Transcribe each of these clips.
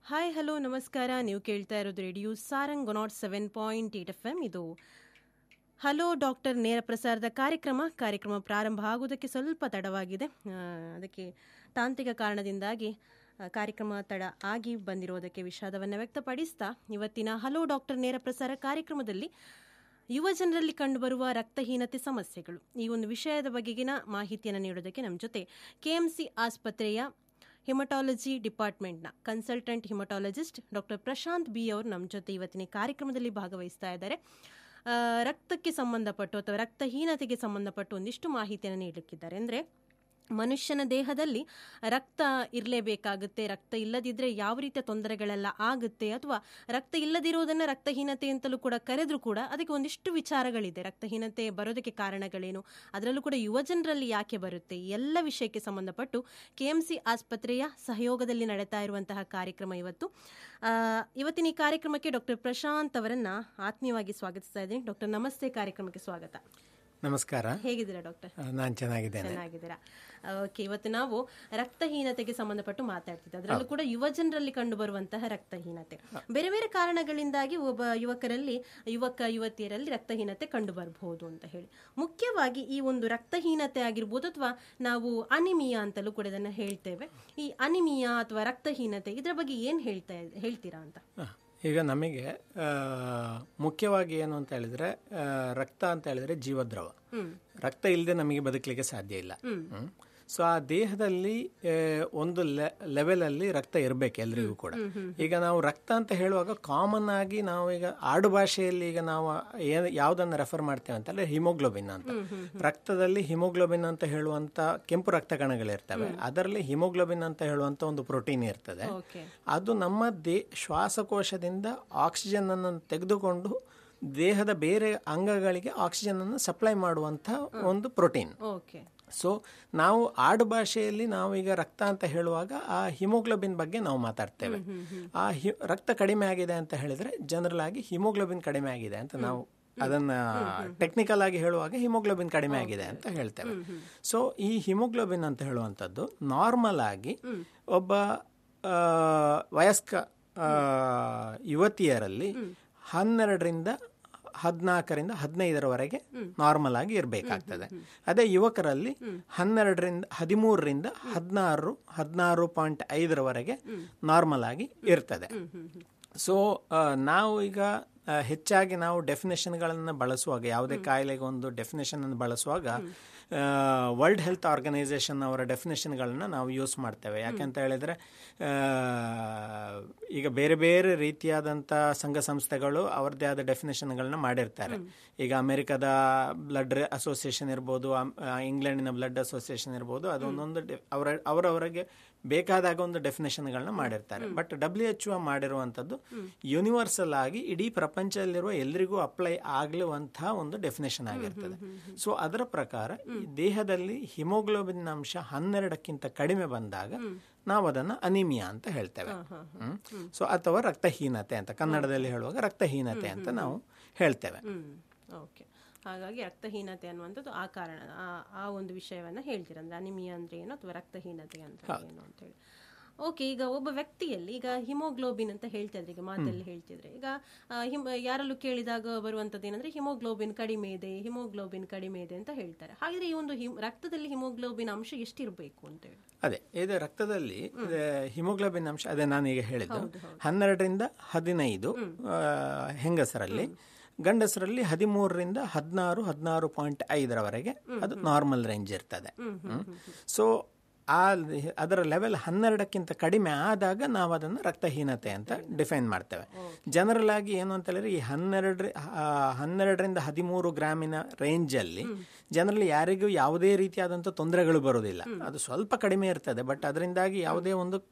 Hi hello ನಮಸ್ಕಾರ ನೀವು ಕೇಳ್ತಾ ಇರೋದು radio Sarang nought seven point eight F M ಇದು ಹಲೋ ಡಾಕ್ಟರ್ ನೇರ ಪ್ರಸಾರದ ಕಾರ್ಯಕ್ರಮ ಕಾರ್ಯಕ್ರಮ ಪ್ರಾರಂಭ ಆಗುವುದಕ್ಕೆ ಸ್ವಲ್ಪ ತಡವಾಗಿದೆ ಆ, ಅದಕ್ಕೆ ತಾಂತ್ರಿಕ ಕಾರಣದಿಂದಾಗಿ ಆ, ಕಾರ್ಯಕ್ರಮ ತಡ ಆಗಿ ಬಂದಿರೋದಕ್ಕೆ ವಿಷಾದವನ್ನು ವ್ಯಕ್ತಪಡಿಸ್ತಾ ಇವತ್ತಿನ ಹಲೋ ಡಾಕ್ಟರ್ ನೇರ ಪ್ರಸಾರ ಕಾರ್ಯಕ್ರಮದಲ್ಲಿ ಯುವ ಜನರಲ್ಲಿ ಕಂಡುಬರುವ ರಕ್ತಹೀನತೆ ಸಮಸ್ಯೆಗಳು ಈ ಒಂದು ವಿಷಯದ ಬಗೆಗಿನ ಮಾಹಿತಿಯನ್ನು ನೀಡೋದಕ್ಕೆ ನಮ್ಮ ಜೊತೆ ಕೆಎಂಸಿ ಆಸ್ಪತ್ರೆಯ ಹಿಮಟಾಲಜಿ ಡಿಪಾರ್ಟ್ಮೆಂಟ್ನ consultant haematologist doctor Prashant B ಅವರು ನಮ್ಮ ಜೊತೆ ಇವತ್ತಿನ ಕಾರ್ಯಕ್ರಮದಲ್ಲಿ ಭಾಗವಹಿಸ್ತಾ ಇದ್ದಾರೆ ಆ, ರಕ್ತಕ್ಕೆ ಸಂಬಂಧಪಟ್ಟು ಅಥವಾ ರಕ್ತಹೀನತೆಗೆ ಸಂಬಂಧಪಟ್ಟು ಒಂದಿಷ್ಟು ಮಾಹಿತಿಯನ್ನು ನೀಡಲಿಕ್ಕಿದ್ದಾರೆ ಅಂದರೆ ಮನುಷ್ಯನ ದೇಹದಲ್ಲಿ ರಕ್ತ ಇರಲೇಬೇಕಾಗುತ್ತೆ ರಕ್ತ ಇಲ್ಲದಿದ್ದರೆ ಯಾವ ರೀತಿಯ ತೊಂದರೆಗಳೆಲ್ಲ ಆಗುತ್ತೆ ಅಥವಾ ರಕ್ತ ಇಲ್ಲದಿರುವುದನ್ನು ರಕ್ತಹೀನತೆ ಅಂತಲೂ ಕೂಡ ಕರೆದರೂ ಕೂಡ ಅದಕ್ಕೆ ಒಂದಿಷ್ಟು ವಿಚಾರಗಳಿದೆ ರಕ್ತಹೀನತೆ ಬರೋದಕ್ಕೆ ಕಾರಣಗಳೇನು ಅದರಲ್ಲೂ ಕೂಡ ಯುವ ಜನರಲ್ಲಿ ಯಾಕೆ ಬರುತ್ತೆ ಈ ಎಲ್ಲ ವಿಷಯಕ್ಕೆ ಸಂಬಂಧಪಟ್ಟು ಕೆ ಎಂ ಸಿ ಆಸ್ಪತ್ರೆಯ ಸಹಯೋಗದಲ್ಲಿ ನಡೀತಾ ಇರುವಂತಹ ಕಾರ್ಯಕ್ರಮ ಇವತ್ತು ಆ, ಇವತ್ತಿನ ಈ ಕಾರ್ಯಕ್ರಮಕ್ಕೆ ಡಾಕ್ಟರ್ ಪ್ರಶಾಂತ್ ಅವರನ್ನ ಆತ್ಮೀಯವಾಗಿ ಸ್ವಾಗತಿಸ್ತಾ ಇದ್ದೀನಿ ಡಾಕ್ಟರ್ ನಮಸ್ತೆ ಕಾರ್ಯಕ್ರಮಕ್ಕೆ ಸ್ವಾಗತ ನಮಸ್ಕಾರ ಹೇಗಿದ್ದೀರಾ ಡಾಕ್ಟರ್ ನಾನು ಚೆನ್ನಾಗಿದ್ದೇನೆ ಚೆನ್ನಾಗಿದ್ದೀರಾ ಓಕೆ ಇವತ್ತು ನಾವು ರಕ್ತಹೀನತೆಗೆ ಸಂಬಂಧಪಟ್ಟು ಮಾತಾಡ್ತಿದ್ದೆ ಅದರಲ್ಲೂ ಕೂಡ ಯುವ ಜನರಲ್ಲಿ ಕಂಡು ಬರುವಂತಹ ರಕ್ತಹೀನತೆ ಬೇರೆ ಬೇರೆ ಕಾರಣಗಳಿಂದಾಗಿ ಒಬ್ಬ ಯುವಕರಲ್ಲಿ ಯುವಕ ಯುವತಿಯರಲ್ಲಿ ರಕ್ತಹೀನತೆ ಕಂಡು ಬರಬಹುದು ಅಂತ ಹೇಳಿ ಮುಖ್ಯವಾಗಿ ಈ ಒಂದು ರಕ್ತಹೀನತೆ ಆಗಿರ್ಬೋದು ಅಥವಾ ನಾವು ಅನಿಮಿಯಾ ಅಂತಲೂ ಕೂಡ ಇದನ್ನ ಹೇಳ್ತೇವೆ ಈ ಅನಿಮಿಯಾ ಅಥವಾ ರಕ್ತಹೀನತೆ ಇದರ ಬಗ್ಗೆ ಏನ್ ಹೇಳ್ತಾ ಹೇಳ್ತೀರಾ ಅಂತ ಹ. ಈಗ ನಮಗೆ ಆ, ಮುಖ್ಯವಾಗಿ ಏನು ಅಂತ ಹೇಳಿದ್ರೆ ಆ, ರಕ್ತ ಅಂತ ಹೇಳಿದ್ರೆ ಜೀವದ್ರವ ರಕ್ತ ಇಲ್ಲದೆ ನಮಗೆ ಬದುಕಲಿಕ್ಕೆ ಸಾಧ್ಯ ಇಲ್ಲ ಸೊ ಆ ದೇಹದಲ್ಲಿ ಆ, ಒಂದು ಲೆವೆಲಲ್ಲಿ ರಕ್ತ ಇರಬೇಕು ಎಲ್ರಿಗೂ ಕೂಡ ಈಗ ನಾವು ರಕ್ತ ಅಂತ ಹೇಳುವಾಗ ಕಾಮನ್ ಆಗಿ ನಾವು ಈಗ ಆಡು ಭಾಷೆಯಲ್ಲಿ ಈಗ ನಾವು ಏನ್ ಯಾವುದನ್ನು ರೆಫರ್ ಮಾಡ್ತೇವೆ ಅಂತ ಹೇಳಿದ್ರೆ ಹಿಮೋಗ್ಲೋಬಿನ್ ಅಂತ ರಕ್ತದಲ್ಲಿ ಹಿಮೋಗ್ಲೋಬಿನ್ ಅಂತ ಹೇಳುವಂತ ಕೆಂಪು ರಕ್ತ ಕಣಗಳಿರ್ತವೆ ಅದರಲ್ಲಿ ಹಿಮೋಗ್ಲೋಬಿನ್ ಅಂತ ಹೇಳುವಂತ ಒಂದು ಪ್ರೋಟೀನ್ ಇರ್ತದೆ ಓಕೆ ಅದು ನಮ್ಮ ದೇ ಶ್ವಾಸಕೋಶದಿಂದ ಆಕ್ಸಿಜನ್ ಅನ್ನು ತೆಗೆದುಕೊಂಡು ದೇಹದ ಬೇರೆ ಅಂಗಗಳಿಗೆ ಆಕ್ಸಿಜನ್ ಅನ್ನು ಸಪ್ಲೈ ಮಾಡುವಂಥ ಒಂದು ಪ್ರೋಟೀನ್ ಓಕೆ ಸೊ ನಾವು ಆಡು ಭಾಷೆಯಲ್ಲಿ ನಾವು ಈಗ ರಕ್ತ ಅಂತ ಹೇಳುವಾಗ ಆ ಹಿಮೋಗ್ಲೋಬಿನ್ ಬಗ್ಗೆ ನಾವು ಮಾತಾಡ್ತೇವೆ ಆ ಹಿ ರಕ್ತ ಕಡಿಮೆ ಆಗಿದೆ ಅಂತ ಹೇಳಿದ್ರೆ ಜನರಲ್ ಆಗಿ ಹಿಮೋಗ್ಲೋಬಿನ್ ಕಡಿಮೆ ಆಗಿದೆ ಅಂತ ನಾವು ಅದನ್ನ ಟೆಕ್ನಿಕಲ್ ಆಗಿ ಹೇಳುವಾಗ ಹಿಮೋಗ್ಲೋಬಿನ್ ಕಡಿಮೆ ಆಗಿದೆ ಅಂತ ಹೇಳ್ತೇವೆ ಸೊ ಈ ಹಿಮೋಗ್ಲೋಬಿನ್ ಅಂತ ಹೇಳುವಂಥದ್ದು ನಾರ್ಮಲ್ ಆಗಿ ಒಬ್ಬ ಆ, ವಯಸ್ಕ ಆ, ಯುವತಿಯರಲ್ಲಿ ಹನ್ನೆರಡರಿಂದ ಹದಿನಾಲ್ಕರಿಂದ ಹದಿನೈದರವರೆಗೆ ನಾರ್ಮಲ್ ಆಗಿ ಇರಬೇಕಾಗ್ತದೆ ಅದೇ ಯುವಕರಲ್ಲಿ ಹನ್ನೆರಡರಿಂದ ಹದಿಮೂರರಿಂದ ಹದಿನಾರು ಹದಿನಾರು ಪಾಯಿಂಟ್ ಐದರವರೆಗೆ ನಾರ್ಮಲ್ ಆಗಿ ಇರ್ತದೆ ಸೊ ನಾವು ಈಗ ಆ, ಹೆಚ್ಚಾಗಿ ನಾವು ಡೆಫಿನೇಷನ್ಗಳನ್ನು ಬಳಸುವಾಗ ಯಾವುದೇ ಕಾಯಿಲೆಗೆ ಒಂದು ಡೆಫಿನೇಷನ್ ಅನ್ನು ಬಳಸುವಾಗ ವರ್ಲ್ಡ್ ಹೆಲ್ತ್ ಆರ್ಗನೈಸೇಷನ್ ಅವರ ಡೆಫಿನೇಷನ್ಗಳನ್ನ ನಾವು ಯೂಸ್ ಮಾಡ್ತೇವೆ ಯಾಕೆಂತ ಹೇಳಿದ್ರೆ ಆ, ಈಗ ಬೇರೆ ಬೇರೆ ರೀತಿಯಾದಂಥ ಸಂಘ ಸಂಸ್ಥೆಗಳು ಅವರದೇ ಆದ ಡೆಫಿನೇಷನ್ಗಳನ್ನ ಮಾಡಿರ್ತಾರೆ ಈಗ ಅಮೆರಿಕದ ಬ್ಲಡ್ ಅಸೋಸಿಯೇಷನ್ ಇರ್ಬೋದು ಅಮ್- ಆ, ಇಂಗ್ಲೆಂಡಿನ ಬ್ಲಡ್ ಅಸೋಸಿಯೇಷನ್ ಇರ್ಬೋದು ಅದೊಂದೊಂದು ಡೆ- ಅವರ ಅವರವರಿಗೆ ಬೇಕಾದಾಗ ಒಂದು ಡೆಫಿನೇಷನ್ಗಳನ್ನ ಮಾಡಿರ್ತಾರೆ ಬಟ್ ಡಬ್ಲ್ಯೂ ಎಚ್ ಒ ಮಾಡಿರುವಂಥದ್ದು ಯೂನಿವರ್ಸಲ್ ಆಗಿ ಇಡೀ ಪ್ರಪಂಚದಲ್ಲಿರುವ ಎಲ್ಲರಿಗೂ ಅಪ್ಲೈ ಆಗಲುವಂತಹ ಒಂದು ಡೆಫಿನೇಷನ್ ಆಗಿರ್ತದೆ ಸೊ ಅದರ ಪ್ರಕಾರ ಈ ದೇಹದಲ್ಲಿ ಹಿಮೋಗ್ಲೋಬಿನ್ ಅಂಶ ಹನ್ನೆರಡಕ್ಕಿಂತ ಕಡಿಮೆ ಬಂದಾಗ ನಾವು ಅದನ್ನ ಅನಿಮಿಯಾ ಅಂತ ಹೇಳ್ತೇವೆ ಸೊ ಅಥವಾ ರಕ್ತಹೀನತೆ ಅಂತ ಕನ್ನಡದಲ್ಲಿ ಹೇಳುವಾಗ ರಕ್ತಹೀನತೆ ಅಂತ ನಾವು ಹೇಳ್ತೇವೆ ಹ್ಮ್ ಓಕೆ ಹಾಗಾಗಿ ರಕ್ತಹೀನತೆ ಅನ್ನುವಂಥದ್ದು ಆ ಕಾರಣ ಆ- ಆ ಒಂದು ವಿಷಯವನ್ನ ಹೇಳ್ತೀರಾ ಅಂದ್ರೆ ಅನಿಮಿಯಾ ಅಂದ್ರೆ ಏನು ಅಥವಾ ರಕ್ತಹೀನತೆ ಅಂದ್ರೆ ಏನು ಅಂತ ಹೇಳಿ ಓಕೆ ಈಗ ಒಬ್ಬ ವ್ಯಕ್ತಿಯಲ್ಲಿ ಈಗ ಹಿಮೋಗ್ಲೋಬಿನ್ ಅಂತ ಹೇಳ್ತಿದ್ರೆ ಈಗ ಮಾತಲ್ಲಿ ಹೇಳ್ತಿದ್ರೆ ಈಗ ಆ, ಹಿಮ್ ಯಾರಲ್ಲೂ ಕೇಳಿದಾಗ ಬರುವಂಥದ್ದು ಏನಂದ್ರೆ ಹಿಮೋಗ್ಲೋಬಿನ್ ಕಡಿಮೆ ಇದೆ ಹಿಮೋಗ್ಲೋಬಿನ್ ಕಡಿಮೆ ಇದೆ ಅಂತ ಹೇಳ್ತಾರೆ ಹಾಗಾದ್ರೆ ಈ ಒಂದು ಹಿಮ್ ರಕ್ತದಲ್ಲಿ ಹಿಮೋಗ್ಲೋಬಿನ್ ಅಂಶ ಎಷ್ಟಿರಬೇಕು ಅಂತ ಹೇಳಿ ಅದೇ ಇದು ರಕ್ತದಲ್ಲಿ ಇದು ಹಿಮೋಗ್ಲೋಬಿನ್ ಅಂಶ ಅದೇ ನಾನು ಈಗ ಹೇಳಿದ್ದು ಹನ್ನೆರಡರಿಂದ ಹದಿನೈದು ಆ, ಹೆಂಗಸರಲ್ಲಿ ಗಂಡಸರಲ್ಲಿ ಹದಿಮೂರರಿಂದ ಹದಿನಾರು ಹದಿನಾರು ಪಾಯಿಂಟ್ ಐದರವರೆಗೆ ಅದು ನಾರ್ಮಲ್ ರೇಂಜ್ ಇರ್ತದೆ ಸೊ ಆ ಅದರ ಲೆವೆಲ್ ಹನ್ನೆರಡಕ್ಕಿಂತ ಕಡಿಮೆ ಆದಾಗ ನಾವು ಅದನ್ನು ರಕ್ತಹೀನತೆ ಅಂತ ಡಿಫೈನ್ ಮಾಡ್ತೇವೆ ಜನರಲ್ ಆಗಿ ಏನು ಅಂತ ಹೇಳಿದ್ರೆ ಈ ಹನ್ನೆರಡು ಹನ್ನೆರಡರಿಂದ ಹದಿಮೂರು ಗ್ರಾಮಿನ ರೇಂಜಲ್ಲಿ ಜನರಲ್ಲಿ ಯಾರಿಗೂ ಯಾವುದೇ ರೀತಿಯಾದಂಥ ತೊಂದರೆಗಳು ಬರೋದಿಲ್ಲ ಅದು ಸ್ವಲ್ಪ ಕಡಿಮೆ ಇರ್ತದೆ ಬಟ್ ಅದರಿಂದಾಗಿ ಯಾವುದೇ ಒಂದು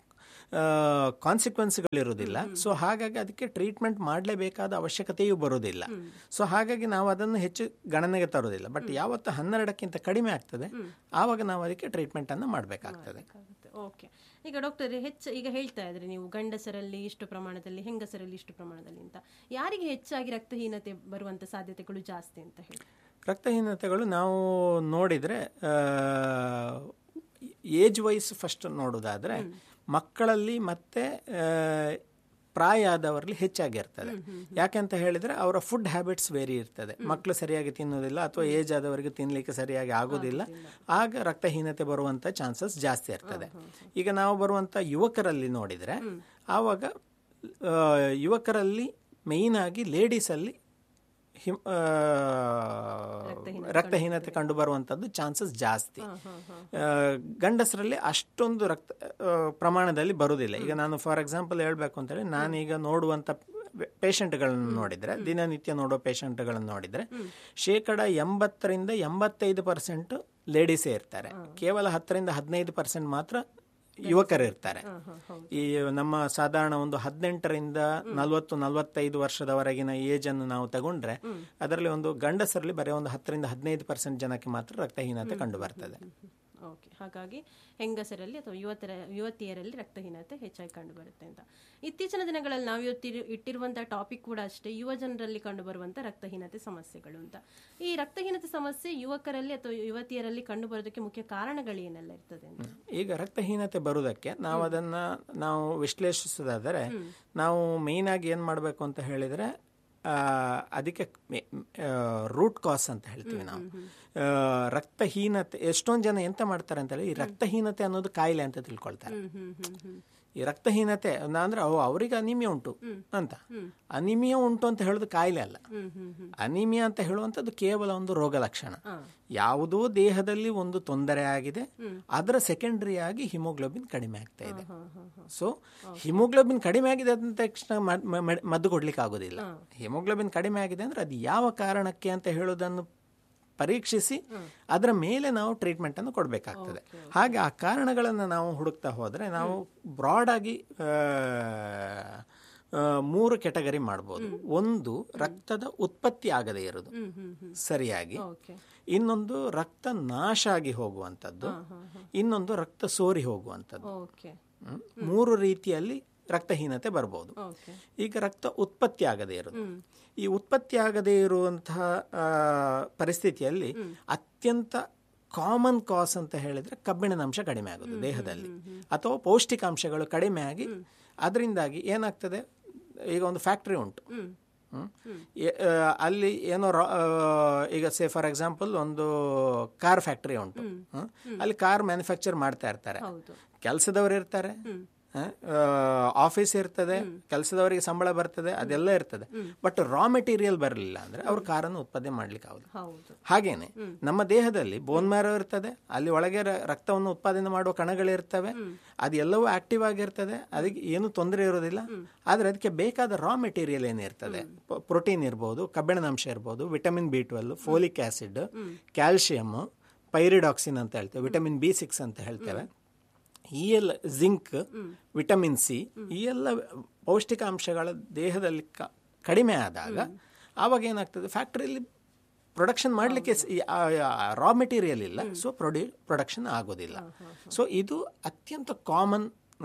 ಕಾನ್ಸಿಕ್ವೆನ್ಸ್ಗಳಿರೋದಿಲ್ಲ ಸೊ ಹಾಗಾಗಿ ಅದಕ್ಕೆ ಟ್ರೀಟ್ಮೆಂಟ್ ಮಾಡಲೇಬೇಕಾದ ಅವಶ್ಯಕತೆಯೂ ಬರೋದಿಲ್ಲ ಸೊ ಹಾಗಾಗಿ ನಾವು ಅದನ್ನು ಹೆಚ್ಚು ಗಣನೆಗೆ ತರೋದಿಲ್ಲ ಬಟ್ ಯಾವತ್ತು ಹನ್ನೆರಡಕ್ಕಿಂತ ಕಡಿಮೆ ಆಗ್ತದೆ ಆವಾಗ ನಾವು ಅದಕ್ಕೆ ಟ್ರೀಟ್ಮೆಂಟ್ ಅನ್ನು ಮಾಡಬೇಕಾಗ್ತದೆ ಆಗುತ್ತೆ ಓಕೆ ಈಗ ಡಾಕ್ಟರ್ ಹೆಚ್ಚು ಈಗ ಹೇಳ್ತಾ ಇದ್ರಿ ನೀವು ಗಂಡಸರಲ್ಲಿ ಇಷ್ಟು ಪ್ರಮಾಣದಲ್ಲಿ ಹೆಂಗಸರಲ್ಲಿ ಇಷ್ಟು ಪ್ರಮಾಣದಲ್ಲಿ ಅಂತ ಯಾರಿಗೆ ಹೆಚ್ಚಾಗಿ ರಕ್ತಹೀನತೆ ಬರುವಂತ ಸಾಧ್ಯತೆಗಳು ಜಾಸ್ತಿ ಅಂತ ಹೇಳಿ ರಕ್ತಹೀನತೆಗಳು ನಾವು ನೋಡಿದರೆ ಏಜ್ ವೈಸ್ ಫಸ್ಟ್ ನೋಡೋದಾದರೆ ಮಕ್ಕಳಲ್ಲಿ ಮತ್ತೆ ಆ, ಪ್ರಾಯ ಆದವರಲ್ಲಿ ಹೆಚ್ಚಾಗಿರ್ತದೆ ಯಾಕೆಂತ ಹೇಳಿದ್ರೆ ಅವರ ಫುಡ್ ಹ್ಯಾಬಿಟ್ಸ್ ವೇರಿ ಇರ್ತದೆ ಮಕ್ಕಳು ಸರಿಯಾಗಿ ತಿನ್ನೋದಿಲ್ಲ ಅಥವಾ ಏಜ್ ಆದವರಿಗೆ ತಿನ್ನಲಿಕ್ಕೆ ಸರಿಯಾಗಿ ಆಗೋದಿಲ್ಲ ಆಗ ರಕ್ತಹೀನತೆ ಬರುವಂತ ಚಾನ್ಸಸ್ ಜಾಸ್ತಿ ಇರ್ತದೆ ಈಗ ನಾವು ಬರುವಂತ ಯುವಕರಲ್ಲಿ ನೋಡಿದ್ರೆ ಆವಾಗ ಆ, ಯುವಕರಲ್ಲಿ ಮೇಯ್ನ್ ಆಗಿ ಲೇಡೀಸಲ್ಲಿ ಹಿಮ್ ಆ, ರಕ್ತಹೀನತೆ ಕಂಡು ಬರುವಂಥದ್ದು ಚಾನ್ಸಸ್ ಜಾಸ್ತಿ ಆ, ಗಂಡಸರಲ್ಲಿ ಅಷ್ಟೊಂದು ರಕ್ತ ಆ, ಪ್ರಮಾಣದಲ್ಲಿ ಬರುವುದಿಲ್ಲ ಈಗ ನಾನು ಫಾರ್ ಎಕ್ಸಾಂಪಲ್ ಹೇಳಬೇಕು ಅಂತೇಳಿ ನಾನೀಗ ನೋಡುವಂಥ ಪೇಷಂಟ್ಗಳನ್ನು ನೋಡಿದರೆ ದಿನನಿತ್ಯ ನೋಡೋ ಪೇಷಂಟ್ಗಳನ್ನು ನೋಡಿದರೆ ಶೇಕಡ ಎಂಬತ್ತರಿಂದ ಎಂಬತ್ತೈದು ಪರ್ಸೆಂಟ್ ಲೇಡೀಸೇ ಇರ್ತಾರೆ ಕೇವಲ ಹತ್ತರಿಂದ ಹದಿನೈದು ಪರ್ಸೆಂಟ್ ಮಾತ್ರ ಯುವಕರು ಇರ್ತಾರೆ ಈ ನಮ್ಮ ಸಾಧಾರಣ ಒಂದು ಹದಿನೆಂಟರಿಂದ ನಲವತ್ತು ನಲವತ್ತೈದು ವರ್ಷದವರೆಗಿನ ಏಜ್ ಅನ್ನು ನಾವು ತಗೊಂಡ್ರೆ ಅದರಲ್ಲಿ ಒಂದು ಗಂಡಸರಲ್ಲಿ ಬರೀ ಒಂದು ಹತ್ತರಿಂದ ಹದಿನೈದು ಪರ್ಸೆಂಟ್ ಜನಕ್ಕೆ ಮಾತ್ರ ರಕ್ತಹೀನತೆ ಕಂಡು ಬರ್ತದೆ ಓಕೆ ಹಾಗಾಗಿ ಹೆಂಗಸರಲ್ಲಿ ಅಥವಾ ಯುವತರ ಯುವತಿಯರಲ್ಲಿ ರಕ್ತಹೀನತೆ ಹೆಚ್ಚಾಗಿ ಕಂಡುಬರುತ್ತೆ ಅಂತ ಇತ್ತೀಚಿನ ದಿನಗಳಲ್ಲಿ ನಾವು ಇವತ್ತಿರು ಇಟ್ಟಿರುವಂತಹ ಟಾಪಿಕ್ ಕೂಡ ಅಷ್ಟೇ ಯುವ ಜನರಲ್ಲಿ ಕಂಡುಬರುವಂಥ ರಕ್ತಹೀನತೆ ಸಮಸ್ಯೆಗಳು ಅಂತ ಈ ರಕ್ತಹೀನತೆ ಸಮಸ್ಯೆ ಯುವಕರಲ್ಲಿ ಅಥವಾ ಯುವತಿಯರಲ್ಲಿ ಕಂಡುಬರೋದಕ್ಕೆ ಮುಖ್ಯ ಕಾರಣಗಳು ಏನೆಲ್ಲ ಇರ್ತದೆ ಅಂತ ಈಗ ರಕ್ತಹೀನತೆ ಬರುವುದಕ್ಕೆ ನಾವು ಅದನ್ನ ನಾವು ವಿಶ್ಲೇಷಿಸೋದಾದರೆ ನಾವು ಮೇಯ್ನ್ ಆಗಿ ಏನು ಮಾಡಬೇಕು ಅಂತ ಹೇಳಿದರೆ ಆ, ಅದಕ್ಕೆ ರೂಟ್ ಕಾಸ್ ಅಂತ ಹೇಳ್ತೀವಿ ನಾವು ಆ, ರಕ್ತಹೀನತೆ ಎಷ್ಟೊಂದು ಜನ ಎಂತ ಮಾಡ್ತಾರೆ ಅಂತ ಹೇಳಿ ಈ ರಕ್ತಹೀನತೆ ಅನ್ನೋದು ಕಾಯಿಲೆ ಅಂತ ತಿಳ್ಕೊಳ್ತಾರೆ ಹ್ಮ್ ಹ್ಮ್ ಹ್ಮ್ ಈ ರಕ್ತಹೀನತೆ ಅಂದ್ರೆ ಅವು ಅವರಿಗೆ ಅನಿಮಿಯಾ ಉಂಟು ಅಂತ ಅನಿಮಿಯಾ ಉಂಟು ಅಂತ ಹೇಳೋದು ಕಾಯಿಲೆ ಅಲ್ಲ ಹ್ಮ್ ಹ್ಮ್ ಹ್ಮ್ ಅನಿಮಿಯಾ ಅಂತ ಹೇಳುವಂಥದ್ದು ಕೇವಲ ಒಂದು ರೋಗ ಲಕ್ಷಣ ಯಾವುದೋ ದೇಹದಲ್ಲಿ ಒಂದು ತೊಂದರೆ ಆಗಿದೆ ಅದರ ಸೆಕೆಂಡರಿ ಆಗಿ ಹಿಮೋಗ್ಲೋಬಿನ್ ಕಡಿಮೆ ಆಗ್ತಾ ಇದೆ ಸೊ ಹಿಮೋಗ್ಲೋಬಿನ್ ಕಡಿಮೆ ಆಗಿದೆ ಅಂದ ತಕ್ಷಣ ಮದ್- ಮ- ಮ- ಮದ್ದು ಕೊಡ್ಲಿಕ್ಕೆ ಆಗೋದಿಲ್ಲ ಹಿಮೋಗ್ಲೋಬಿನ್ ಕಡಿಮೆ ಆಗಿದೆ ಅಂದ್ರೆ ಅದು ಯಾವ ಕಾರಣಕ್ಕೆ ಅಂತ ಹೇಳೋದನ್ನು ಪರೀಕ್ಷಿಸಿ ಅದರ ಮೇಲೆ ನಾವು ಟ್ರೀಟ್ಮೆಂಟ್ ಅನ್ನು ಕೊಡಬೇಕಾಗ್ತದೆ ಹಾಗೆ ಆ ಕಾರಣಗಳನ್ನು ನಾವು ಹುಡುಕ್ತಾ ಹೋದರೆ ನಾವು ಬ್ರಾಡ್ ಆಗಿ ಆ, ಆ, ಮೂರು ಕೆಟಗರಿ ಮಾಡ್ಬೋದು ಒಂದು ರಕ್ತದ ಉತ್ಪತ್ತಿ ಆಗದೇ ಇರೋದು ಹ್ಮ್ ಹ್ಮ್ ಹ್ಮ್ ಸರಿಯಾಗಿ ಓಕೆ ಇನ್ನೊಂದು ರಕ್ತ ನಾಶ ಆಗಿ ಹೋಗುವಂಥದ್ದು ಇನ್ನೊಂದು ರಕ್ತ ಸೋರಿ ಹೋಗುವಂಥದ್ದು ಓಕೆ ಹ್ಮ್? ಮೂರು ರೀತಿಯಲ್ಲಿ ರಕ್ತಹೀನತೆ ಬರ್ಬೋದು ಓಕೆ ಈಗ ರಕ್ತ ಉತ್ಪತ್ತಿ ಆಗದೇ ಇರೋದು ಈ ಉತ್ಪತ್ತಿ ಆಗದೇ ಇರುವಂತಹ ಆ, ಪರಿಸ್ಥಿತಿಯಲ್ಲಿ ಅತ್ಯಂತ ಕಾಮನ್ ಕಾಸ್ ಅಂತ ಹೇಳಿದ್ರೆ ಕಬ್ಬಿಣದ ಅಂಶ ಕಡಿಮೆ ಆಗೋದು ದೇಹದಲ್ಲಿ ಅಥವಾ ಪೌಷ್ಟಿಕಾಂಶಗಳು ಕಡಿಮೆ ಆಗಿ ಅದರಿಂದಾಗಿ ಏನಾಗ್ತದೆ ಈಗ ಒಂದು ಫ್ಯಾಕ್ಟ್ರಿ ಉಂಟು ಹ್ಮ್ ಹ್ಮ್? ಎ- ಆ, ಅಲ್ಲಿ ಏನೋ ರಾ- ಆ, ಈಗ ಸೇ ಫಾರ್ ಎಕ್ಸಾಂಪಲ್ ಒಂದು ಕಾರ್ ಫ್ಯಾಕ್ಟ್ರಿ ಉಂಟು ಹ್ಮ್? ಅಲ್ಲಿ ಕಾರ್ ಮ್ಯಾನುಫ್ಯಾಕ್ಚರ್ ಮಾಡ್ತಾ ಇರ್ತಾರೆ ಹೌದು ಕೆಲಸದವರು ಇರ್ತಾರೆ ಆಫೀಸ್ ಇರ್ತದೆ ಕೆಲಸದವರಿಗೆ ಸಂಬಳ ಬರ್ತದೆ ಅದೆಲ್ಲ ಇರ್ತದೆ ಬಟ್ ರಾ ಮೆಟೀರಿಯಲ್ ಬರಲಿಲ್ಲ ಅಂದ್ರೆ ಅವ್ರು ಕಾರನ್ನು ಉತ್ಪಾದನೆ ಮಾಡ್ಲಿಕ್ಕೆ ಆಗುದು ಹೌದು ಹಾಗೇನೆ ನಮ್ಮ ದೇಹದಲ್ಲಿ ಬೋನ್ ಮ್ಯಾರೋ ಇರ್ತದೆ ಅಲ್ಲಿ ಒಳಗೆ ರ- ರಕ್ತವನ್ನು ಉತ್ಪಾದನೆ ಮಾಡುವ ಕಣಗಳಿರ್ತವೆ ಅದೆಲ್ಲವೂ ಆಕ್ಟಿವ್ ಆಗಿರ್ತದೆ ಅದಕ್ಕೆ ಏನು ತೊಂದರೆ ಇರೋದಿಲ್ಲ ಆದ್ರೆ ಅದಕ್ಕೆ ಬೇಕಾದ ರಾ ಮೆಟೀರಿಯಲ್ ಏನಿರ್ತದೆ ಪ್ರೋಟೀನ್ ಇರ್ಬೋದು ಕಬ್ಬಿಣದ ಅಂಶ ಇರ್ಬೋದು vitamin B twelve folic acid calcium pyridoxine ಅಂತ ಹೇಳ್ತೇವೆ ವಿಟಮಿನ್ ಬಿ ಸಿಕ್ಸ್ ಅಂತ ಹೇಳ್ತೇವೆ ಈ ಎಲ್ಲ ಜಿಂಕ್ ವಿಟಮಿನ್ ಸಿ ಈ ಎಲ್ಲ ಪೌಷ್ಟಿಕಾಂಶಗಳ ದೇಹದಲ್ಲಿ ಕ- ಕಡಿಮೆ ಆದಾಗ ಆವಾಗ ಏನಾಗ್ತದೆ ಫ್ಯಾಕ್ಟ್ರಿಯಲ್ಲಿ ಪ್ರೊಡಕ್ಷನ್ ಮಾಡಲಿಕ್ಕೆ ರಾ ಮೆಟೀರಿಯಲ್ ಇಲ್ಲ ಸೊ ಪ್ರೊಡ್ಯೂ ಪ್ರೊಡಕ್ಷನ್ ಆಗೋದಿಲ್ಲ ಸೊ ಇದು ಅತ್ಯಂತ ಕಾಮನ್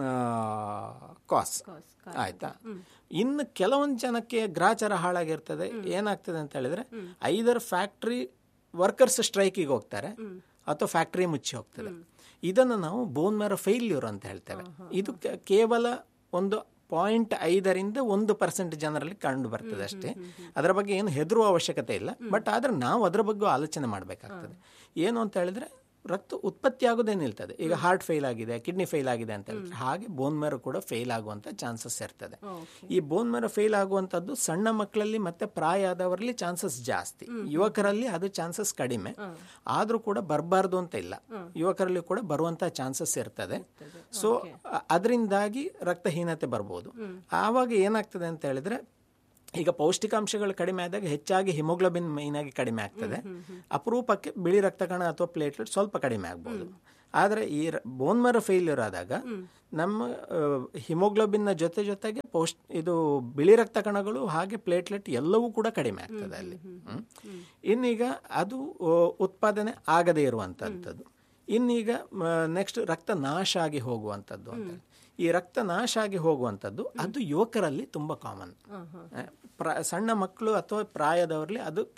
ಕಾಸ್ Cause, ಆಯ್ತಾ ಇನ್ನು ಕೆಲವೊಂದು ಜನಕ್ಕೆ ಗ್ರಾಚಾರ ಹಾಳಾಗಿರ್ತದೆ ಏನಾಗ್ತದೆ ಅಂತ ಹೇಳಿದ್ರೆ ಐದರ್ ಫ್ಯಾಕ್ಟ್ರಿ ವರ್ಕರ್ಸ್ ಸ್ಟ್ರೈಕಿಗೆ ಹೋಗ್ತಾರೆ ಅಥವಾ ಫ್ಯಾಕ್ಟ್ರಿ ಮುಚ್ಚಿ ಹೋಗ್ತದೆ ಇದನ್ನು ನಾವು ಬೋನ್ ಮ್ಯಾರೋ ಫೇಲ್ಯೂರ್ ಅಂತ ಹೇಳ್ತೇವೆ ಇದು ಕೆ- ಕೇವಲ ಒಂದು ಪಾಯಿಂಟ್ ಐದರಿಂದ ಒಂದು ಪರ್ಸೆಂಟ್ ಜನರಲ್ಲಿ ಕಂಡು ಬರ್ತದೆ ಅಷ್ಟೇ ಅದರ ಬಗ್ಗೆ ಏನು ಹೆದರುವ ಅವಶ್ಯಕತೆ ಇಲ್ಲ ಬಟ್ ಆದ್ರೆ ನಾವು ಅದರ ಬಗ್ಗೆ ಆಲೋಚನೆ ಮಾಡಬೇಕಾಗ್ತದೆ ಏನು ಅಂತ ಹೇಳಿದ್ರೆ ರಕ್ತ ಉತ್ಪತ್ತಿ ಆಗೋದೇ ನಿಲ್ತದೆ ಈಗ ಹಾರ್ಟ್ ಫೇಲ್ ಆಗಿದೆ ಕಿಡ್ನಿ ಫೇಲ್ ಆಗಿದೆ ಅಂತ ಹೇಳಿದ್ರೆ ಹಾಗೆ ಬೋನ್ ಮ್ಯಾರೋ ಕೂಡ ಫೇಲ್ ಆಗುವಂತ ಚಾನ್ಸಸ್ ಇರ್ತದೆ ಈ ಬೋನ್ ಮ್ಯಾರೋ ಫೇಲ್ ಆಗುವಂತದ್ದು ಸಣ್ಣ ಮಕ್ಕಳಲ್ಲಿ ಮತ್ತೆ ಪ್ರಾಯ ಆದವರಲ್ಲಿ ಚಾನ್ಸಸ್ ಜಾಸ್ತಿ ಯುವಕರಲ್ಲಿ ಅದು ಚಾನ್ಸಸ್ ಕಡಿಮೆ ಆದ್ರೂ ಕೂಡ ಬರಬಾರ್ದು ಅಂತ ಇಲ್ಲ ಯುವಕರಲ್ಲಿ ಕೂಡ ಬರುವಂತ ಚಾನ್ಸಸ್ ಇರ್ತದೆ ಸೊ ಅದರಿಂದಾಗಿ ರಕ್ತಹೀನತೆ ಬರ್ಬೋದು ಆವಾಗ ಏನಾಗ್ತದೆ ಅಂತ ಹೇಳಿದ್ರೆ ಈಗ ಪೌಷ್ಟಿಕಾಂಶಗಳು ಕಡಿಮೆ ಆದಾಗ ಹೆಚ್ಚಾಗಿ ಹಿಮೋಗ್ಲೋಬಿನ್ ಮೈನ್ ಆಗಿ ಕಡಿಮೆ ಆಗ್ತದೆ ಅಪರೂಪಕ್ಕೆ ಬಿಳಿ ರಕ್ತ ಕಣ ಅಥವಾ ಪ್ಲೇಟ್ಲೆಟ್ ಸ್ವಲ್ಪ ಕಡಿಮೆ ಆಗ್ಬೋದು ಆದರೆ ಈ ಬೋನ್ ಮರ ಫೇಲ್ಯೂರ್ ಆದಾಗ ನಮ್ಮ ಹಿಮೋಗ್ಲೋಬಿನ್ನ ಜೊತೆ ಜೊತೆಗೆ ಪೌಷ್ಟ್ ಇದು ಬಿಳಿ ರಕ್ತ ಕಣಗಳು ಹಾಗೆ ಪ್ಲೇಟ್ಲೆಟ್ ಎಲ್ಲವೂ ಕೂಡ ಕಡಿಮೆ ಆಗ್ತದೆ ಅಲ್ಲಿ ಹ್ಮ್. ಇನ್ನೀಗ ಅದು ಆ, ಉತ್ಪಾದನೆ ಆಗದೇ ಇರುವಂಥದ್ದು ಇನ್ನೀಗ ನೆಕ್ಸ್ಟ್ ರಕ್ತ ನಾಶ ಆಗಿ ಹೋಗುವಂಥದ್ದು ಅಂತ ಈ ರಕ್ತ ನಾಶ ಆಗಿ ಹೋಗುವಂಥದ್ದು ಅದು ಯುವಕರಲ್ಲಿ ತುಂಬ ಕಾಮನ್ ಪ್ರ ಸಣ್ಣ ಮಕ್ಕಳು ಅಥವಾ ಪ್ರಾಯದವರಲ್ಲಿ ಅದು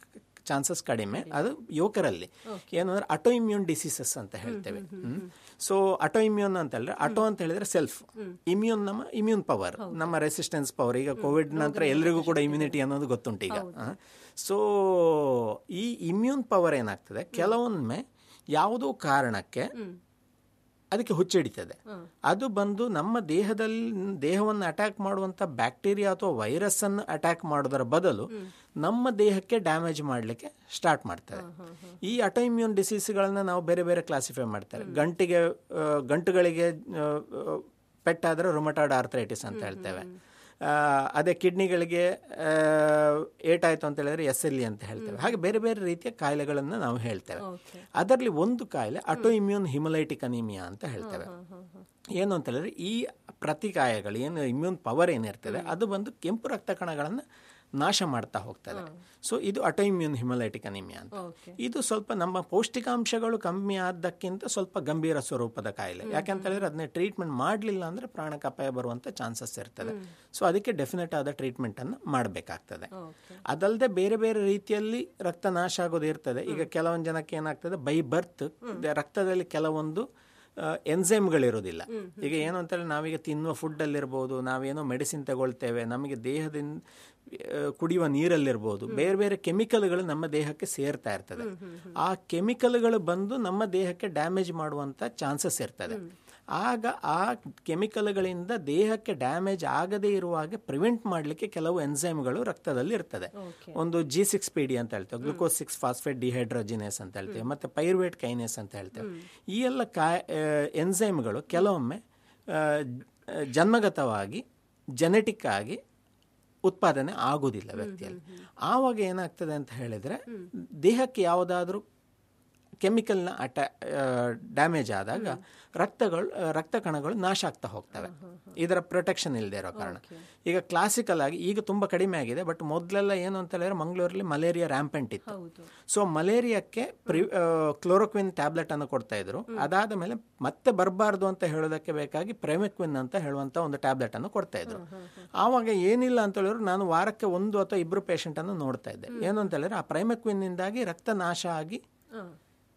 ಚಾನ್ಸಸ್ ಕಡಿಮೆ ಅದು ಯುವಕರಲ್ಲಿ ಏನಂದ್ರೆ ಅಟೋ ಇಮ್ಯೂನ್ ಡಿಸೀಸಸ್ ಅಂತ ಹೇಳ್ತೇವೆ ಸೊ ಅಟೋ ಇಮ್ಯೂನ್ ಅಂತ ಹೇಳಿದ್ರೆ ಅಟೋ ಅಂತ ಹೇಳಿದ್ರೆ ಸೆಲ್ಫ್ ಇಮ್ಯೂನ್ ನಮ್ಮ ಇಮ್ಯೂನ್ ಪವರ್ ನಮ್ಮ ರೆಸಿಸ್ಟೆನ್ಸ್ ಪವರ್ ಈಗ ಕೋವಿಡ್ ನಂತರ ಎಲ್ರಿಗೂ ಕೂಡ ಇಮ್ಯುನಿಟಿ ಅನ್ನೋದು ಗೊತ್ತುಂಟು ಈಗ ಸೊ ಈ ಇಮ್ಯೂನ್ ಪವರ್ ಏನಾಗ್ತದೆ ಕೆಲವೊಮ್ಮೆ ಯಾವುದೋ ಕಾರಣಕ್ಕೆ ಅದಕ್ಕೆ ಹುಚ್ಚಿಡಿತದೆ ಅದು ಬಂದು ನಮ್ಮ ದೇಹದಲ್ಲಿ ದೇಹವನ್ನು ಅಟ್ಯಾಕ್ ಮಾಡುವಂಥ ಬ್ಯಾಕ್ಟೀರಿಯಾ ಅಥವಾ ವೈರಸ್ ಅನ್ನು ಅಟ್ಯಾಕ್ ಮಾಡೋದರ ಬದಲು ನಮ್ಮ ದೇಹಕ್ಕೆ ಡ್ಯಾಮೇಜ್ ಮಾಡಲಿಕ್ಕೆ ಸ್ಟಾರ್ಟ್ ಮಾಡ್ತದೆ ಈ ಅಟೋಇಮ್ಯೂನ್ ಡಿಸೀಸ್ಗಳನ್ನ ನಾವು ಬೇರೆ ಬೇರೆ ಕ್ಲಾಸಿಫೈ ಮಾಡ್ತಾರೆ ಗಂಟಿಗೆ ಆ, ಗಂಟುಗಳಿಗೆ ಆ, ಆ, ಪೆಟ್ಟಾದರೆ ರೊಮಟಾಯ್ಡ್ ಆರ್ಥರೈಟಿಸ್ ಅಂತ ಹೇಳ್ತೇವೆ ಆ, ಅದೇ ಕಿಡ್ನಿಗಳಿಗೆ ಏಟಾಯ್ತು ಅಂತ ಹೇಳಿದ್ರೆ ಎಸ್ ಎಲ್ ಇ ಅಂತ ಹೇಳ್ತೇವೆ ಹಾಗೆ ಬೇರೆ ಬೇರೆ ರೀತಿಯ ಕಾಯಿಲೆಗಳನ್ನು ನಾವು ಹೇಳ್ತೇವೆ ಓಕೆ ಅದರಲ್ಲಿ ಒಂದು ಕಾಯಿಲೆ ಅಟೋ ಇಮ್ಯೂನ್ ಹಿಮಲೈಟಿಕ್ ಅನಿಮಿಯಾ ಅಂತ ಹೇಳ್ತೇವೆ ಏನು ಅಂತ ಹೇಳಿದ್ರೆ ಈ ಪ್ರತಿಕಾಯಗಳು ಏನು ಇಮ್ಯೂನ್ ಪವರ್ ಏನಿರ್ತದೆ ಅದು ಬಂದು ಕೆಂಪು ರಕ್ತ ಕಣಗಳನ್ನು ನಾಶ ಮಾಡ್ತಾ ಹೋಗ್ತದೆ ಸೊ ಇದು ಅಟೋ ಇಮ್ಯೂನ್ ಹಿಮಲೈಟಿಕ್ ಅನಿಮಿಯಾ ಅಂತ ಓಕೆ ಇದು ಸ್ವಲ್ಪ ನಮ್ಮ ಪೌಷ್ಟಿಕಾಂಶಗಳು ಕಮ್ಮಿ ಆದ್ದಕ್ಕಿಂತ ಸ್ವಲ್ಪ ಗಂಭೀರ ಸ್ವರೂಪದ ಕಾಯಿಲೆ ಯಾಕಂತ ಹೇಳಿದ್ರೆ ಅದನ್ನ ಟ್ರೀಟ್ಮೆಂಟ್ ಮಾಡಲಿಲ್ಲ ಅಂದ್ರೆ ಪ್ರಾಣಕ್ಕೆ ಅಪಾಯ ಬರುವಂತ ಚಾನ್ಸಸ್ ಇರ್ತದೆ ಸೊ ಅದಕ್ಕೆ ಡೆಫಿನೆಟ್ ಆದ ಟ್ರೀಟ್ಮೆಂಟ್ ಅನ್ನು ಮಾಡಬೇಕಾಗ್ತದೆ ಓಕೆ ಅದಲ್ಲದೆ ಬೇರೆ ಬೇರೆ ರೀತಿಯಲ್ಲಿ ರಕ್ತ ನಾಶ ಆಗೋದು ಇರ್ತದೆ ಈಗ ಕೆಲವೊಂದು ಜನಕ್ಕೆ ಏನಾಗ್ತದೆ ಬೈ ಬರ್ತ್ ರಕ್ತದಲ್ಲಿ ಕೆಲವೊಂದು ಎನ್ಸೈಮ್ಗಳಿರೋದಿಲ್ಲ ಈಗ ಏನು ಅಂತೇಳಿ ನಾವೀಗ ತಿನ್ನುವ ಫುಡ್ಡಲ್ಲಿರ್ಬೋದು ನಾವೇನೋ ಮೆಡಿಸಿನ್ ತಗೊಳ್ತೇವೆ ನಮಗೆ ದೇಹದಿಂದ ಆ, ಕುಡಿಯುವ ನೀರಲ್ಲಿರ್ಬೋದು ಬೇರೆ ಬೇರೆ ಕೆಮಿಕಲ್ಗಳು ನಮ್ಮ ದೇಹಕ್ಕೆ ಸೇರ್ತಾ ಇರ್ತದೆ ಆ ಕೆಮಿಕಲ್ಗಳು ಬಂದು ನಮ್ಮ ದೇಹಕ್ಕೆ ಡ್ಯಾಮೇಜ್ ಮಾಡುವಂತ ಚಾನ್ಸಸ್ ಇರ್ತದೆ ಆಗ ಆ ಕೆಮಿಕಲ್ಗಳಿಂದ ದೇಹಕ್ಕೆ ಡ್ಯಾಮೇಜ್ ಆಗದೇ ಇರುವಾಗ ಪ್ರಿವೆಂಟ್ ಮಾಡಲಿಕ್ಕೆ ಕೆಲವು ಎನ್ಸೈಮ್ಗಳು ರಕ್ತದಲ್ಲಿ ಇರ್ತದೆ ಓಕೆ ಒಂದು ಜಿ ಸಿಕ್ಸ್ ಪಿ ಡಿ ಅಂತ ಹೇಳ್ತೇವೆ ಗ್ಲುಕೋಸ್ ಸಿಕ್ಸ್ ಫಾಸ್ಫೇಟ್ ಡಿಹೈಡ್ರೋಜಿನೇಸ್ ಅಂತ ಹೇಳ್ತೇವೆ ಮತ್ತೆ ಪೈರ್ವೇಟ್ ಕೈನೇಸ್ ಅಂತ ಹೇಳ್ತೇವೆ ಈ ಎಲ್ಲ ಕಾ ಎನ್ಸೈಮ್ಗಳು ಕೆಲವೊಮ್ಮೆ ಆ, ಜನ್ಮಗತವಾಗಿ ಜೆನೆಟಿಕ್ ಆಗಿ ಉತ್ಪಾದನೆ ಆಗುವುದಿಲ್ಲ ವ್ಯಕ್ತಿಯಲ್ಲಿ ಆವಾಗ ಏನಾಗ್ತದೆ ಅಂತ ಹೇಳಿದ್ರೆ ದೇಹಕ್ಕೆ ಯಾವುದಾದ್ರೂ ಕೆಮಿಕಲ್ನ ಅಟ್ಯಾ ಡ್ಯಾಮೇಜ್ ಆದಾಗ ರಕ್ತಗಳು ಆ, ರಕ್ತ ಕಣಗಳು ನಾಶ ಆಗ್ತಾ ಹೋಗ್ತವೆ ಇದರ ಪ್ರೊಟೆಕ್ಷನ್ ಇಲ್ಲದೆ ಇರೋ ಕಾರಣ ಈಗ ಕ್ಲಾಸಿಕಲ್ ಆಗಿ ಈಗ ತುಂಬಾ ಕಡಿಮೆ ಆಗಿದೆ ಬಟ್ ಮೊದಲೆಲ್ಲ ಏನು ಅಂತ ಹೇಳಿದ್ರೆ ಮಂಗಳೂರಲ್ಲಿ ಮಲೇರಿಯಾ ರ್ಯಾಂಪೆಂಟ್ ಇತ್ತು ಹೌದು ಸೊ ಮಲೇರಿಯಾಕ್ಕೆ ಪ್ರಿ ಕ್ಲೋರೋಕ್ವಿನ್ ಟ್ಯಾಬ್ಲೆಟ್ ಅನ್ನು ಕೊಡ್ತಾ ಇದ್ರು ಅದಾದ ಮೇಲೆ ಮತ್ತೆ ಬರಬಾರ್ದು ಅಂತ ಹೇಳೋದಕ್ಕೆ ಬೇಕಾಗಿ ಪ್ರೈಮೆಕ್ವಿನ್ ಅಂತ ಹೇಳುವಂತ ಒಂದು ಟ್ಯಾಬ್ಲೆಟ್ ಅನ್ನು ಕೊಡ್ತಾ ಇದ್ರು ಆವಾಗ ಏನಿಲ್ಲ ಅಂತ ಹೇಳಿದ್ರು ನಾನು ವಾರಕ್ಕೆ ಒಂದು ಅಥವಾ ಇಬ್ರು ಪೇಷಂಟ್ ಅನ್ನು ನೋಡ್ತಾ ಇದ್ದೆ ಏನು ಅಂತ ಹೇಳಿದ್ರೆ ಆ ಪ್ರೈಮೆಕ್ವಿನ್ ನಿಂದಾಗಿ ರಕ್ತ ನಾಶ ಆಗಿ ಹಾಂ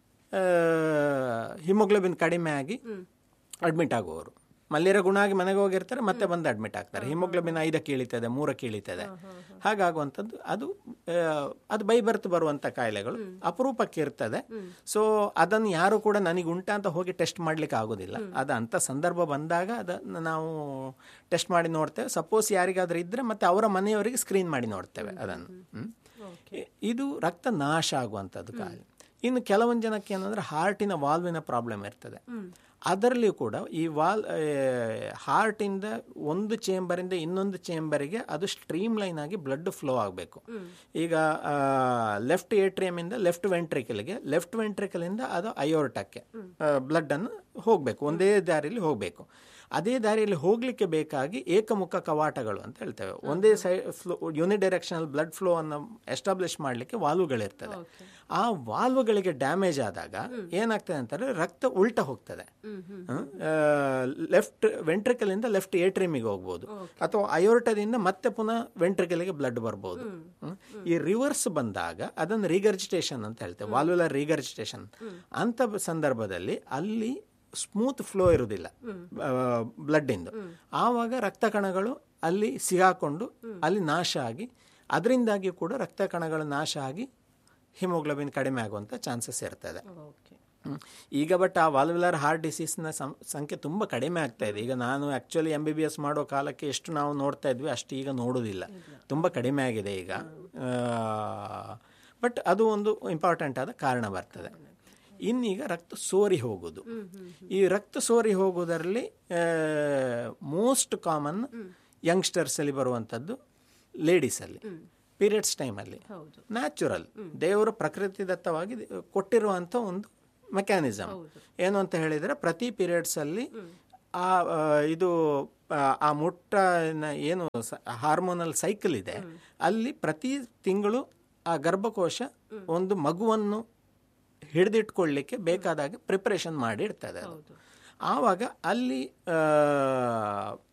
ಹಿಮೋಗ್ಲೋಬಿನ್ ಕಡಿಮೆ ಆಗಿ ಅಡ್ಮಿಟ್ ಆಗುವವರು ಮಲೇರಿಯಾ ಗುಣ ಆಗಿ ಮನೆಗೆ ಹೋಗಿರ್ತಾರೆ ಮತ್ತೆ ಬಂದು ಅಡ್ಮಿಟ್ ಆಗ್ತಾರೆ ಹಿಮೋಗ್ಲೋಬಿನ್ ಐದಕ್ಕೆ ಇಳಿತದೆ ಮೂರಕ್ಕೆ ಇಳಿತದೆ ಹಾಗಾಗುವಂಥದ್ದು ಅದು ಆ, ಅದು ಬೈ ಬರ್ತ್ ಬರುವಂಥ ಕಾಯಿಲೆಗಳು ಅಪರೂಪಕ್ಕೆ ಇರ್ತದೆ ಸೊ ಅದನ್ನು ಯಾರು ಕೂಡ ನನಗೆ ಉಂಟಾ ಅಂತ ಹೋಗಿ ಟೆಸ್ಟ್ ಮಾಡ್ಲಿಕ್ಕೆ ಆಗೋದಿಲ್ಲ ಅದು ಅಂಥ ಸಂದರ್ಭ ಬಂದಾಗ ಅದನ್ನು ನಾವು ಟೆಸ್ಟ್ ಮಾಡಿ ನೋಡ್ತೇವೆ ಸಪೋಸ್ ಯಾರಿಗಾದ್ರೂ ಇದ್ರೆ ಮತ್ತೆ ಅವರ ಮನೆಯವರಿಗೆ ಸ್ಕ್ರೀನ್ ಮಾಡಿ ನೋಡ್ತೇವೆ ಅದನ್ನು ಹ್ಮ್. ಇ- ಇದು ರಕ್ತ ನಾಶ ಆಗುವಂಥದ್ದು ಕಾಯಿಲೆ ಇನ್ನು ಕೆಲವೊಂದು ಜನಕ್ಕೆ ಏನಂದ್ರೆ ಹಾರ್ಟಿನ ವಾಲ್ವಿನ ಪ್ರಾಬ್ಲಮ್ ಇರ್ತದೆ ಅದರಲ್ಲಿಯೂ ಕೂಡ ಈ ವಾಲ್ ಹಾರ್ಟಿಂದ ಒಂದು ಚೇಂಬರಿಂದ ಇನ್ನೊಂದು ಚೇಂಬರಿಗೆ ಅದು ಸ್ಟ್ರೀಮ್ ಲೈನ್ ಆಗಿ ಬ್ಲಡ್ ಫ್ಲೋ ಆಗಬೇಕು ಈಗ ಲೆಫ್ಟ್ ಏಟ್ರಿಯಮಿಂದ ಲೆಫ್ಟ್ ವೆಂಟ್ರಿಕಲ್ಗೆ ಲೆಫ್ಟ್ ವೆಂಟ್ರಿಕಲಿಂದ ಅದು ಅಯೋರ್ಟಕ್ಕೆ ಬ್ಲಡ್ ಅನ್ನು ಹೋಗಬೇಕು ಒಂದೇ ದಾರಿಯಲ್ಲಿ ಹೋಗಬೇಕು ಅದೇ ದಾರಿಯಲ್ಲಿ ಹೋಗ್ಲಿಕ್ಕೆ ಬೇಕಾಗಿ ಏಕಮುಖ ಕವಾಟಗಳು ಅಂತ ಹೇಳ್ತೇವೆ ಒಂದೇ side flow unidirectional blood flow ಅನ್ನು ಎಸ್ಟಾಬ್ಲಿಷ್ ಮಾಡಲಿಕ್ಕೆ ವಾಲ್ವ್ಗಳಿರ್ತದೆ ಆ ವಾಲ್ವ್ಗಳಿಗೆ ಡ್ಯಾಮೇಜ್ ಆದಾಗ ಏನಾಗ್ತದೆ ಅಂತಂದ್ರೆ ರಕ್ತ ಉಲ್ಟ ಹೋಗ್ತದೆ ಲೆಫ್ಟ್ ವೆಂಟ್ರಿಕಲ್ ಇಂದ ಲೆಫ್ಟ್ ಏಟ್ರಿಮಿಗೆ ಹೋಗ್ಬೋದು ಅಥವಾ ಅಯೋರ್ಟದಿಂದ ಮತ್ತೆ ಪುನಃ ವೆಂಟ್ರಿಕಲ್ಗೆ ಬ್ಲಡ್ ಬರ್ಬೋದು ಹ್ಮ್. ಈ ರಿವರ್ಸ್ ಬಂದಾಗ ಅದನ್ನು ರಿಗರ್ಜಿಟೇಷನ್ ಅಂತ ಹೇಳ್ತೇವೆ ವಾಲ್ವುಲರ್ ರಿಗರ್ಜಿಟೇಷನ್ ಅಂತ ಬ- ಸಂದರ್ಭದಲ್ಲಿ ಅಲ್ಲಿ ಸ್ಮೂತ್ ಫ್ಲೋ ಇರುವುದಿಲ್ಲ ಬ್ಲಡ್ ಇಂದು ಆವಾಗ ರಕ್ತ ಕಣಗಳು ಅಲ್ಲಿ ಸಿಗಾಕೊಂಡು ಅಲ್ಲಿ ನಾಶ ಆಗಿ ಅದರಿಂದಾಗಿ ಕೂಡ ರಕ್ತ ಕಣಗಳು ನಾಶ ಆಗಿ ಹಿಮೋಗ್ಲೋಬಿನ್ ಕಡಿಮೆ ಆಗುವಂಥ ಚಾನ್ಸಸ್ ಇರ್ತದೆ ಓಕೆ ಹ್ಮ್. ಈಗ ಬಟ್ ಆ ವಾಲ್ವುಲರ್ ಹಾರ್ಟ್ ಡಿಸೀಸ್ನ ಸಂಖ್ಯೆ ತುಂಬ ಕಡಿಮೆ ಆಗ್ತಾ ಇದೆ ಈಗ ನಾನು actually M B B S ಮಾಡೋ ಕಾಲಕ್ಕೆ ಎಷ್ಟು ನಾವು ನೋಡ್ತಾ ಇದ್ವಿ ಅಷ್ಟು ಈಗ ನೋಡೋದಿಲ್ಲ ತುಂಬ ಕಡಿಮೆ ಆಗಿದೆ ಈಗ ಬಟ್ ಅದು ಒಂದು ಇಂಪಾರ್ಟೆಂಟ್ ಆದ ಕಾರಣ ಬರ್ತದೆ ಇನ್ನೀಗ ರಕ್ತ ಸೋರಿ ಹೋಗೋದು ಈ ರಕ್ತ ಸೋರಿ ಹೋಗೋದರಲ್ಲಿ ಮೋಸ್ಟ್ ಕಾಮನ್ ಯಂಗ್ಸ್ಟರ್ಸಲ್ಲಿ ಬರುವಂಥದ್ದು ಲೇಡೀಸಲ್ಲಿ ಪೀರಿಯಡ್ಸ್ ಟೈಮಲ್ಲಿ ಹೌದು ನ್ಯಾಚುರಲ್ ದೇವರು ಪ್ರಕೃತಿದತ್ತವಾಗಿ ಕೊಟ್ಟಿರುವಂಥ ಒಂದು ಮೆಕ್ಯಾನಿಸಮ್ ಏನು ಅಂತ ಹೇಳಿದರೆ ಪ್ರತಿ ಪೀರಿಯಡ್ಸ್ ಅಲ್ಲಿ ಆ ಆ, ಇದು ಆ, ಆ ಮುಟ್ಟ ಏನು ಹಾರ್ಮೋನಲ್ ಸೈಕಲ್ ಇದೆ ಅಲ್ಲಿ ಪ್ರತಿ ತಿಂಗಳು ಆ ಗರ್ಭಕೋಶ ಒಂದು ಮಗುವನ್ನು ಹಿಡಿದಿಟ್ಕೊಳ್ಳಿಕ್ಕೆ ಬೇಕಾದಾಗ ಪ್ರಿಪರೇಷನ್ ಮಾಡಿ ಇರ್ತದೆ ಅದು ಆವಾಗ ಅಲ್ಲಿ ಆ,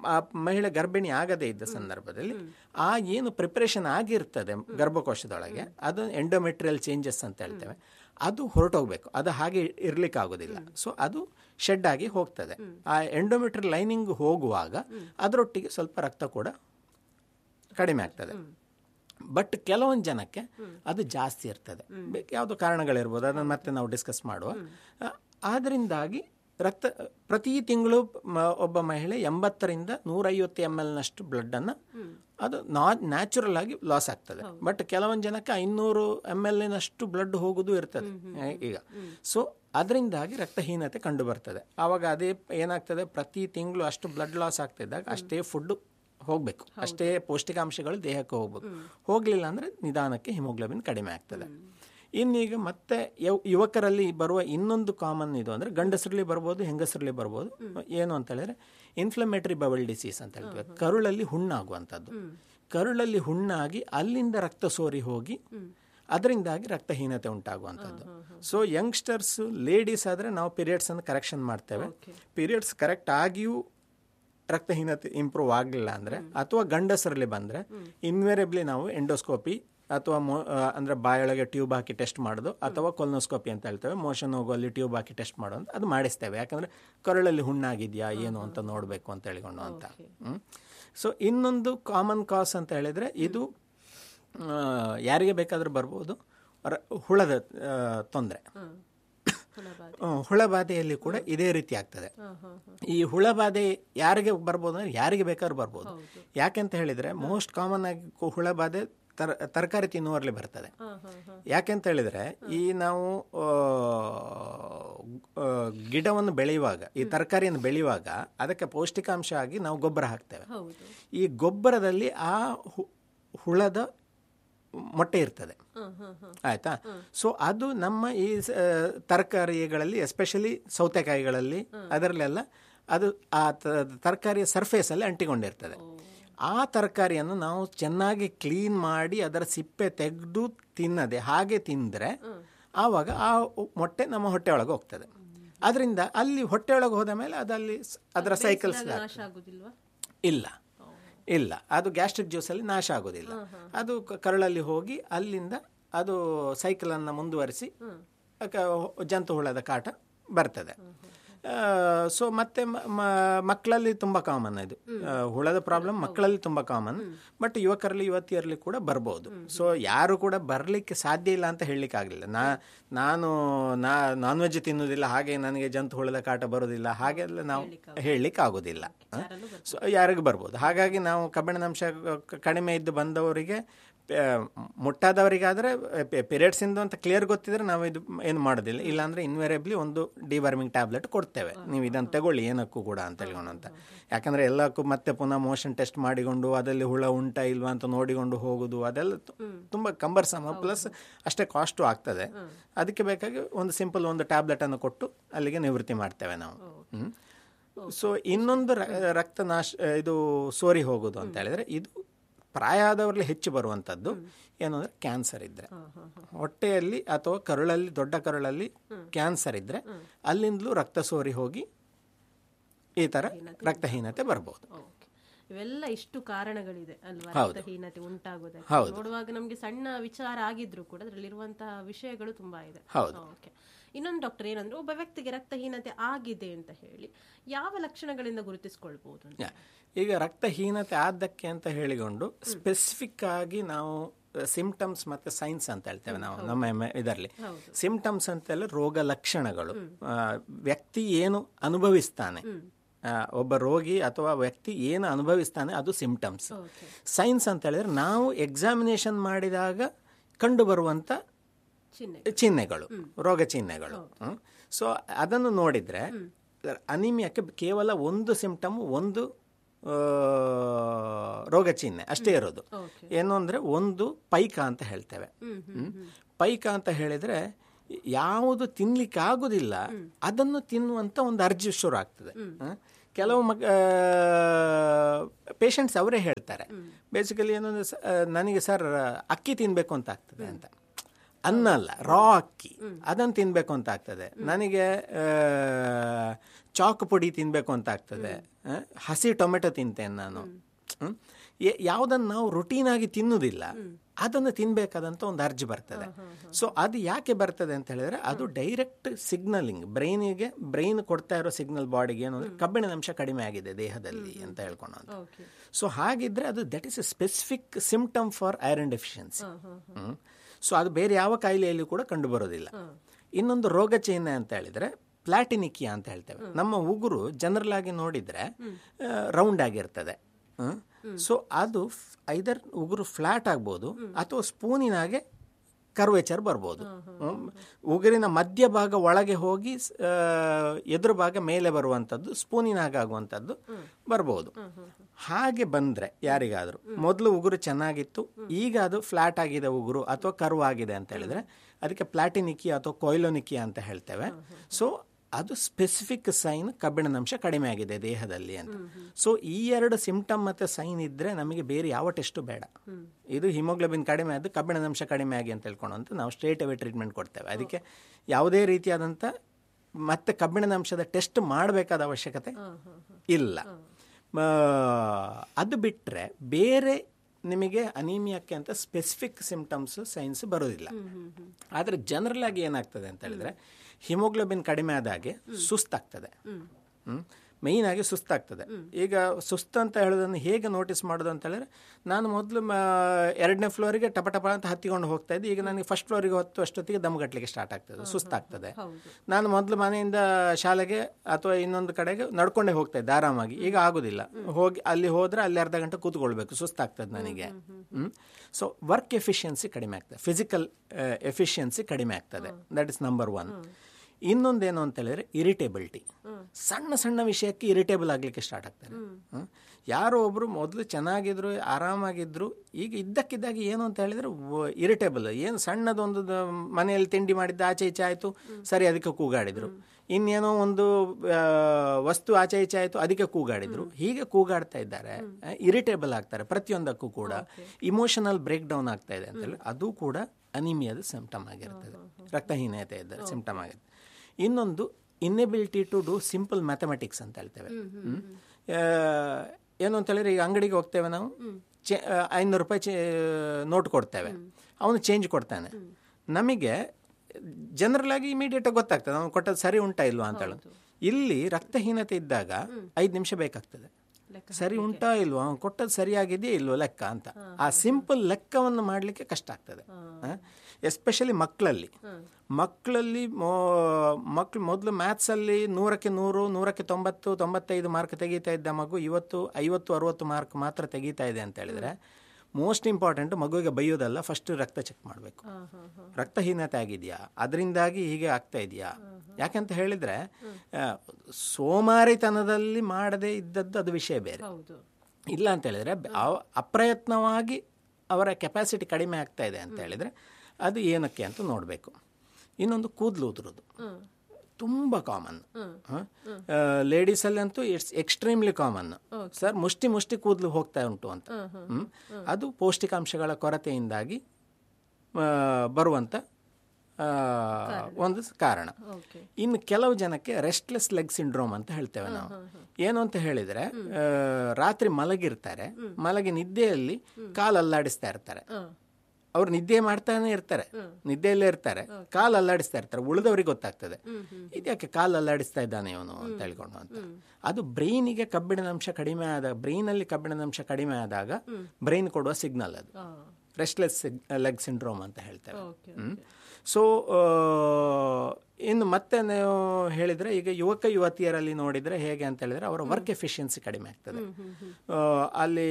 ಆ ಮಹಿಳೆ ಗರ್ಭಿಣಿ ಆಗದೇ ಇದ್ದ ಸಂದರ್ಭದಲ್ಲಿ ಆ ಏನು ಪ್ರಿಪರೇಷನ್ ಆಗಿರ್ತದೆ ಗರ್ಭಕೋಶದೊಳಗೆ ಅದು ಎಂಡೋಮೆಟ್ರಿಯಲ್ ಚೇಂಜಸ್ ಅಂತ ಹೇಳ್ತೇವೆ ಅದು ಹೊರಟೋಗ್ಬೇಕು ಅದು ಹಾಗೆ ಇರ್ಲಿಕ್ಕೆ ಆಗೋದಿಲ್ಲ ಸೊ ಅದು ಶೆಡ್ ಆಗಿ ಹೋಗ್ತದೆ ಆ ಎಂಡೋಮೆಟ್ರಿಯಲ್ ಲೈನಿಂಗ್ ಹೋಗುವಾಗ ಅದರೊಟ್ಟಿಗೆ ಸ್ವಲ್ಪ ರಕ್ತ ಕೂಡ ಕಡಿಮೆ ಆಗ್ತದೆ ಬಟ್ ಕೆಲವೊಂದು ಜನಕ್ಕೆ ಅದು ಜಾಸ್ತಿ ಇರ್ತದೆ ಬೆ- ಯಾವುದೋ ಕಾರಣಗಳಿರ್ಬೋದು ಅದನ್ನು ಮತ್ತೆ ನಾವು ಡಿಸ್ಕಸ್ ಮಾಡುವ ಆ, ಆದ್ರಿಂದಾಗಿ ರಕ್ತ ಪ್ರತಿ ತಿಂಗಳು ಮ- ಒಬ್ಬ ಮಹಿಳೆ ಎಂಬತ್ತರಿಂದ ನೂರೈವತ್ತು ಎಮ್ ಎಲ್ನಷ್ಟು ಬ್ಲಡ್ಡನ್ನು ಅದು ನಾ ನ್ಯಾಚುರಲ್ ಆಗಿ ಲಾಸ್ ಆಗ್ತದೆ ಬಟ್ ಕೆಲವೊಂದು ಜನಕ್ಕೆ ಐನೂರು ಎಮ್ ಎಲ್ನಷ್ಟು ಬ್ಲಡ್ ಹೋಗೋದು ಇರ್ತದೆ ಆ, ಈಗ ಸೊ ಅದರಿಂದಾಗಿ ರಕ್ತಹೀನತೆ ಕಂಡು ಬರ್ತದೆ ಆವಾಗ ಅದೇ ಏನಾಗ್ತದೆ ಪ್ರತಿ ತಿಂಗಳು ಅಷ್ಟು ಬ್ಲಡ್ ಲಾಸ್ ಆಗ್ತಿದ್ದಾಗ ಅಷ್ಟೇ ಫುಡ್ ಹೋಗಬೇಕು ಅಷ್ಟೇ ಪೌಷ್ಟಿಕಾಂಶಗಳು ದೇಹಕ್ಕೆ ಹೋಗ್ಬೇಕು ಹೋಗಲಿಲ್ಲ ಅಂದರೆ ನಿಧಾನಕ್ಕೆ ಹಿಮೋಗ್ಲೋಬಿನ್ ಕಡಿಮೆ ಆಗ್ತದೆ ಇನ್ನೀಗ ಮತ್ತೆ ಯವ್- ಯುವಕರಲ್ಲಿ ಬರುವ ಇನ್ನೊಂದು ಕಾಮನ್ ಇದು ಅಂದರೆ ಗಂಡಸರಲ್ಲಿ ಬರ್ಬೋದು ಹೆಂಗಸರಲ್ಲಿ ಬರ್ಬೋದು ಏನು ಅಂತ ಹೇಳಿದ್ರೆ ಇನ್ಫ್ಲಮೇಟರಿ ಬಬಲ್ ಡಿಸೀಸ್ ಅಂತ ಹೇಳ್ತೇವೆ ಕರುಳಲ್ಲಿ ಹುಣ್ಣಾಗುವಂಥದ್ದು ಕರುಳಲ್ಲಿ ಹುಣ್ಣಾಗಿ ಅಲ್ಲಿಂದ ರಕ್ತ ಸೋರಿ ಹೋಗಿ ಅದರಿಂದಾಗಿ ರಕ್ತಹೀನತೆ ಉಂಟಾಗುವಂಥದ್ದು ಸೊ ಯಂಗ್ಸ್ಟರ್ಸ್ ಲೇಡೀಸ್ ಆದರೆ ನಾವು ಪೀರಿಯಡ್ಸ್ ಅನ್ನು ಕರೆಕ್ಷನ್ ಮಾಡ್ತೇವೆ ಪೀರಿಯಡ್ಸ್ ಕರೆಕ್ಟ್ ಆಗಿಯೂ ರಕ್ತಹೀನತೆ ಇಂಪ್ರೂವ್ ಆಗಲಿಲ್ಲ ಅಂದರೆ ಅಥವಾ ಗಂಡಸರಲ್ಲಿ ಬಂದರೆ ಇನ್ವೇರಿಯಬ್ಲಿ ನಾವು ಎಂಡೋಸ್ಕೋಪಿ ಅಥವಾ ಮೋ ಆ, ಅಂದ್ರೆ ಬಾಯೊಳಗೆ ಟ್ಯೂಬ್ ಹಾಕಿ ಟೆಸ್ಟ್ ಮಾಡೋದು ಅಥವಾ ಕೊಲ್ನೋಸ್ಕೋಪಿ ಅಂತ ಹೇಳ್ತೇವೆ ಮೋಷನ್ ಹೋಗುವಲ್ಲಿ ಟ್ಯೂಬ್ ಹಾಕಿ ಟೆಸ್ಟ್ ಮಾಡೋದು ಅದು ಮಾಡಿಸ್ತೇವೆ ಯಾಕಂದರೆ ಕರುಳಲ್ಲಿ ಹುಣ್ಣಾಗಿದೆಯಾ ಏನು ಅಂತ ನೋಡಬೇಕು ಅಂತ ಹೇಳಿಕೊಂಡು ಅಂತ ಸೊ ಇನ್ನೊಂದು ಕಾಮನ್ ಕಾಸ್ ಅಂತ ಹೇಳಿದರೆ ಇದು ಆ, ಯಾರಿಗೆ ಬೇಕಾದರೂ ಬರ್ಬೋದು ರ- ಹುಳದ ತೊಂದರೆ ಹುಳಬಾಧೆಯಲ್ಲಿ ಕೂಡ ಇದೇ ರೀತಿ ಆಗ್ತದೆ ಈ ಹುಳಬಾಧೆ ಯಾರಿಗೆ ಬರ್ಬೋದು ಅಂದ್ರೆ ಯಾರಿಗೆ ಬೇಕಾದ್ರೂ ಬರ್ಬೋದು ಯಾಕೆಂತ ಹೇಳಿದ್ರೆ ಮೋಸ್ಟ್ ಕಾಮನ್ ಆಗಿ ಕು- ಹುಳಬಾಧೆ ತರ ತರಕಾರಿ ತಿನ್ನುವಲ್ಲಿ ಬರ್ತದೆ ಯಾಕೆಂತ ಹೇಳಿದ್ರೆ ಈ ನಾವು ಆ, ಆ, ಗಿಡವನ್ನು ಬೆಳೆಯುವಾಗ ಈ ತರಕಾರಿಯನ್ನು ಬೆಳೆಯುವಾಗ ಅದಕ್ಕೆ ಪೌಷ್ಟಿಕಾಂಶ ಆಗಿ ನಾವು ಗೊಬ್ಬರ ಹಾಕ್ತೇವೆ ಹೌದು ಈ ಗೊಬ್ಬರದಲ್ಲಿ ಆ ಹು- ಹುಳದ ಮೊಟ್ಟೆ ಇರ್ತದೆ ಆಯ್ತಾ ಸೊ ಅದು ನಮ್ಮ ಈ ಸ- ತರಕಾರಿಗಳಲ್ಲಿ ಎಸ್ಪೆಷಲಿ ಸೌತೆಕಾಯಿಗಳಲ್ಲಿ ಅದರಲ್ಲೆಲ್ಲ ಅದು ಆ ತ- ತರಕಾರಿಯ ಸರ್ಫೇಸ್ ಅಲ್ಲಿ ಅಂಟಿಕೊಂಡಿರ್ತದೆ ಆ ತರಕಾರಿಯನ್ನು ನಾವು ಚೆನ್ನಾಗಿ ಕ್ಲೀನ್ ಮಾಡಿ ಅದರ ಸಿಪ್ಪೆ ತೆಗೆದು ತಿನ್ನದೆ ಹಾಗೆ ತಿಂದರೆ ಆವಾಗ ಆ ಮೊಟ್ಟೆ ನಮ್ಮ ಹೊಟ್ಟೆ ಒಳಗೆ ಹೋಗ್ತದೆ ಅದರಿಂದ ಅಲ್ಲಿ ಹೊಟ್ಟೆ ಒಳಗೆ ಹೋದ ಮೇಲೆ ಅದಲ್ಲಿ ಸ್- ಅದರ ಸೈಕಲ್ಸ್ ನಾಶ ಆಗುದಿಲ್ವಾ ಇಲ್ಲ ಇಲ್ಲ ಅದು ಗ್ಯಾಸ್ಟ್ರಿಕ್ ಜ್ಯೂಸಲ್ಲಿ ನಾಶ ಆಗೋದಿಲ್ಲ ಅದು ಕ- ಕರಳಲ್ಲಿ ಹೋಗಿ ಅಲ್ಲಿಂದ ಅದು ಸೈಕಲನ್ನು ಮುಂದುವರಿಸಿ ಕ- ಜಂತು ಹುಳದ ಕಾಟ ಬರ್ತದೆ ಸೊ ಮತ್ತೆ ಮ- ಮ- ಮಕ್ಕಳಲ್ಲಿ ತುಂಬ ಕಾಮನ್ ಇದು ಆ, ಹುಳದ ಪ್ರಾಬ್ಲಮ್ ಮಕ್ಕಳಲ್ಲಿ ತುಂಬ ಕಾಮನ್ ಬಟ್ ಯುವಕರಲ್ಲಿ ಯುವತಿಯರಲ್ಲಿ ಕೂಡ ಬರ್ಬೋದು ಸೊ ಯಾರು ಕೂಡ ಬರಲಿಕ್ಕೆ ಸಾಧ್ಯ ಇಲ್ಲ ಅಂತ ಹೇಳಲಿಕ್ಕೆ ಆಗಲಿಲ್ಲ ನಾ ನಾನು ನಾ ನಾನ್ ವೆಜ್ ತಿನ್ನುವುದಿಲ್ಲ ಹಾಗೆ ನನಗೆ ಜಂತು ಹುಳದ ಕಾಟ ಬರೋದಿಲ್ಲ ಹಾಗೆಲ್ಲ ನಾವು ಹೇಳಲಿಕ್ಕೆ ಆಗೋದಿಲ್ಲ ಸೊ ಯಾರಿಗೂ ಬರ್ಬೋದು ಹಾಗಾಗಿ ನಾವು ಕಬ್ಬಿಣದಂಶ ಕ- ಕಡಿಮೆ ಇದ್ದು ಬಂದವರಿಗೆ ಆ, ಮುಟ್ಟಾದವರಿಗಾದರೆ ಪೀರಿಯಡ್ಸ್ ಇಂದು ಅಂತ ಕ್ಲಿಯರ್ ಗೊತ್ತಿದ್ರೆ ನಾವು ಇದು ಏನು ಮಾಡೋದಿಲ್ಲ ಇಲ್ಲಾಂದ್ರೆ ಇನ್ವೇರಿಯಬ್ಲಿ ಒಂದು ಡಿವರ್ಮಿಂಗ್ ಟ್ಯಾಬ್ಲೆಟ್ ಕೊಡ್ತೇವೆ ನೀವು ಇದನ್ನು ತಗೊಳ್ಳಿ ಏನಕ್ಕೂ ಕೂಡ ಅಂತ ಹೇಳ್ಕೊಂಡು ಅಂತ ಯಾಕಂದ್ರೆ ಎಲ್ಲಕ್ಕೂ ಮತ್ತೆ ಪುನಃ ಮೋಷನ್ ಟೆಸ್ಟ್ ಮಾಡಿಕೊಂಡು ಅದರಲ್ಲಿ ಹುಳ ಉಂಟಾ ಇಲ್ವಾ ಅಂತ ನೋಡಿಕೊಂಡು ಹೋಗುದು ಅದೆಲ್ಲ ತು- ತುಂಬಾ ಕಂಬರ್ಸಮ ಪ್ಲಸ್ ಅಷ್ಟೇ ಕಾಸ್ಟು ಆಗ್ತದೆ ಅದಕ್ಕೆ ಬೇಕಾಗಿ ಒಂದು ಸಿಂಪಲ್ ಒಂದು ಟ್ಯಾಬ್ಲೆಟ್ ಅನ್ನು ಕೊಟ್ಟು ಅಲ್ಲಿಗೆ ನಿವೃತ್ತಿ ಮಾಡ್ತೇವೆ ನಾವು ಹ್ಮ್ ಸೊ ಇನ್ನೊಂದು ರ- ರಕ್ತ ನಾಶ ಇದು ಸೋರಿ ಹೋಗೋದು ಅಂತ ಹೇಳಿದ್ರೆ ಇದು ಪ್ರಾಯ ಆದವರಲ್ಲಿ ಹೆಚ್ಚು ಬರುವಂಥದ್ದು ಏನು ಅಂದರೆ ಕ್ಯಾನ್ಸರ್ ಇದ್ದರೆ ಹೊಟ್ಟೆಯಲ್ಲಿ ಅಥವಾ ಕರುಳಲ್ಲಿ ದೊಡ್ಡ ಕರುಳಲ್ಲಿ ಕ್ಯಾನ್ಸರ್ ಇದ್ದರೆ ಅಲ್ಲಿಂದಲೂ ರಕ್ತ ಸೋರಿ ಹೋಗಿ ಈ ಥರ ರಕ್ತಹೀನತೆ ಬರ್ಬೋದು ಓಕೆ ಇವೆಲ್ಲ ಇಷ್ಟು ಕಾರಣಗಳಿದೆ ಅಲ್ವಾ ರಕ್ತಹೀನತೆ ಉಂಟಾಗೋದಕ್ಕೆ ಹೌದು. ನೋಡುವಾಗ ನಮ್ಗೆ ಸಣ್ಣ ವಿಚಾರ ಆಗಿದ್ರು ಕೂಡ ಅದರಲ್ಲಿರುವಂತಹ ವಿಷಯಗಳು ತುಂಬಾ ಇದೆ ಹೌದು. ಓಕೆ ಇನ್ನೊಂದು ಡಾಕ್ಟರ್ ಏನಂದ್ರೆ ಒಬ್ಬ ವ್ಯಕ್ತಿಗೆ ರಕ್ತಹೀನತೆ ಆಗಿದೆ ಅಂತ ಹೇಳಿ ಯಾವ ಲಕ್ಷಣಗಳಿಂದ ಗುರುತಿಸ್ಕೊಳ್ಬಹುದು ಅಂತ ಯಾ. ಈಗ ರಕ್ತಹೀನತೆ ಆದ್ದಕ್ಕೆ ಅಂತ ಹೇಳಿಕೊಂಡು ಸ್ಪೆಸಿಫಿಕ್ ಆಗಿ ನಾವು ಸಿಂಪ್ಟಮ್ಸ್ ಮತ್ತೆ ಸೈನ್ಸ್ ಅಂತ ಹೇಳ್ತೇವೆ ನಾವು ನಮ್ಮ ಇದರಲ್ಲಿ ಸಿಂಪ್ಟಮ್ಸ್ ಅಂತೆಲ್ಲ ರೋಗ ಲಕ್ಷಣಗಳು ಆ, ವ್ಯಕ್ತಿ ಏನು ಅನುಭವಿಸ್ತಾನೆ ಆ, ಒಬ್ಬ ರೋಗಿ ಅಥವಾ ವ್ಯಕ್ತಿ ಏನು ಅನುಭವಿಸ್ತಾನೆ ಅದು ಸಿಂಪ್ಟಮ್ಸ್ ಸೈನ್ಸ್ ಅಂತ ಹೇಳಿದ್ರೆ ನಾವು ಎಕ್ಸಾಮಿನೇಷನ್ ಮಾಡಿದಾಗ ಕಂಡು ಬರುವಂತ ಚಿಹ್ನೆ ಚಿಹ್ನೆಗಳು ರೋಗ ಚಿಹ್ನೆಗಳು ಸೊ ಅದನ್ನು ನೋಡಿದ್ರೆ ಅನಿಮಿಯಕ್ಕೆ ಕೇವಲ ಒಂದು ಸಿಂಪ್ಟಮ್ ಒಂದು ಆ, ರೋಗ ಚಿಹ್ನೆ ಅಷ್ಟೇ ಇರೋದು ಓಕೆ ಏನು ಅಂದ್ರೆ ಒಂದು ಪೈಕ ಅಂತ ಹೇಳ್ತೇವೆ ಹ್ಮ್ ಹ್ಮ್? ಪೈಕ ಅಂತ ಹೇಳಿದ್ರೆ ಯಾವುದು ತಿನ್ಲಿಕ್ಕೆ ಆಗುದಿಲ್ಲ ಅದನ್ನು ತಿನ್ನುವಂತ ಒಂದು ಅರ್ಜಿ ಶುರು ಆಗ್ತದೆ ಹ? ಕೆಲವು ಮಗ ಪೇಷಂಟ್ಸ್ ಅವರೇ ಹೇಳ್ತಾರೆ ಬೇಸಿಕಲಿ ಏನಂದ್ರೆ ಸ- ಆ, ನನಗೆ ಸರ್ ಅಕ್ಕಿ ತಿನ್ಬೇಕು ಅಂತ ಆಗ್ತದೆ ಅಂತ ಅನ್ನ ಅಲ್ಲ ರಾ ಅಕ್ಕಿ ಅದನ್ನು ತಿನ್ಬೇಕು ಅಂತ ಆಗ್ತದೆ ನನಗೆ ಆ, ಚಾಕ್ ಪುಡಿ ತಿನ್ನಬೇಕು ಅಂತ ಆಗ್ತದೆ ಆ, ಹಸಿ ಟೊಮೆಟೊ ತಿಂತೇನೆ ನಾನು ಹ್ಮ್? ಯ- ಯಾವುದನ್ನು ನಾವು ರುಟೀನಾಗಿ ತಿನ್ನುವುದಿಲ್ಲ ಅದನ್ನು ತಿನ್ಬೇಕಾದಂತ ಒಂದು ಅರ್ಜಿ ಬರ್ತದೆ ಸೊ ಅದು ಯಾಕೆ ಬರ್ತದೆ ಅಂತ ಹೇಳಿದ್ರೆ ಅದು ಡೈರೆಕ್ಟ್ ಸಿಗ್ನಲಿಂಗ್ ಬ್ರೈನಿಗೆ ಬ್ರೈನ್ ಕೊಡ್ತಾ ಇರೋ ಸಿಗ್ನಲ್ ಬಾಡಿಗೆ ಏನು ಅಂದ್ರೆ ಕಬ್ಬಿಣದ ಅಂಶ ಕಡಿಮೆ ಆಗಿದೆ ದೇಹದಲ್ಲಿ ಅಂತ ಹೇಳ್ಕೊಂಡು ಅಂತ ಓಕೆ ಸೊ ಹಾಗಿದ್ರೆ ಅದು that is a specific symptom for iron deficiency so ಅದು ಬೇರೆ ಯಾವ ಕಾಯಿಲೆಯಲ್ಲಿ ಕೂಡ ಕಂಡು ಬರೋದಿಲ್ಲ ಇನ್ನೊಂದು ರೋಗ ಚಿಹ್ನೆ ಅಂತ ಹೇಳಿದ್ರೆ ಪ್ಲಾಟಿನಿಕಿಯಾ ಅಂತ ಹೇಳ್ತೇವೆ ನಮ್ಮ ಉಗುರು ಜನರಲ್ ಆಗಿ ನೋಡಿದ್ರೆ ರೌಂಡ್ ಆಗಿರ್ತದೆ ಸೊ ಅದು ಐದರ್ ಉಗುರು ಫ್ಲಾಟ್ ಆಗ್ಬೋದು ಅಥವಾ ಸ್ಪೂನಿನಾಗೆ ಕರ್ವೇಚರ್ ಬರ್ಬೋದು ಹ್ಮ್. ಉಗುರಿನ ಮಧ್ಯಭಾಗ ಒಳಗೆ ಹೋಗಿ ಆ, ಎದುರು ಭಾಗ ಮೇಲೆ ಬರುವಂಥದ್ದು ಸ್ಪೂನಿನಾಗ ಆಗುವಂಥದ್ದು ಬರ್ಬೋದು ಹಾಗೆ ಬಂದ್ರೆ ಯಾರಿಗಾದರೂ ಮೊದಲು ಉಗುರು ಚೆನ್ನಾಗಿತ್ತು ಈಗ ಅದು ಫ್ಲಾಟ್ ಆಗಿದೆ ಉಗುರು ಅಥವಾ ಕರ್ವ್ ಆಗಿದೆ ಅಂತ ಹೇಳಿದ್ರೆ ಅದಕ್ಕೆ ಪ್ಲಾಟಿನಿಕಿ ಅಥವಾ ಕೊಯ್ಲೋನಿಕಿ ಅಂತ ಹೇಳ್ತೇವೆ ಸೊ ಅದು ಸ್ಪೆಸಿಫಿಕ್ ಸೈನ್ ಕಬ್ಬಿಣದಂಶ ಕಡಿಮೆ ಆಗಿದೆ ದೇಹದಲ್ಲಿ ಅಂತ ಸೊ ಈ ಎರಡು ಸಿಂಪ್ಟಮ್ ಮತ್ತೆ ಸೈನ್ ಇದ್ರೆ ನಮಗೆ ಬೇರೆ ಯಾವ ಟೆಸ್ಟು ಬೇಡ ಇದು ಹಿಮೋಗ್ಲೋಬಿನ್ ಕಡಿಮೆ ಆದ್ದು ಕಬ್ಬಿಣದಂಶ ಕಡಿಮೆ ಆಗಿ ಅಂತ ಹೇಳ್ಕೊಂಡು ಅಂತ ನಾವು ಸ್ಟ್ರೇಟ್ ಅವೇ ಟ್ರೀಟ್ಮೆಂಟ್ ಕೊಡ್ತೇವೆ ಅದಕ್ಕೆ ಯಾವುದೇ ರೀತಿಯಾದಂಥ ಮತ್ತೆ ಕಬ್ಬಿಣದಂಶದ ಟೆಸ್ಟ್ ಮಾಡಬೇಕಾದ ಅವಶ್ಯಕತೆ ಇಲ್ಲ ಮ, ಅದು ಬಿಟ್ಟರೆ ಬೇರೆ ನಿಮಗೆ ಅನೀಮಿಯಾಕ್ಕೆ ಅಂತ ಸ್ಪೆಸಿಫಿಕ್ ಸಿಂಪ್ಟಮ್ಸ್ ಸೈನ್ಸ್ ಬರೋದಿಲ್ಲ ಆದರೆ ಜನರಲ್ ಆಗಿ ಏನಾಗ್ತದೆ ಅಂತ ಹೇಳಿದ್ರೆ ಹಿಮೋಗ್ಲೋಬಿನ್ ಕಡಿಮೆ ಆದಾಗೆ ಸುಸ್ತಾಗ್ತದೆ ಮೇಯ್ನ್ ಆಗಿ ಸುಸ್ತಾಗ್ತದೆ ಈಗ ಸುಸ್ತು ಅಂತ ಹೇಳೋದನ್ನು ಹೇಗೆ ನೋಟಿಸ್ ಮಾಡೋದು ಅಂತ ಹೇಳಿದ್ರೆ ನಾನು ಮೊದಲು ಎರಡನೇ ಫ್ಲೋರಿಗೆ ಟಪ ಟಪ ಅಂತ ಹತ್ತಿಕೊಂಡು ಹೋಗ್ತಾ ಇದ್ದೆ ಈಗ ನನಗೆ ಫಸ್ಟ್ ಫ್ಲೋರಿಗೆ ಹೊತ್ತು ಅಷ್ಟೊತ್ತಿಗೆ ದಮ್ಗಟ್ಲಿಕ್ಕೆ ಸ್ಟಾರ್ಟ್ ಆಗ್ತದೆ ಸುಸ್ತಾಗ್ತದೆ ನಾನು ಮೊದಲು ಮನೆಯಿಂದ ಶಾಲೆಗೆ ಅಥವಾ ಇನ್ನೊಂದು ಕಡೆಗೆ ನಡ್ಕೊಂಡೇ ಹೋಗ್ತಾ ಇದ್ದೆ ಆರಾಮಾಗಿ ಈಗ ಆಗೋದಿಲ್ಲ ಹೋಗಿ ಅಲ್ಲಿ ಹೋದ್ರೆ ಅಲ್ಲಿ ಅರ್ಧ ಗಂಟೆ ಕೂತ್ಕೊಳ್ಬೇಕು ಸುಸ್ತಾಗ್ತದೆ ನನಗೆ ಸೊ ವರ್ಕ್ ಎಫಿಷಿಯನ್ಸಿ ಕಡಿಮೆ ಆಗ್ತದೆ ಫಿಸಿಕಲ್ ಎಫಿಷಿಯನ್ಸಿ ಕಡಿಮೆ ಆಗ್ತದೆ ದಟ್ ಇಸ್ ನಂಬರ್ ಒನ್ ಇನ್ನೊಂದೇನು ಅಂತ ಹೇಳಿದ್ರೆ ಇರಿಟೇಬಿಲಿಟಿ ಸಣ್ಣ ಸಣ್ಣ ವಿಷಯಕ್ಕೆ ಇರಿಟೇಬಲ್ ಆಗಲಿಕ್ಕೆ ಸ್ಟಾರ್ಟ್ ಆಗ್ತಾರೆ ಹ್ಮ್. ಯಾರೋ ಒಬ್ರು ಮೊದಲು ಚೆನ್ನಾಗಿದ್ರು ಆರಾಮಾಗಿದ್ರು ಈಗ ಇದ್ದಕ್ಕಿದ್ದಾಗ ಏನು ಅಂತ ಹೇಳಿದ್ರೆ ಇರಿಟೇಬಲ್ ಏನು ಸಣ್ಣದೊಂದು ದ- ಮನೆಯಲ್ಲಿ ತಿಂಡಿ ಮಾಡಿದ್ದ ಆಚೆ ಈಚೆ ಆಯಿತು ಸರಿ ಅದಕ್ಕೆ ಕೂಗಾಡಿದ್ರು ಇನ್ನೇನೋ ಒಂದು ಆ, ವಸ್ತು ಆಚೆ ಈಚೆ ಆಯಿತು ಅದಕ್ಕೆ ಕೂಗಾಡಿದ್ರು ಹೀಗೆ ಕೂಗಾಡ್ತಾ ಇದ್ದಾರೆ ಇರಿಟೇಬಲ್ ಆಗ್ತಾರೆ ಪ್ರತಿಯೊಂದಕ್ಕೂ ಕೂಡ ಇಮೋಷನಲ್ ಬ್ರೇಕ್ ಡೌನ್ ಆಗ್ತಾ ಇದೆ ಅಂತ ಹೇಳಿ ಅದು ಕೂಡ ಅನಿಮಿಯಾದ ಸಿಂಪ್ಟಮ್ ಆಗಿರ್ತದೆ ರಕ್ತಹೀನತೆ ಇದ್ದರೆ ಸಿಂಪ್ಟಮ್ ಆಗುತ್ತೆ ಇನ್ನೊಂದು inability to do simple mathematics ಅಂತ ಹೇಳ್ತೇವೆ ಹ್ಮ್? ಆ, ಏನು ಅಂತ ಹೇಳಿದ್ರೆ ಈಗ ಅಂಗಡಿಗೆ ಹೋಗ್ತೇವೆ ನಾವು ಚೆ ಐನೂರು ರೂಪಾಯಿ ಚೇ ನೋಟ್ ಕೊಡ್ತೇವೆ ಅವನು ಚೇಂಜ್ ಕೊಡ್ತಾನೆ ನಮಗೆ ಜನರಲ್ ಆಗಿ ಇಮಿಡಿಯೇಟ್ ಗೊತ್ತಾಗ್ತದೆ ಅವನು ಕೊಟ್ಟದ್ದು ಸರಿ ಉಂಟಾ ಇಲ್ವಾ ಅಂತ ಹೇಳೋದು ಇಲ್ಲಿ ರಕ್ತಹೀನತೆ ಇದ್ದಾಗ ಐದು ನಿಮಿಷ ಬೇಕಾಗ್ತದೆ ಸರಿ ಉಂಟಾ ಇಲ್ವಾ ಅವ್ನು ಕೊಟ್ಟದ್ದು ಸರಿಯಾಗಿದೆಯಾ ಇಲ್ವೋ ಲೆಕ್ಕ ಅಂತ ಆ ಸಿಂಪಲ್ ಲೆಕ್ಕವನ್ನು ಮಾಡಲಿಕ್ಕೆ ಕಷ್ಟ ಆಗ್ತದೆ ಎಸ್ಪೆಷಲಿ ಮಕ್ಕಳಲ್ಲಿ ಮಕ್ಕಳಲ್ಲಿ ಮಕ್ಕಳು ಮೊದಲು ಮ್ಯಾಥ್ಸಲ್ಲಿ ನೂರಕ್ಕೆ ನೂರು ನೂರಕ್ಕೆ ತೊಂಬತ್ತು ತೊಂಬತ್ತೈದು ಮಾರ್ಕ್ ತೆಗಿತಾ ಇದ್ದ ಮಗು ಇವತ್ತು ಐವತ್ತು ಅರುವತ್ತು ಮಾರ್ಕ್ ಮಾತ್ರ ತೆಗಿತಾ ಇದೆ ಅಂತ ಹೇಳಿದ್ರೆ ಮೋಸ್ಟ್ ಇಂಪಾರ್ಟೆಂಟ್ ಮಗುವಿಗೆ ಬೈಯೋದಲ್ಲ ಫಸ್ಟ್ ರಕ್ತ ಚೆಕ್ ಮಾಡಬೇಕು ರಕ್ತಹೀನತೆ ಆಗಿದೆಯಾ ಅದರಿಂದಾಗಿ ಹೀಗೆ ಆಗ್ತಾ ಇದೆಯಾ ಯಾಕಂತ ಹೇಳಿದ್ರೆ ಆ, ಸೋಮಾರಿತನದಲ್ಲಿ ಮಾಡದೇ ಇದ್ದದ್ದು ಅದು ವಿಷಯ ಬೇರೆ ಹೌದು ಇಲ್ಲ ಅಂತ ಹೇಳಿದ್ರೆ ಬ- ಅವ- ಅಪ್ರಯತ್ನವಾಗಿ ಅವರ ಕೆಪಾಸಿಟಿ ಕಡಿಮೆ ಆಗ್ತಾ ಇದೆ ಅಂತ ಹೇಳಿದ್ರೆ ಅದು ಏನಕ್ಕೆ ಅಂತ ನೋಡಬೇಕು ಇನ್ನೊಂದು ಕೂದಲು ಉದುರೋದು ತುಂಬ ಕಾಮನ್ ಲೇಡೀಸಲ್ಲಿ ಅಂತೂ ಇಟ್ಸ್ ಎಕ್ಸ್ಟ್ರೀಮ್ಲಿ ಕಾಮನ್ ಸರ್ ಮುಷ್ಟಿ ಮುಷ್ಟಿ ಕೂದಲು ಹೋಗ್ತಾ ಉಂಟು ಅಂತ ಹ್ಮ್? ಅದು ಪೌಷ್ಟಿಕಾಂಶಗಳ ಕೊರತೆಯಿಂದಾಗಿ ಆ, ಬರುವಂತ ಆ, ಒಂದು ಕಾರಣ ಓಕೆ ಇನ್ನು ಕೆಲವು ಜನಕ್ಕೆ ರೆಸ್ಟ್ಲೆಸ್ ಲೆಗ್ ಸಿಂಡ್ರೋಮ್ ಅಂತ ಹೇಳ್ತೇವೆ ನಾವು ಏನು ಅಂತ ಹೇಳಿದ್ರೆ ಆ, ರಾತ್ರಿ ಮಲಗಿರ್ತಾರೆ ಮಲಗಿ ನಿದ್ದೆಯಲ್ಲಿ ಕಾಲು ಅಲ್ಲಾಡಿಸ್ತಾ ಇರ್ತಾರೆ ಅವ್ರು ನಿದ್ದೆ ಮಾಡ್ತಾನೆ ಇರ್ತಾರೆ ನಿದ್ದೆಯಲ್ಲೇ ಇರ್ತಾರೆ ಕಾಲು ಅಲ್ಲಾಡಿಸ್ತಾ ಇರ್ತಾರೆ ಉಳಿದವ್ರಿಗೆ ಗೊತ್ತಾಗ್ತದೆ ಇದ್ಯಾಕೆ ಕಾಲು ಅಲ್ಲಾಡಿಸ್ತಾ ಇದ್ದಾನೆ ಇವನು ಅಂತ ಹೇಳ್ಕೊಂಡು ಅಂತ ಅದು ಬ್ರೈನಿಗೆ ಕಬ್ಬಿಣದ ಅಂಶ ಕಡಿಮೆ ಆದಾಗ ಬ್ರೈನಲ್ಲಿ ಕಬ್ಬಿಣದ ಅಂಶ ಕಡಿಮೆ ಆದಾಗ ಬ್ರೈನ್ ಕೊಡುವ ಸಿಗ್ನಲ್ ಅದು ರೆಸ್ಟ್ಲೆಸ್ ಲೆಗ್ ಸಿಂಡ್ರೋಮ್ ಅಂತ ಹೇಳ್ತೇವೆ ಓಕೆ ಸೊ ಇನ್ನು ಮತ್ತೆ ನೀವು ಹೇಳಿದರೆ ಈಗ ಯುವಕ ಯುವತಿಯರಲ್ಲಿ ನೋಡಿದರೆ ಹೇಗೆ ಅಂತ ಹೇಳಿದರೆ ಅವರ ವರ್ಕ್ ಎಫಿಷಿಯನ್ಸಿ ಕಡಿಮೆ ಆಗ್ತದೆ ಆ, ಅಲ್ಲಿ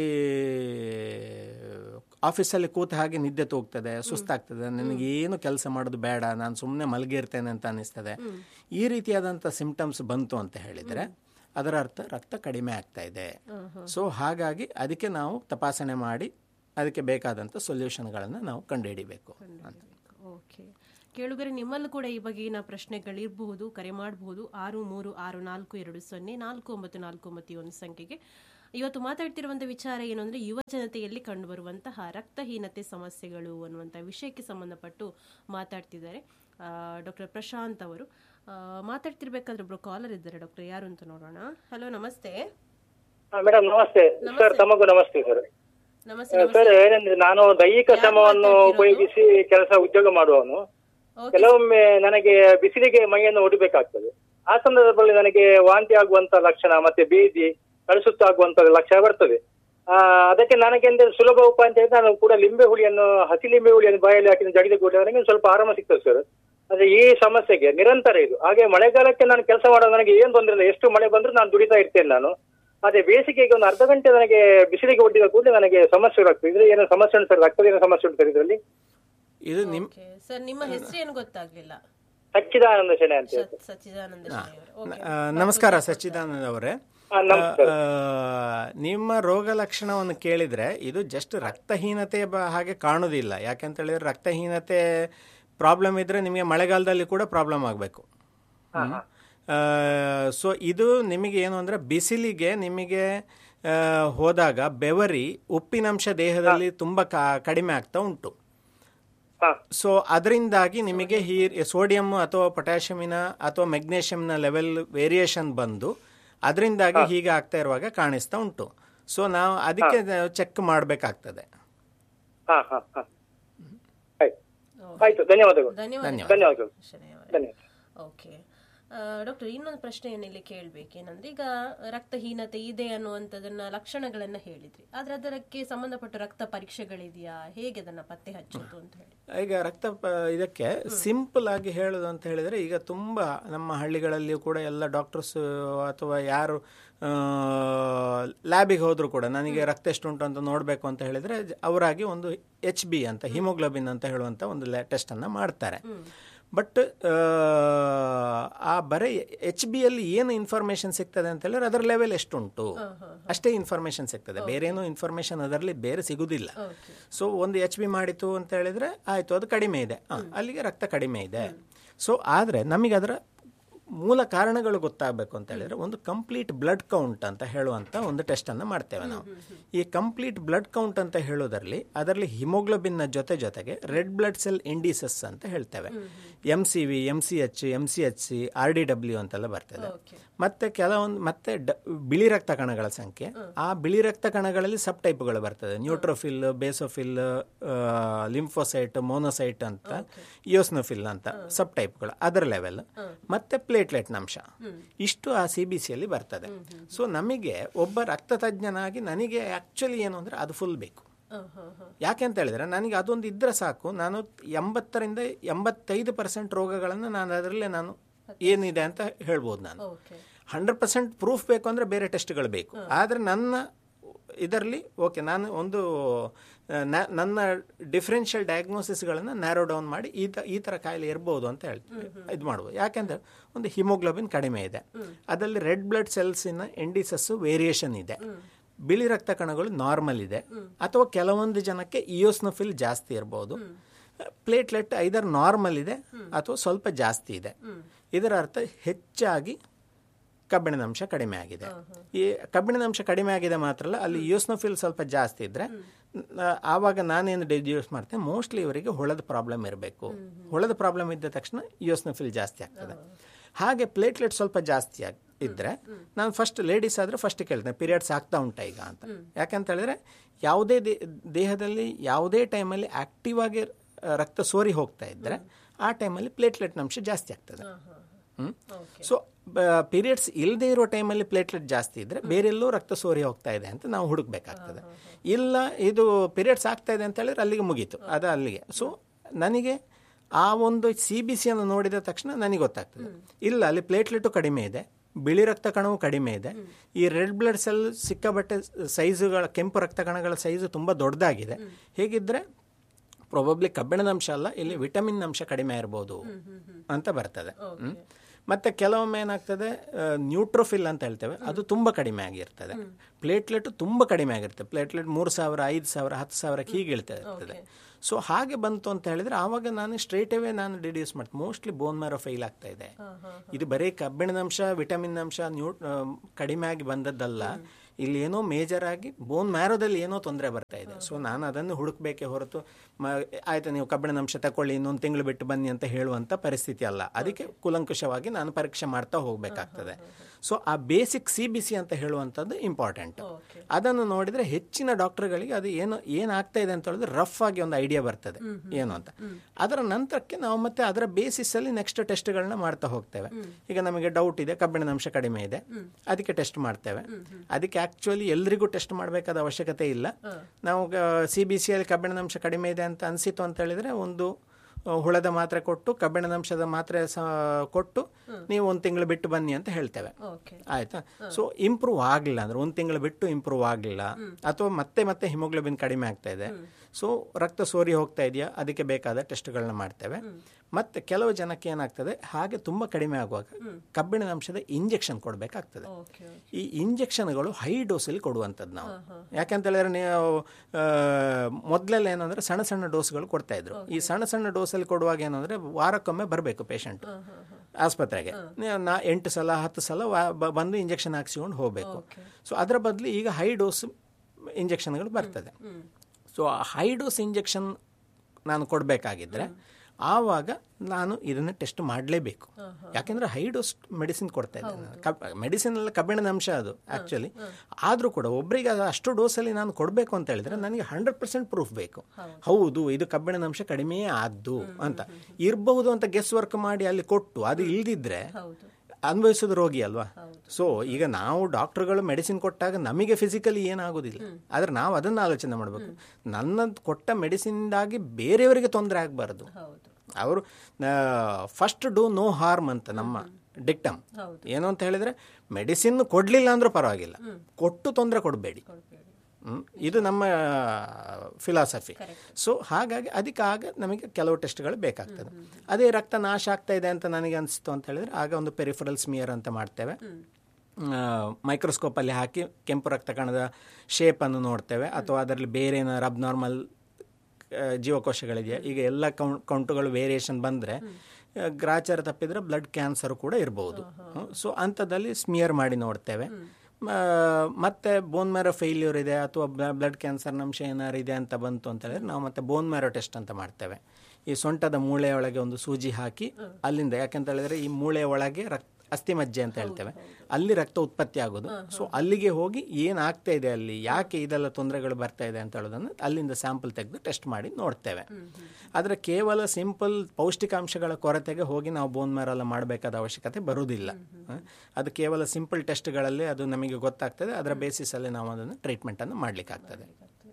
ಆಫೀಸಲ್ಲಿ ಕೂತ ಹಾಗೆ ನಿದ್ದೆ ತೂಗ್ತದೆ ಸುಸ್ತಾಗ್ತದೆ ನನಗೆ ಏನು ಕೆಲಸ ಮಾಡೋದು ಬೇಡ ನಾನು ಸುಮ್ಮನೆ ಮಲಗಿರ್ತೇನೆ ಅಂತ ಅನಿಸ್ತದೆ ಈ ರೀತಿಯಾದಂಥ ಸಿಂಪ್ಟಮ್ಸ್ ಬಂತು ಅಂತ ಹೇಳಿದರೆ ಅದರ ಅರ್ಥ ರಕ್ತ ಕಡಿಮೆ ಆಗ್ತಾ ಇದೆ ಸೊ ಹಾಗಾಗಿ ಅದಕ್ಕೆ ನಾವು ತಪಾಸಣೆ ಮಾಡಿ ಅದಕ್ಕೆ ಬೇಕಾದಂಥ ಸೊಲ್ಯೂಷನ್ಗಳನ್ನು ನಾವು ಕಂಡುಹಿಡಿಬೇಕು ಅಂತ ಓಕೆ ಕೇಳುಗರೆ ನಿಮ್ಮಲ್ಲೂ ಕೂಡ ಈ ಬಗೆಗಿನ ಪ್ರಶ್ನೆಗಳಿರಬಹುದು ಕರೆ ಮಾಡಬಹುದು ಆರು ಮೂರು ಆರು ನಾಲ್ಕು ಎರಡು ಸೊನ್ನೆ ನಾಲ್ಕು ಒಂಬತ್ತು ನಾಲ್ಕು ಒಂಬತ್ತು ಈ ಒಂದು ಸಂಖ್ಯೆಗೆ ಇವತ್ತು ಮಾತಾಡ್ತಿರುವಂಥ ವಿಚಾರ ಏನು ಅಂದರೆ ಯುವ ಜನತೆಯಲ್ಲಿ ಕಂಡುಬರುವಂತಹ ರಕ್ತಹೀನತೆ ಸಮಸ್ಯೆಗಳು ಅನ್ನುವಂಥ ವಿಷಯಕ್ಕೆ ಸಂಬಂಧಪಟ್ಟು ಮಾತಾಡ್ತಿದ್ದಾರೆ ಡಾಕ್ಟರ್ ಪ್ರಶಾಂತ್ ಅವರು ಆ, ಮಾತಾಡ್ತಿರ್ಬೇಕಾದ್ರೆ ಒಬ್ರು ಕಾಲರ್ ಇದ್ದಾರೆ ಡಾಕ್ಟರ್ ಯಾರು ಅಂತ ನೋಡೋಣ ಹಲೋ ನಮಸ್ತೆ ಮೇಡಮ್ ನಮಸ್ತೆ ಸರ್ ತಮಗೂ ನಮಸ್ತೆ ಸರ್ ನಮಸ್ತೆ ಸರ್ ಏನಂದ್ರೆ ನಾನು ದೈಹಿಕ ಶ್ರಮವನ್ನು ಉಪಯೋಗಿಸಿ ಕೆಲಸ ಉದ್ಯೋಗ ಮಾಡುವವನು ಓಕೆ ಕೆಲವೊಮ್ಮೆ ನನಗೆ ಬಿಸಿಲಿಗೆ ಮೈಯನ್ನು ಒಡಿಬೇಕಾಗ್ತದೆ ಆ ಸಂದರ್ಭದಲ್ಲಿ ನನಗೆ ವಾಂತಿ ಆಗುವಂತ ಲಕ್ಷಣ ಮತ್ತೆ ಬೀದಿ ಕಳಿಸುತ್ತಾಗುವಂತ ಲಕ್ಷಣ ಬರ್ತದೆ ಆ ಅದಕ್ಕೆ ನನಗೆ ಅಂದ್ರೆ ಸುಲಭ ಉಪಾಯ ಅಂತ ಹೇಳಿದ್ರೆ ನಾನು ಕೂಡ ಲಿಂಬೆ ಹುಳಿಯನ್ನು ಹಸಿ ಲಿಂಬೆ ಹುಳಿಯನ್ನು ಬಾಯಲ್ಲಿ ಹಾಕಿ ಜಡಿದ ಕೂಡ ನನಗೆ ಸ್ವಲ್ಪ ಆರಾಮ ಸಿಗ್ತದೆ ಸರ್ ಅದೇ ಈ ಸಮಸ್ಯೆಗೆ ನಿರಂತರ ಇದು ಹಾಗೆ ಮಳೆಗಾಲಕ್ಕೆ ನಾನು ಕೆಲಸ ಮಾಡೋದು ನನಗೆ ಏನು ತೊಂದರೆ ಇಲ್ಲ ಎಷ್ಟು ಮಳೆ ಬಂದರೂ ನಾನು ದುಡಿತಾ ಇರ್ತೇನೆ ನಾನು ಅದೇ ಬೇಸಿಗೆಗೆ ಒಂದು ಅರ್ಧ ಗಂಟೆ ನನಗೆ ಬಿಸಿಲಿಗೆ ಒಡ್ಡಿದ ಕೂಡಲೇ ನನಗೆ ಸಮಸ್ಯೆ ಆಗ್ತದೆ ಇದ್ರೆ ಏನೋ ಸಮಸ್ಯೆ ಉಂಟು ಸರ್ ರಕ್ತದ ಏನೋ ಸಮಸ್ಯೆ ಉಂಟು ಸರ್ ಇದರಲ್ಲಿ ಇದು ನಿಮ್ ಓಕೆ ಸರ್ ನಿಮ್ಮ ಹೆಸರು ಏನು ಗೊತ್ತಾಗ್ಲಿಲ್ಲ ಸಚ್ಚಿದಾನಂದ ಶೆಣೆ ಅಂತ ಹೇಳಿ. ಸತ್- ಸಚ್ಚಿದಾನಂದ ಶೆಣೈ ಅವರು. ಓಕೆ ಆ, ನಮಸ್ಕಾರ ಸಚ್ಚಿದಾನಂದ ಅವರೇ ಹಾ, ನಮಸ್ಕಾರ. ಆ, ನಿಮ್ಮ ರೋಗ ಲಕ್ಷಣವನ್ನು ಕೇಳಿದ್ರೆ ಇದು ಜಸ್ಟ್ ರಕ್ತಹೀನತೆ ಬ- ಹಾಗೆ ಕಾಣುವುದಿಲ್ಲ ಯಾಕಂತ ಹೇಳಿದ್ರೆ ರಕ್ತಹೀನತೆ ಪ್ರಾಬ್ಲಮ್ ಇದ್ರೆ ನಿಮಗೆ ಮಳೆಗಾಲದಲ್ಲಿ ಕೂಡ ಪ್ರಾಬ್ಲಮ್ ಆಗಬೇಕು ಸೊ ಇದು ನಿಮಗೆ ಏನು ಅಂದ್ರೆ ಬಿಸಿಲಿಗೆ ನಿಮಗೆ ಆ, ಹೋದಾಗ ಬೆವರಿ ಉಪ್ಪಿನಂಶ ದೇಹದಲ್ಲಿ ತುಂಬ ಕ- ಕಡಿಮೆ ಆಗ್ತಾ ಉಂಟು ಹಾ ಸೊ ಅದರಿಂದಾಗಿ ನಿಮಗೆ ಹೀ ಸೋಡಿಯಂ ಅಥವಾ ಪೊಟ್ಯಾಷಿಯಮಿನ ಅಥವಾ ಮೆಗ್ನೇಷಿಯಂನ ಲೆವೆಲ್ ವೇರಿಯೇಷನ್ ಬಂದು ಅದರಿಂದಾಗಿ ಹೀಗೆ ಆಗ್ತಾ ಇರುವಾಗ ಕಾಣಿಸ್ತಾ ಉಂಟು ಸೊ ನಾವು ಅದಕ್ಕೆ ಚೆಕ್ ಮಾಡಬೇಕಾಗ್ತದೆ ಹಾ ಹಾ ಹಾ ಆಯ್ತು ಆಯ್ತು ಧನ್ಯವಾದಗಳು ಧನ್ಯವಾದ ಧನ್ಯವಾದಗಳು ಶೆಣೈ ಅವರೇ. ಧನ್ಯವಾದ ಓಕೆ ಆ, ಡಾಕ್ಟರ್ ಇನ್ನೊಂದು ಪ್ರಶ್ನೆಯನ್ನು ಇಲ್ಲಿ ಕೇಳಬೇಕೇನಂದ್ರೆ ಈಗ ರಕ್ತಹೀನತೆ ಇದೆ ಅನ್ನುವಂಥದ್ದನ್ನ ಲಕ್ಷಣಗಳನ್ನ ಹೇಳಿದ್ರಿ ಆದ್ರೆ ಅದಕ್ಕೆ ಸಂಬಂಧಪಟ್ಟ ರಕ್ತ ಪರೀಕ್ಷೆಗಳಿದೆಯಾ ಹೇಗೆ ಅದನ್ನ ಪತ್ತೆ ಹಚ್ಚೋದು ಅಂತ ಹೇಳಿ ಈಗ ರಕ್ತ ಪ- ಇದಕ್ಕೆ ಸಿಂಪಲ್ ಆಗಿ ಹೇಳೋದು ಅಂತ ಹೇಳಿದ್ರೆ ಈಗ ತುಂಬ ನಮ್ಮ ಹಳ್ಳಿಗಳಲ್ಲಿಯೂ ಕೂಡ ಎಲ್ಲ ಡಾಕ್ಟರ್ಸ್ ಅಥವಾ ಯಾರು ಲ್ಯಾಬಿಗೆ ಹೋದ್ರು ಕೂಡ ನನಗೆ ರಕ್ತ ಎಷ್ಟು ಉಂಟು ಅಂತ ನೋಡಬೇಕು ಅಂತ ಹೇಳಿದ್ರೆ ಜ- ಅವರಾಗಿ ಒಂದು ಎಚ್ ಬಿ ಅಂತ ಹಿಮೋಗ್ಲೋಬಿನ್ ಅಂತ ಹೇಳುವಂಥ ಒಂದು ಟೆಸ್ಟನ್ನು ಮಾಡ್ತಾರೆ ಬಟ್ ಆ ಬರೀ ಎಚ್ ಬಿ ಅಲ್ಲಿ ಏನು ಇನ್ಫಾರ್ಮೇಶನ್ ಸಿಗ್ತದೆ ಅಂತ ಹೇಳಿದ್ರೆ ಅದರ ಲೆವೆಲ್ ಎಷ್ಟುಂಟು ಅಷ್ಟೇ ಇನ್ಫಾರ್ಮೇಶನ್ ಸಿಗ್ತದೆ ಬೇರೆ ಏನೂ ಇನ್ಫಾರ್ಮೇಶನ್ ಅದರಲ್ಲಿ ಬೇರೆ ಸಿಗುವುದಿಲ್ಲ ಸೊ ಒಂದು ಎಚ್ ಬಿ ಮಾಡಿತು ಅಂತ ಹೇಳಿದ್ರೆ ಆಯಿತು ಅದು ಕಡಿಮೆ ಇದೆ ಆ, ಅಲ್ಲಿಗೆ ರಕ್ತ ಕಡಿಮೆ ಇದೆ ಸೊ ಆದರೆ ನಮಗೆ ಅದರ ಮೂಲ ಕಾರಣಗಳು ಗೊತ್ತಾಗಬೇಕು ಅಂತ ಹೇಳಿದ್ರೆ ಒಂದು ಕಂಪ್ಲೀಟ್ ಬ್ಲಡ್ ಕೌಂಟ್ ಅಂತ ಹೇಳುವಂಥ ಒಂದು ಟೆಸ್ಟನ್ನು ಮಾಡ್ತೇವೆ ನಾವು ಈ ಕಂಪ್ಲೀಟ್ ಬ್ಲಡ್ ಕೌಂಟ್ ಅಂತ ಹೇಳೋದರಲ್ಲಿ ಅದರಲ್ಲಿ ಹಿಮೋಗ್ಲೋಬಿನ್ನ ಜೊತೆ ಜೊತೆಗೆ ರೆಡ್ ಬ್ಲಡ್ ಸೆಲ್ ಇಂಡಿಸಸ್ ಅಂತ ಹೇಳ್ತೇವೆ M C V M C H M C H C R D W ಅಂತೆಲ್ಲ ಬರ್ತದೆ ಓಕೆ ಮತ್ತೆ ಕೆಲವೊಂದು ಮತ್ತೆ ಡ- ಬಿಳಿ ರಕ್ತ ಕಣಗಳ ಸಂಖ್ಯೆ ಆ ಬಿಳಿ ರಕ್ತ ಕಣಗಳಲ್ಲಿ ಸಬ್ ಟೈಪ್ಗಳು ಬರ್ತದೆ ನ್ಯೂಟ್ರೋಫಿಲ್ ಬೇಸೋಫಿಲ್ ಲಿಂಫೋಸೈಟ್ ಮೋನೋಸೈಟ್ ಅಂತ ಇಯೋಸ್ನೋಫಿಲ್ ಅಂತ ಸಬ್ ಟೈಪ್ಗಳು ಅದರ ಲೆವೆಲ್ ಮತ್ತೆ ಪ್ಲೇಟ್ಲೆಟ್ ಅಂಶ ಇಷ್ಟು ಆ ಸಿ ಬಿ ಸಿಯಲ್ಲಿ ಬರ್ತದೆ ಸೊ ನಮಗೆ ಒಬ್ಬ ರಕ್ತ ತಜ್ಞನಾಗಿ ನನಗೆ ಆಕ್ಚುಲಿ ಏನು ಅಂದ್ರೆ ಅದು ಫುಲ್ ಬೇಕು ಯಾಕೆ ಅಂತ ಹೇಳಿದ್ರೆ ನನಗೆ ಅದೊಂದು ಇದ್ರೆ ಸಾಕು ನಾನು ಎಂಬತ್ತರಿಂದ ಎಂಬತ್ತೈದು ಪರ್ಸೆಂಟ್ ರೋಗಗಳನ್ನು ನಾನು ಅದರಲ್ಲೇ ನಾನು ಏನಿದೆ ಅಂತ ಹೇಳ್ಬೋದು ನಾನು ಓಕೆ ಹಂಡ್ರೆಡ್ ಪರ್ಸೆಂಟ್ ಪ್ರೂಫ್ ಬೇಕು ಅಂದರೆ ಬೇರೆ ಟೆಸ್ಟ್ಗಳು ಬೇಕು ಆದರೆ ನನ್ನ ಇದರಲ್ಲಿ ಓಕೆ ನಾನು ಒಂದು ಆ, ನ- ನನ್ನ ಡಿಫ್ರೆನ್ಷಿಯಲ್ ಡಯಾಗ್ನೋಸಿಸ್ಗಳನ್ನು ನ್ಯಾರೋ ಡೌನ್ ಮಾಡಿ ಈ ತ ಈ ಥರ ಕಾಯಿಲೆ ಇರ್ಬೋದು ಅಂತ ಹೇಳ್ತೀವಿ ಇದು ಮಾಡ್ಬೋದು ಯಾಕೆಂದ್ರೆ ಒಂದು ಹಿಮೋಗ್ಲೋಬಿನ್ ಕಡಿಮೆ ಇದೆ ಅದರಲ್ಲಿ ರೆಡ್ ಬ್ಲಡ್ ಸೆಲ್ಸಿನ ಎಂಡಿಸಸ್ಸು ವೇರಿಯೇಷನ್ ಇದೆ ಬಿಳಿ ರಕ್ತ ಕಣಗಳು ನಾರ್ಮಲ್ ಇದೆ ಅಥವಾ ಕೆಲವೊಂದು ಜನಕ್ಕೆ ಇಯೋಸ್ನೋಫಿಲ್ ಜಾಸ್ತಿ ಇರ್ಬೋದು ಪ್ಲೇಟ್ಲೆಟ್ ಐದರ್ ನಾರ್ಮಲ್ ಇದೆ ಅಥವಾ ಸ್ವಲ್ಪ ಜಾಸ್ತಿ ಇದೆ ಇದರ ಅರ್ಥ ಹೆಚ್ಚಾಗಿ ಕಬ್ಬಿಣದ ಅಂಶ ಕಡಿಮೆ ಆಗಿದೆ ಈ ಕಬ್ಬಿಣದ ಅಂಶ ಕಡಿಮೆ ಆಗಿದೆ ಮಾತ್ರ ಅಲ್ಲ ಅಲ್ಲಿ ಯೂಸ್ನೋಫಿಲ್ ಸ್ವಲ್ಪ ಜಾಸ್ತಿ ಇದ್ರೆ ನ- ಆವಾಗ ನಾನೇನು ಯೂಸ್ ಮಾಡ್ತೇನೆ ಮೋಸ್ಟ್ಲಿ ಇವರಿಗೆ ಹೊಳದ ಪ್ರಾಬ್ಲಮ್ ಇರಬೇಕು ಹೊಳದ ಪ್ರಾಬ್ಲಮ್ ಇದ್ದ ತಕ್ಷಣ ಯೂಸ್ನೋಫಿಲ್ ಜಾಸ್ತಿ ಆಗ್ತದೆ ಹಾಗೆ ಪ್ಲೇಟ್ಲೆಟ್ ಸ್ವಲ್ಪ ಜಾಸ್ತಿ ಆಗ್ ಇದ್ರೆ ನಾನು ಫಸ್ಟ್ ಲೇಡೀಸ್ ಆದ್ರೆ ಫಸ್ಟ್ ಕೇಳ್ತೇನೆ ಪೀರಿಯಡ್ಸ್ ಆಗ್ತಾ ಉಂಟಾ ಈಗ ಅಂತ ಯಾಕಂತ ಹೇಳಿದ್ರೆ ಯಾವುದೇ ದೇ- ದೇಹದಲ್ಲಿ ಯಾವುದೇ ಟೈಮಲ್ಲಿ ಆಕ್ಟಿವ್ ಆಗಿ ಆ, ರಕ್ತ ಸೋರಿ ಹೋಗ್ತಾ ಇದ್ರೆ ಆ ಟೈಮಲ್ಲಿ ಪ್ಲೇಟ್ಲೆಟ್ ಅಂಶ ಜಾಸ್ತಿ ಆಗ್ತದೆ ಸೊ ಪೀರಿಯಡ್ಸ್ ಇಲ್ಲದೆ ಇರೋ ಟೈಮಲ್ಲಿ ಪ್ಲೇಟ್ಲೆಟ್ ಜಾಸ್ತಿ ಇದ್ರೆ ಬೇರೆಲ್ಲೂ ರಕ್ತ ಸೋರಿ ಹೋಗ್ತಾ ಇದೆ ಅಂತ ನಾವು ಹುಡುಕ್ಬೇಕಾಗ್ತದೆ ಇಲ್ಲ ಇದು ಪೀರಿಯಡ್ಸ್ ಆಗ್ತಾ ಇದೆ ಅಂತ ಹೇಳಿದ್ರೆ ಅಲ್ಲಿಗೆ ಮುಗೀತು ಅದು ಅಲ್ಲಿಗೆ ಸೊ ನನಗೆ ಆ ಒಂದು ಸಿ ಬಿ ಸಿಯನ್ನು ನೋಡಿದ ತಕ್ಷಣ ನನಗೆ ಗೊತ್ತಾಗ್ತದೆ ಇಲ್ಲ ಅಲ್ಲಿ ಪ್ಲೇಟ್ಲೆಟು ಕಡಿಮೆ ಇದೆ ಬಿಳಿ ರಕ್ತ ಕಣವು ಕಡಿಮೆ ಇದೆ ಈ ರೆಡ್ ಬ್ಲಡ್ ಸೆಲ್ ಸಿಕ್ಕಾಬಟ್ಟೆ ಸೈಜುಗಳ ಕೆಂಪು ರಕ್ತ ಕಣಗಳ ಸೈಜು ತುಂಬ ದೊಡ್ಡದಾಗಿದೆ ಹೇಗಿದ್ರೆ ಪ್ರೊಬಬ್ಲಿ ಕಬ್ಬಿಣದ ಅಂಶ ಅಲ್ಲ ಇಲ್ಲಿ ವಿಟಮಿನ್ ಅಂಶ ಕಡಿಮೆ ಇರ್ಬೋದು ಅಂತ ಬರ್ತದೆ ಹ್ಮ್. ಮತ್ತೆ ಕೆಲವೊಮ್ಮೆ ಏನಾಗ್ತದೆ ನ್ಯೂಟ್ರೋಫಿಲ್ ಅಂತ ಹೇಳ್ತೇವೆ ಅದು ತುಂಬ ಕಡಿಮೆ ಆಗಿರ್ತದೆ ಪ್ಲೇಟ್ಲೆಟ್ ತುಂಬ ಕಡಿಮೆ ಆಗಿರ್ತದೆ ಪ್ಲೇಟ್ಲೆಟ್ ಮೂರು ಸಾವಿರ ಐದು ಸಾವಿರ ಹತ್ತು ಸಾವಿರಕ್ಕೆ ಹೀಗೆ ಇಳ್ತಾ ಇರ್ತದೆ ಸೊ ಹಾಗೆ ಬಂತು ಅಂತ ಹೇಳಿದ್ರೆ ಆವಾಗ ನಾನು ಸ್ಟ್ರೈಟ್ ಅವೇ ನಾನು ಡಿಡ್ಯೂಸ್ ಮಾಡ್ತೀನಿ ಮೋಸ್ಟ್ಲಿ ಬೋನ್ ಮ್ಯಾರೋ ಫೈಲ್ ಆಗ್ತಾ ಇದೆ ಇದು ಬರೀ ಕಬ್ಬಿಣದ ಅಂಶ ವಿಟಮಿನ್ ಅಂಶ ನ್ಯೂ ಆ, ಕಡಿಮೆ ಆಗಿ ಬಂದದ್ದಲ್ಲ ಇಲ್ಲಿ ಏನೋ ಮೇಜರ್ ಆಗಿ ಬೋನ್ ಮ್ಯಾರೋದಲ್ಲಿ ಏನೋ ತೊಂದರೆ ಬರ್ತಾ ಇದೆ ಸೊ ನಾನು ಅದನ್ನು ಹುಡುಕ್ಬೇಕೇ ಹೊರತು ಮ ಆಯ್ತು ನೀವು ಕಬ್ಬಿಣದ ಅಂಶ ತಗೊಳ್ಳಿ ಇನ್ನೊಂದು ತಿಂಗಳು ಬಿಟ್ಟು ಬನ್ನಿ ಅಂತ ಹೇಳುವಂಥ ಪರಿಸ್ಥಿತಿ ಅಲ್ಲ ಅದಕ್ಕೆ ಕೂಲಂಕುಷವಾಗಿ ನಾನು ಪರೀಕ್ಷೆ ಮಾಡ್ತಾ ಹೋಗಬೇಕಾಗ್ತದೆ ಸೊ ಆ ಬೇಸಿಕ್ ಸಿ ಬಿ ಸಿ ಅಂತ ಹೇಳುವಂಥದ್ದು ಇಂಪಾರ್ಟೆಂಟ್ ಅದನ್ನು ನೋಡಿದರೆ ಹೆಚ್ಚಿನ ಡಾಕ್ಟರ್ಗಳಿಗೆ ಅದು ಏನು ಏನಾಗ್ತಾ ಇದೆ ಅಂತ ಹೇಳಿದ್ರೆ ರಫ್ ಆಗಿ ಒಂದು ಐಡಿಯಾ ಬರ್ತದೆ ಏನು ಅಂತ ಅದರ ನಂತರಕ್ಕೆ ನಾವು ಮತ್ತೆ ಅದರ ಬೇಸಿಸಲ್ಲಿ ನೆಕ್ಸ್ಟ್ ಟೆಸ್ಟ್ಗಳನ್ನ ಮಾಡ್ತಾ ಹೋಗ್ತೇವೆ ಈಗ ನಮಗೆ ಡೌಟ್ ಇದೆ ಕಬ್ಬಿಣದ ಅಂಶ ಕಡಿಮೆ ಇದೆ ಅದಕ್ಕೆ ಟೆಸ್ಟ್ ಮಾಡ್ತೇವೆ ಅದಕ್ಕೆ ಆಕ್ಚುಲಿ ಎಲ್ರಿಗೂ ಟೆಸ್ಟ್ ಮಾಡಬೇಕಾದ ಅವಶ್ಯಕತೆ ಇಲ್ಲ ನಾವು ಸಿ ಬಿ ಸಿಯಲ್ಲಿ ಕಬ್ಬಿಣದ ಅಂಶ ಕಡಿಮೆ ಇದೆ ಅಂತ ಅನಿಸಿತು ಅಂತ ಹೇಳಿದ್ರೆ ಒಂದು ಆ, ಹುಳದ ಮಾತ್ರೆ ಕೊಟ್ಟು ಕಬ್ಬಿಣದ ಅಂಶದ ಮಾತ್ರೆ ಸ ಕೊಟ್ಟು ನೀವು ಒಂದು ತಿಂಗಳು ಬಿಟ್ಟು ಬನ್ನಿ ಅಂತ ಹೇಳ್ತೇವೆ ಓಕೆ ಆಯ್ತಾ ಸೊ ಇಂಪ್ರೂವ್ ಆಗಲಿಲ್ಲ ಅಂದ್ರೆ ಒಂದು ತಿಂಗಳು ಬಿಟ್ಟು ಇಂಪ್ರೂವ್ ಆಗಲಿಲ್ಲ ಅಥವಾ ಮತ್ತೆ ಮತ್ತೆ ಹಿಮೋಗ್ಲೋಬಿನ್ ಕಡಿಮೆ ಆಗ್ತಾ ಇದೆ ಸೊ ರಕ್ತ ಸೋರಿ ಹೋಗ್ತಾ ಇದೆಯಾ ಅದಕ್ಕೆ ಬೇಕಾದ ಟೆಸ್ಟ್ಗಳನ್ನ ಮಾಡ್ತೇವೆ ಮತ್ತೆ ಕೆಲವು ಜನಕ್ಕೆ ಏನಾಗ್ತದೆ ಹಾಗೆ ತುಂಬ ಕಡಿಮೆ ಆಗುವಾಗ ಕಬ್ಬಿಣದ ಅಂಶದ ಇಂಜೆಕ್ಷನ್ ಕೊಡಬೇಕಾಗ್ತದೆ ಓಕೆ ಈ ಇಂಜೆಕ್ಷನ್ಗಳು ಹೈ ಡೋಸಲ್ಲಿ ಕೊಡುವಂಥದ್ದು ನಾವು ಯಾಕಂತ ಹೇಳಿದ್ರೆ ನೀವು ಮೊದಲೆಲ್ಲ ಏನಂದ್ರೆ ಸಣ್ಣ ಸಣ್ಣ ಡೋಸ್ಗಳು ಕೊಡ್ತಾ ಇದ್ರು ಈ ಸಣ್ಣ ಸಣ್ಣ ಡೋಸಲ್ಲಿ ಕೊಡುವಾಗ ಏನಂದ್ರೆ ವಾರಕ್ಕೊಮ್ಮೆ ಬರಬೇಕು ಪೇಷಂಟ್ ಆಸ್ಪತ್ರೆಗೆ ನೀವು ನಾ ಎಂಟು ಸಲ ಹತ್ತು ಸಲ ವಾ- ಬ- ಬಂದು ಇಂಜೆಕ್ಷನ್ ಹಾಕ್ಸಿಕೊಂಡು ಹೋಗಬೇಕು ಸೊ ಅದರ ಬದಲು ಈಗ ಹೈ ಡೋಸ್ ಇಂಜೆಕ್ಷನ್ಗಳು ಬರ್ತದೆ ಸೊ ಆ ಹೈ ಡೋಸ್ ಇಂಜೆಕ್ಷನ್ ನಾನು ಕೊಡಬೇಕಾಗಿದ್ರೆ ಆವಾಗ ನಾನು ಇದನ್ನು ಟೆಸ್ಟ್ ಮಾಡಲೇಬೇಕು ಯಾಕೆಂದ್ರೆ ಹೈ ಡೋಸ್ ಮೆಡಿಸಿನ್ ಕೊಡ್ತಾ ಇದ್ದೇನೆ ಮೆಡಿಸಿನ್ ಎಲ್ಲ ಕಬ್ಬಿಣದ ಅಂಶ ಅದು ಆ್ಯಕ್ಚುಲಿ ಆದರೂ ಕೂಡ ಒಬ್ಬರಿಗೆ ಅದು ಅಷ್ಟು ಡೋಸಲ್ಲಿ ನಾನು ಕೊಡಬೇಕು ಅಂತ ಹೇಳಿದ್ರೆ ನನಗೆ ಹಂಡ್ರೆಡ್ ಪರ್ಸೆಂಟ್ ಪ್ರೂಫ್ ಬೇಕು ಹೌದು ಇದು ಕಬ್ಬಿಣದ ಅಂಶ ಕಡಿಮೆಯೇ ಆದ್ದು ಅಂತ ಇರಬಹುದು ಅಂತ ಗೆಸ್ ವರ್ಕ್ ಮಾಡಿ ಅಲ್ಲಿ ಕೊಟ್ಟು ಅದು ಇಲ್ದಿದ್ರೆ ಹೌದು ಅನುಭವಿಸೋದು ರೋಗಿ ಅಲ್ವಾ ಸೊ ಈಗ ನಾವು ಡಾಕ್ಟರ್ಗಳು ಮೆಡಿಸಿನ್ ಕೊಟ್ಟಾಗ ನಮಗೆ ಫಿಸಿಕಲಿ ಏನಾಗೋದಿಲ್ಲ ಆದ್ರೆ ನಾವು ಅದನ್ನು ಆಲೋಚನೆ ಮಾಡಬೇಕು ನನ್ನ ಕೊಟ್ಟ ಮೆಡಿಸಿನ್ದಾಗಿ ಬೇರೆಯವರಿಗೆ ತೊಂದರೆ ಆಗಬಾರ್ದು ಹೌದು ಅವರು ಫಸ್ಟ್ ಡೂ ನೋ ಹಾರ್ಮ್ ಅಂತ ನಮ್ಮ ಡಿಕ್ಟಮ್ ಹೌದು. ಏನು ಅಂತ ಹೇಳಿದ್ರೆ ಮೆಡಿಸಿನ್ ಕೊಡ್ಲಿಲ್ಲ ಅಂದ್ರೂ ಪರವಾಗಿಲ್ಲ ಕೊಟ್ಟು ತೊಂದರೆ ಕೊಡಬೇಡಿ ಕೊಡ್ಬೇಡಿ ಹ್ಮ್. ಇದು ನಮ್ಮ ಫಿಲಾಸಫಿ ಸೊ ಹಾಗಾಗಿ ಅದಕ್ಕೆ ಆಗ ನಮಗೆ ಕೆಲವು ಟೆಸ್ಟ್ಗಳು ಬೇಕಾಗ್ತದೆ ಅದೇ ರಕ್ತ ನಾಶ ಆಗ್ತಾ ಇದೆ ಅಂತ ನನಗೆ ಅನಿಸ್ತು ಅಂತ ಹೇಳಿದ್ರೆ ಆಗ ಒಂದು ಪೆರಿಫರಲ್ ಸ್ಮಿಯರ್ ಅಂತ ಮಾಡ್ತೇವೆ ಮೈಕ್ರೋಸ್ಕೋಪಲ್ಲಿ ಹಾಕಿ ಕೆಂಪು ರಕ್ತ ಕಣದ ಶೇಪನ್ನು ನೋಡ್ತೇವೆ ಅಥವಾ ಅದರಲ್ಲಿ ಬೇರೆ ಏನಾದ್ರು ಅಬ್ನಾರ್ಮಲ್ ಜೀವಕೋಶಗಳಿದೆಯಾ ಈಗ ಎಲ್ಲ ಕೌಂಟ್ ಕೌಂಟುಗಳು ವೇರಿಯೇಷನ್ ಬಂದರೆ ಗ್ರಾಚಾರ ತಪ್ಪಿದ್ರೆ ಬ್ಲಡ್ ಕ್ಯಾನ್ಸರ್ ಕೂಡ ಇರ್ಬೋದು ಸೊ ಅಂಥದ್ದಲ್ಲಿ ಸ್ಮಿಯರ್ ಮಾಡಿ ನೋಡ್ತೇವೆ ಮ- ಮತ್ತೆ ಬೋನ್ ಮ್ಯಾರೋ ಫೇಲ್ಯೂರ್ ಇದೆ ಅಥವಾ ಬ್ಲಡ್ ಕ್ಯಾನ್ಸರ್ ಅಂಶ ಏನಾರು ಇದೆ ಅಂತ ಬಂತು ಅಂತ ಹೇಳಿದ್ರೆ ನಾವು ಮತ್ತೆ ಬೋನ್ ಮ್ಯಾರೋ ಟೆಸ್ಟ್ ಅಂತ ಮಾಡ್ತೇವೆ ಈ ಸೊಂಟದ ಮೂಳೆಯ ಒಳಗೆ ಒಂದು ಸೂಜಿ ಹಾಕಿ ಅಲ್ಲಿಂದ ಯಾಕಂತ ಹೇಳಿದ್ರೆ ಈ ಮೂಳೆಯ ಒಳಗೆ ರಕ್ತ ಅಸ್ಥಿಮಜ್ಜೆ ಅಂತ ಹೇಳ್ತೇವೆ ಅಲ್ಲಿ ರಕ್ತ ಉತ್ಪತ್ತಿ ಆಗೋದು ಸೊ ಅಲ್ಲಿಗೆ ಹೋಗಿ ಏನಾಗ್ತಾ ಇದೆ ಅಲ್ಲಿ ಯಾಕೆ ಇದೆಲ್ಲ ತೊಂದರೆಗಳು ಬರ್ತಾ ಇದೆ ಅಂತ ಹೇಳೋದನ್ನು ಅಲ್ಲಿಂದ ಸ್ಯಾಂಪಲ್ ತೆಗೆದು ಟೆಸ್ಟ್ ಮಾಡಿ ನೋಡ್ತೇವೆ ಆದರೆ ಕೇವಲ ಸಿಂಪಲ್ ಪೌಷ್ಟಿಕಾಂಶಗಳ ಕೊರತೆಗೆ ಹೋಗಿ ನಾವು ಬೋನ್ ಮ್ಯಾರೆಲ್ಲ ಮಾಡಬೇಕಾದ ಅವಶ್ಯಕತೆ ಬರುವುದಿಲ್ಲ ಹ? ಅದು ಕೇವಲ ಸಿಂಪಲ್ ಟೆಸ್ಟ್ಗಳಲ್ಲಿ ಅದು ನಮಗೆ ಗೊತ್ತಾಗ್ತದೆ ಅದರ ಬೇಸಿಸಲ್ಲಿ ನಾವು ಅದನ್ನು ಟ್ರೀಟ್ಮೆಂಟನ್ನು ಮಾಡಲಿಕ್ಕಾಗ್ತದೆ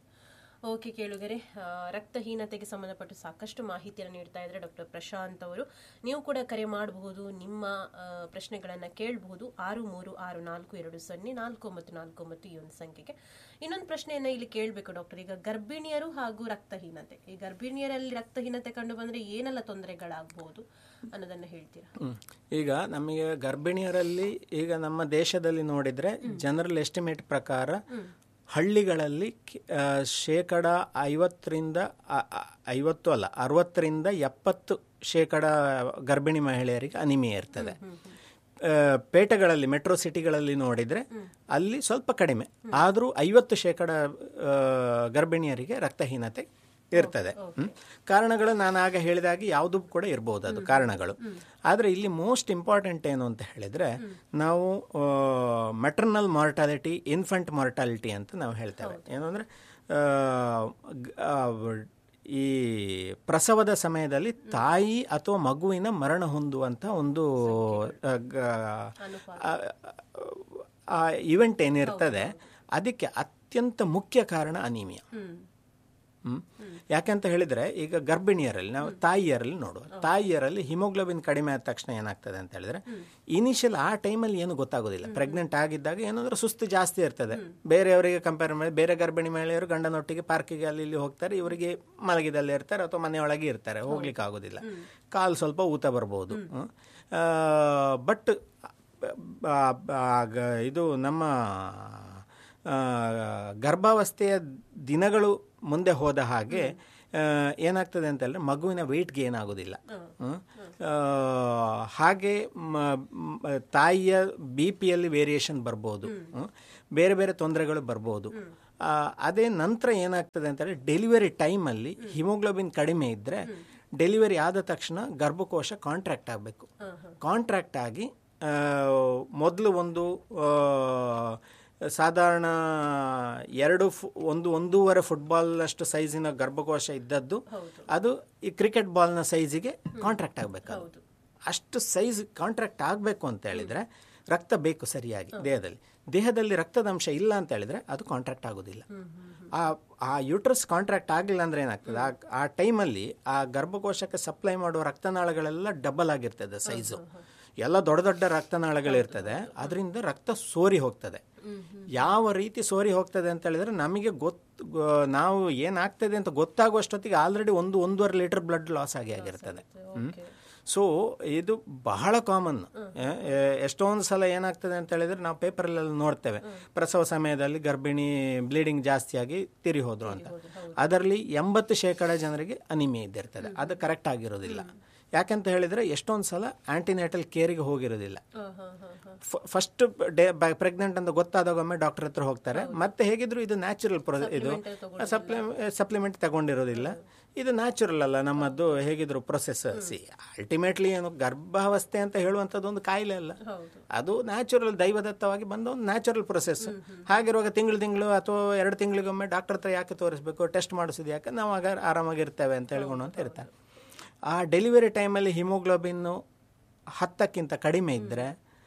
ಓಕೆ ಕೇಳುಗರೆ ಆ, ರಕ್ತಹೀನತೆಗೆ ಸಂಬಂಧಪಟ್ಟು ಸಾಕಷ್ಟು ಮಾಹಿತಿಯನ್ನು ನೀಡ್ತಾ ಇದ್ದಾರೆ ಡಾಕ್ಟರ್ ಪ್ರಶಾಂತ್ ಅವರು ನೀವು ಕೂಡ ಕರೆ ಮಾಡಬಹುದು ನಿಮ್ಮ ಆ, ಪ್ರಶ್ನೆಗಳನ್ನ ಕೇಳಬಹುದು ಆರು ಮೂರು ಆರು ನಾಲ್ಕು ಎರಡು ಸೊನ್ನೆ ನಾಲ್ಕು ಒಂಬತ್ತು ನಾಲ್ಕು ಒಂಬತ್ತು ಈ ಒಂದು ಸಂಖ್ಯೆಗೆ ಇನ್ನೊಂದು ಪ್ರಶ್ನೆಯನ್ನ ಇಲ್ಲಿ ಕೇಳಬೇಕು ಡಾಕ್ಟರ್ ಈಗ ಗರ್ಭಿಣಿಯರು ಹಾಗೂ ರಕ್ತಹೀನತೆ ಈ ಗರ್ಭಿಣಿಯರಲ್ಲಿ ರಕ್ತಹೀನತೆ ಕಂಡು ಬಂದ್ರೆ ಏನೆಲ್ಲ ತೊಂದರೆಗಳಾಗಬಹುದು ಅನ್ನೋದನ್ನ ಹೇಳ್ತೀರಾ ಹ್ಮ್. ಈಗ ನಮಗೆ ಗರ್ಭಿಣಿಯರಲ್ಲಿ ಈಗ ನಮ್ಮ ದೇಶದಲ್ಲಿ ನೋಡಿದರೆ ಜನರಲ್ ಎಸ್ಟಿಮೇಟ್ ಪ್ರಕಾರ ಹಳ್ಳಿಗಳಲ್ಲಿ ಕಿ- ಆ, ಶೇಕಡ ಐವತ್ತರಿಂದ ಆ- ಆ- ಐವತ್ತು ಅಲ್ಲ ಅರವತ್ತರಿಂದ ಎಪ್ಪತ್ತು ಶೇಕಡ ಗರ್ಭಿಣಿ ಮಹಿಳೆಯರಿಗೆ ಅನಿಮಿಯ ಇರ್ತದೆ ಆ, ಪೇಟೆಗಳಲ್ಲಿ ಮೆಟ್ರೋ ಸಿಟಿಗಳಲ್ಲಿ ನೋಡಿದರೆ ಅಲ್ಲಿ ಸ್ವಲ್ಪ ಕಡಿಮೆ ಆದರೂ ಐವತ್ತು ಶೇಕಡ ಆ, ಗರ್ಭಿಣಿಯರಿಗೆ ರಕ್ತಹೀನತೆ ಇರ್ತದೆ ಹ್ಮ್. ಕಾರಣಗಳು ನಾನು ಆಗ ಹೇಳಿದಾಗೆ ಯಾವುದು ಕೂಡ ಇರ್ಬೋದು ಅದು ಕಾರಣಗಳು ಆದರೆ ಇಲ್ಲಿ ಮೋಸ್ಟ್ ಇಂಪಾರ್ಟೆಂಟ್ ಏನು ಅಂತ ಹೇಳಿದ್ರೆ ನಾವು ಮೆಟರ್ನಲ್ ಮಾರ್ಟಾಲಿಟಿ ಇನ್ಫಂಟ್ ಮಾರ್ಟಾಲಿಟಿ ಅಂತ ನಾವು ಹೇಳ್ತೇವೆ ಏನು ಅಂದರೆ ಈ ಪ್ರಸವದ ಸಮಯದಲ್ಲಿ ತಾಯಿ ಅಥವಾ ಮಗುವಿನ ಮರಣ ಹೊಂದುವಂಥ ಒಂದು ಆ, ಗ- ಆ, ಆ ಇವೆಂಟ್ ಏನಿರ್ತದೆ ಅದಕ್ಕೆ ಅತ್ಯಂತ ಮುಖ್ಯ ಕಾರಣ ಅನಿಮಿಯಾ ಹ್ಮ್ ಹ್ಮ್? ಯಾಕಂತ ಹೇಳಿದ್ರೆ ಈಗ ಗರ್ಭಿಣಿಯರಲ್ಲಿ ನಾವು ತಾಯಿಯರಲ್ಲಿ ನೋಡುವ ತಾಯಿಯರಲ್ಲಿ ಹಿಮೋಗ್ಲೋಬಿನ್ ಕಡಿಮೆ ಆದ ತಕ್ಷಣ ಏನಾಗ್ತದೆ ಅಂತ ಹೇಳಿದ್ರೆ ಇನಿಷಿಯಲ್ ಆ ಟೈಮಲ್ಲಿ ಏನು ಗೊತ್ತಾಗೋದಿಲ್ಲ ಪ್ರೆಗ್ನೆಂಟ್ ಆಗಿದ್ದಾಗ ಏನಂದ್ರೆ ಸುಸ್ತು ಜಾಸ್ತಿ ಇರ್ತದೆ ಬೇರೆಯವರಿಗೆ ಕಂಪೇರ್ ಮಾಡಿ ಬೇರೆ ಗರ್ಭಿಣಿ ಮಹಿಳೆಯರು ಗಂಡನೊಟ್ಟಿಗೆ ಪಾರ್ಕಿಗೆ ಅಲ್ಲಿ ಇಲ್ಲಿ ಹೋಗ್ತಾರೆ ಇವರಿಗೆ ಮಲಗಿದಲ್ಲೇ ಇರ್ತಾರೆ ಅಥವಾ ಮನೆಯೊಳಗೆ ಇರ್ತಾರೆ ಹೋಗ್ಲಿಕ್ಕೆ ಆಗೋದಿಲ್ಲ ಕಾಲು ಸ್ವಲ್ಪ ಊತ ಬರ್ಬೋದು ಬಟ್ ಇದು ನಮ್ಮ ಆ, ಗರ್ಭಾವಸ್ಥೆಯ ದಿನಗಳು ಮುಂದೆ ಹೋದ ಹಾಗೆ ಆ, ಏನಾಗ್ತದೆ ಅಂತ ಹೇಳಿದ್ರೆ ಮಗುವಿನ ವೆಯ್ಟ್ ಗೇನ್ ಆಗೋದಿಲ್ಲ ಹ್ಮ್? ಆ, ಹಾಗೆ ಮ- ಮ- ತಾಯಿಯ ಬಿ ಪಿಯಲ್ಲಿ ವೇರಿಯೇಷನ್ ಬರ್ಬೋದು ಹ್ಮ್? ಬೇರೆ ಬೇರೆ ತೊಂದರೆಗಳು ಬರ್ಬೋದು ಆ, ಅದೇ ನಂತರ ಏನಾಗ್ತದೆ ಅಂತ ಹೇಳಿ ಡೆಲಿವರಿ ಟೈಮಲ್ಲಿ ಹಿಮೋಗ್ಲೋಬಿನ್ ಕಡಿಮೆ ಇದ್ದರೆ ಡೆಲಿವರಿ ಆದ ತಕ್ಷಣ ಗರ್ಭಕೋಶ ಕಾಂಟ್ರಾಕ್ಟ್ ಆಗಬೇಕು ಕಾಂಟ್ರಾಕ್ಟ್ ಆಗಿ ಮೊದಲು ಒಂದು ಆ, ಸಾಧಾರಣ ಎರಡು ಫು- ಒಂದು ಒಂದೂವರೆ ಫುಟ್ಬಾಲ್ ಅಷ್ಟು ಸೈಜಿನ ಗರ್ಭಕೋಶ ಇದ್ದದ್ದು ಅದು ಈ ಕ್ರಿಕೆಟ್ ಬಾಲ್ನ ಸೈಜಿಗೆ ಕಾಂಟ್ರಾಕ್ಟ್ ಆಗಬೇಕು ಅಷ್ಟು ಸೈಜ್ ಕಾಂಟ್ರಾಕ್ಟ್ ಆಗಬೇಕು ಅಂತ ಹೇಳಿದ್ರೆ ರಕ್ತ ಬೇಕು ಸರಿಯಾಗಿ ದೇಹದಲ್ಲಿ ದೇಹದಲ್ಲಿ ರಕ್ತದ ಅಂಶ ಇಲ್ಲ ಅಂತ ಹೇಳಿದ್ರೆ ಅದು ಕಾಂಟ್ರಾಕ್ಟ್ ಆಗೋದಿಲ್ಲ ಆ ಆ ಯೂಟ್ರಸ್ ಕಾಂಟ್ರಾಕ್ಟ್ ಆಗಲಿಲ್ಲ ಅಂದ್ರೆ ಏನಾಗ್ತದೆ ಆ ಆ ಟೈಮಲ್ಲಿ ಆ ಗರ್ಭಕೋಶಕ್ಕೆ ಸಪ್ಲೈ ಮಾಡುವ ರಕ್ತನಾಳಗಳೆಲ್ಲ ಡಬಲ್ ಆಗಿರ್ತದೆ ಸೈಜು ಎಲ್ಲ ದೊಡ್ಡ ದೊಡ್ಡ ರಕ್ತನಾಳಗಳಿರ್ತದೆ ಅದರಿಂದ ರಕ್ತ ಸೋರಿ ಹೋಗ್ತದೆ ಯಾವ ರೀತಿ ಸೋರಿ ಹೋಗ್ತದೆ ಅಂತ ಹೇಳಿದ್ರೆ ನಮಗೆ ಗೊತ್ತು ಗೊ- ನಾವು ಏನಾಗ್ತದೆ ಅಂತ ಗೊತ್ತಾಗುವಷ್ಟೊತ್ತಿಗೆ ಆಲ್ರೆಡಿ ಒಂದು ಒಂದೂವರೆ ಲೀಟರ್ ಬ್ಲಡ್ ಲಾಸ್ ಆಗಿ ಆಗಿರ್ತದೆ ಹ್ಮ್. ಸೊ ಇದು ಬಹಳ ಕಾಮನ್ ಎಷ್ಟೊಂದು ಸಲ ಏನಾಗ್ತದೆ ಅಂತ ಹೇಳಿದ್ರೆ ನಾವು ಪೇಪರಲ್ಲೆಲ್ಲ ನೋಡ್ತೇವೆ ಪ್ರಸವ ಸಮಯದಲ್ಲಿ ಗರ್ಭಿಣಿ ಬ್ಲೀಡಿಂಗ್ ಜಾಸ್ತಿಯಾಗಿ ತಿರಿ ಹೋದ್ರು ಅಂತ ಅದರಲ್ಲಿ ಎಂಬತ್ತು ಶೇಕಡ ಜನರಿಗೆ ಅನಿಮಿಯಾ ಇದ್ದಿರ್ತದೆ ಅದು ಕರೆಕ್ಟ್ ಆಗಿರೋದಿಲ್ಲ ಯಾಕಂತ ಹೇಳಿದ್ರೆ ಎಷ್ಟೊಂದು ಸಲ ಆಂಟಿನೇಟಲ್ ಕೇರಿಗೆ ಹೋಗಿರೋದಿಲ್ಲ ಫಸ್ಟ್ ಡೇ ಪ್ರೆಗ್ನೆಂಟ್ ಅಂತ ಗೊತ್ತಾದಾಗ ಒಮ್ಮೆ ಡಾಕ್ಟರ್ ಹತ್ರ ಹೋಗ್ತಾರೆ ಮತ್ತೆ ಹೇಗಿದ್ರು ಇದು ನ್ಯಾಚುರಲ್ ಪ್ರೊ ಇದು ಸಪ್ಲಿ ಸಪ್ಲಿಮೆಂಟ್ ತಗೊಂಡಿರೋದಿಲ್ಲ ಇದು ನ್ಯಾಚುರಲ್ ಅಲ್ಲ ನಮ್ಮದು ಹೇಗಿದ್ರು ಪ್ರೊಸೆಸ್ ಸಿ ಅಲ್ಟಿಮೇಟ್ಲಿ ಏನು ಗರ್ಭಾವಸ್ಥೆ ಅಂತ ಹೇಳುವಂಥದ್ದು ಒಂದು ಕಾಯಿಲೆ ಅಲ್ಲ ಅದು ನ್ಯಾಚುರಲ್ ದೈವದತ್ತವಾಗಿ ಬಂದ ಒಂದು ನ್ಯಾಚುರಲ್ ಪ್ರೊಸೆಸ್ ಹಾಗಿರುವಾಗ ತಿಂಗಳು ತಿಂಗಳು ಅಥವಾ ಎರಡು ತಿಂಗಳಿಗೊಮ್ಮೆ ಡಾಕ್ಟರ್ ಹತ್ರ ಯಾಕೆ ತೋರಿಸ್ಬೇಕು ಟೆಸ್ಟ್ ಮಾಡಿಸೋದು ಯಾಕೆ ನಾವು ಆಗ ಆರಾಮಾಗಿರ್ತೇವೆ ಅಂತ ಹೇಳ್ಕೊಂಡು ಅಂತ ಇರ್ತಾರೆ ಆ ಡೆಲಿವರಿ ಟೈಮಲ್ಲಿ ಹಿಮೋಗ್ಲೋಬಿನ್ನು ಹತ್ತಕ್ಕಿಂತ ಕಡಿಮೆ ಇದ್ದರೆ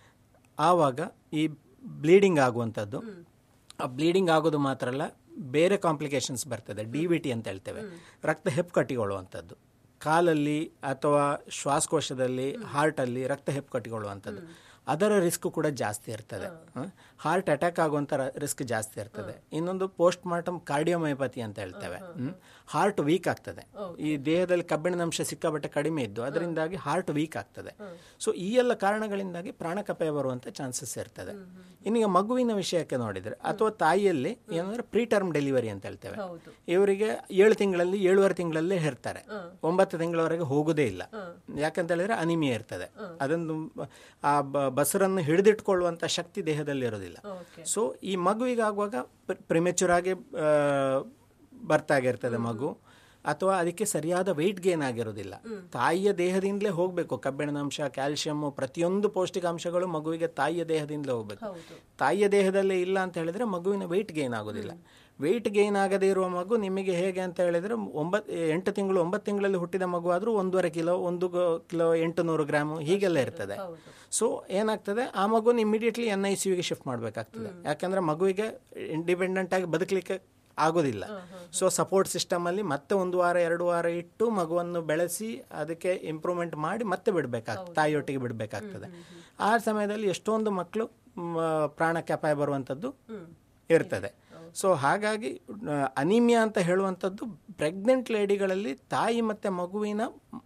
ಆವಾಗ ಈ ಬ್ಲೀಡಿಂಗ್ ಆಗುವಂಥದ್ದು ಆ ಬ್ಲೀಡಿಂಗ್ ಆಗೋದು ಮಾತ್ರ ಅಲ್ಲ ಬೇರೆ ಕಾಂಪ್ಲಿಕೇಶನ್ಸ್ ಬರ್ತದೆ ಡಿ ವಿ ಟಿ ಅಂತ ಹೇಳ್ತೇವೆ ರಕ್ತ ಹೆಪ್ಪುಕಟ್ಟಿಕೊಳ್ಳುವಂಥದ್ದು ಕಾಲಲ್ಲಿ ಅಥವಾ ಶ್ವಾಸಕೋಶದಲ್ಲಿ ಹಾರ್ಟಲ್ಲಿ ರಕ್ತ ಹೆಪ್ಪುಕಟ್ಟಿಕೊಳ್ಳುವಂಥದ್ದು ಅದರ ರಿಸ್ಕ್ ಕೂಡ ಜಾಸ್ತಿ ಇರ್ತದೆ ಹಾರ್ಟ್ ಅಟ್ಯಾಕ್ ಆಗುವಂಥ ರಿಸ್ಕ್ ಜಾಸ್ತಿ ಇರ್ತದೆ ಇನ್ನೊಂದು ಪೋಸ್ಟ್ ಮಾರ್ಟಮ್ ಕಾರ್ಡಿಯೋಮಯೋಪತಿ ಅಂತ ಹೇಳ್ತೇವೆ ಹಾರ್ಟ್ ವೀಕ್ ಆಗ್ತದೆ ಈ ದೇಹದಲ್ಲಿ ಕಬ್ಬಿಣದ ಅಂಶ ಸಿಕ್ಕಾಪಟ್ಟೆ ಕಡಿಮೆ ಇದ್ದು ಅದರಿಂದಾಗಿ ಹಾರ್ಟ್ ವೀಕ್ ಆಗ್ತದೆ ಸೊ ಈ ಎಲ್ಲ ಕಾರಣಗಳಿಂದಾಗಿ ಪ್ರಾಣಕಪಾಯ ಬರುವಂಥ ಚಾನ್ಸಸ್ ಇರ್ತದೆ ಇನ್ನೀಗ ಮಗುವಿನ ವಿಷಯಕ್ಕೆ ನೋಡಿದ್ರೆ ಅಥವಾ ತಾಯಿಯಲ್ಲಿ ಏನಂದ್ರೆ ಪ್ರೀ ಟರ್ಮ್ ಡೆಲಿವರಿ ಅಂತ ಹೇಳ್ತೇವೆ ಇವರಿಗೆ ಏಳು ತಿಂಗಳಲ್ಲಿ ಏಳುವರೆ ತಿಂಗಳಲ್ಲೇ ಹೆರ್ತಾರೆ ಒಂಬತ್ತು ತಿಂಗಳವರೆಗೆ ಹೋಗುದೇ ಇಲ್ಲ ಯಾಕಂತ ಹೇಳಿದ್ರೆ ಅನಿಮಿಯಾ ಇರ್ತದೆ ಅದೊಂದು ಆ ಬ- ಬಸರನ್ನು ಹಿಡಿದಿಟ್ಕೊಳ್ಳುವಂತ ಶಕ್ತಿ ದೇಹದಲ್ಲಿ ಇರೋದಿಲ್ಲ ಸೊ ಈ ಮಗುವಿಗೆ ಆಗುವಾಗ ಪ್ರಿಮೆಚೂರ್ ಆಗಿ ಆ, ಬರ್ತಾಗಿರ್ತದೆ ಮಗು ಅಥವಾ ಅದಕ್ಕೆ ಸರಿಯಾದ ವೆಯ್ಟ್ ಗೇನ್ ಆಗಿರೋದಿಲ್ಲ ತಾಯಿಯ ದೇಹದಿಂದಲೇ ಹೋಗಬೇಕು ಕಬ್ಬಿಣದ ಅಂಶ ಕ್ಯಾಲ್ಸಿಯಂ ಪ್ರತಿಯೊಂದು ಪೌಷ್ಟಿಕಾಂಶಗಳು ಮಗುವಿಗೆ ತಾಯಿಯ ದೇಹದಿಂದಲೇ ಹೋಗಬೇಕು ತಾಯಿಯ ದೇಹದಲ್ಲೇ ಇಲ್ಲ ಅಂತ ಹೇಳಿದ್ರೆ ಮಗುವಿನ ವೆಯ್ಟ್ ಗೇನ್ ಆಗೋದಿಲ್ಲ ವೆಯ್ಟ್ ಗೇನ್ ಆಗದೇ ಇರುವ ಮಗು ನಿಮಗೆ ಹೇಗೆ ಅಂತ ಹೇಳಿದ್ರೆ ಒಂಬತ್ತು ಎಂಟು ತಿಂಗಳು ಒಂಬತ್ತು ತಿಂಗಳಲ್ಲಿ ಹುಟ್ಟಿದ ಮಗು ಆದರೂ ಒಂದೂವರೆ ಕಿಲೋ ಒಂದು ಗೊ- ಕಿಲೋ ಎಂಟು ನೂರು ಗ್ರಾಮು ಹೀಗೆಲ್ಲ ಇರ್ತದೆ ಸೊ ಏನಾಗ್ತದೆ ಆ ಮಗುನ ಇಮಿಡಿಯೇಟ್ಲಿ ಎನ್ ಐ ಸಿ ಯುಗೆ ಶಿಫ್ಟ್ ಮಾಡಬೇಕಾಗ್ತದೆ ಯಾಕಂದ್ರೆ ಮಗುವಿಗೆ ಇಂಡಿಪೆಂಡೆಂಟ್ ಆಗಿ ಬದುಕಲಿಕ್ಕೆ ಆಗೋದಿಲ್ಲ ಸೊ ಸಪೋರ್ಟ್ ಸಿಸ್ಟಮ್ ಅಲ್ಲಿ ಮತ್ತೆ ಒಂದು ವಾರ ಎರಡು ವಾರ ಇಟ್ಟು ಮಗುವನ್ನು ಬೆಳೆಸಿ ಅದಕ್ಕೆ ಇಂಪ್ರೂವ್ಮೆಂಟ್ ಮಾಡಿ ಮತ್ತೆ ಬಿಡಬೇಕಾಗ್ತದೆ ತಾಯಿಯೊಟ್ಟಿಗೆ ಬಿಡಬೇಕಾಗ್ತದೆ ಆ ಸಮಯದಲ್ಲಿ ಎಷ್ಟೊಂದು ಮಕ್ಕಳು ಪ್ರಾಣಕ್ಕೆ ಅಪಾಯ ಬರುವಂಥದ್ದು ಇರ್ತದೆ ಸೊ ಹಾಗಾಗಿ ಅನಿಮಿಯಾ ಅಂತ ಹೇಳುವಂಥದ್ದು ಪ್ರೆಗ್ನೆಂಟ್ ಲೇಡಿಗಳಲ್ಲಿ ತಾಯಿ ಮತ್ತು ಮಗುವಿನ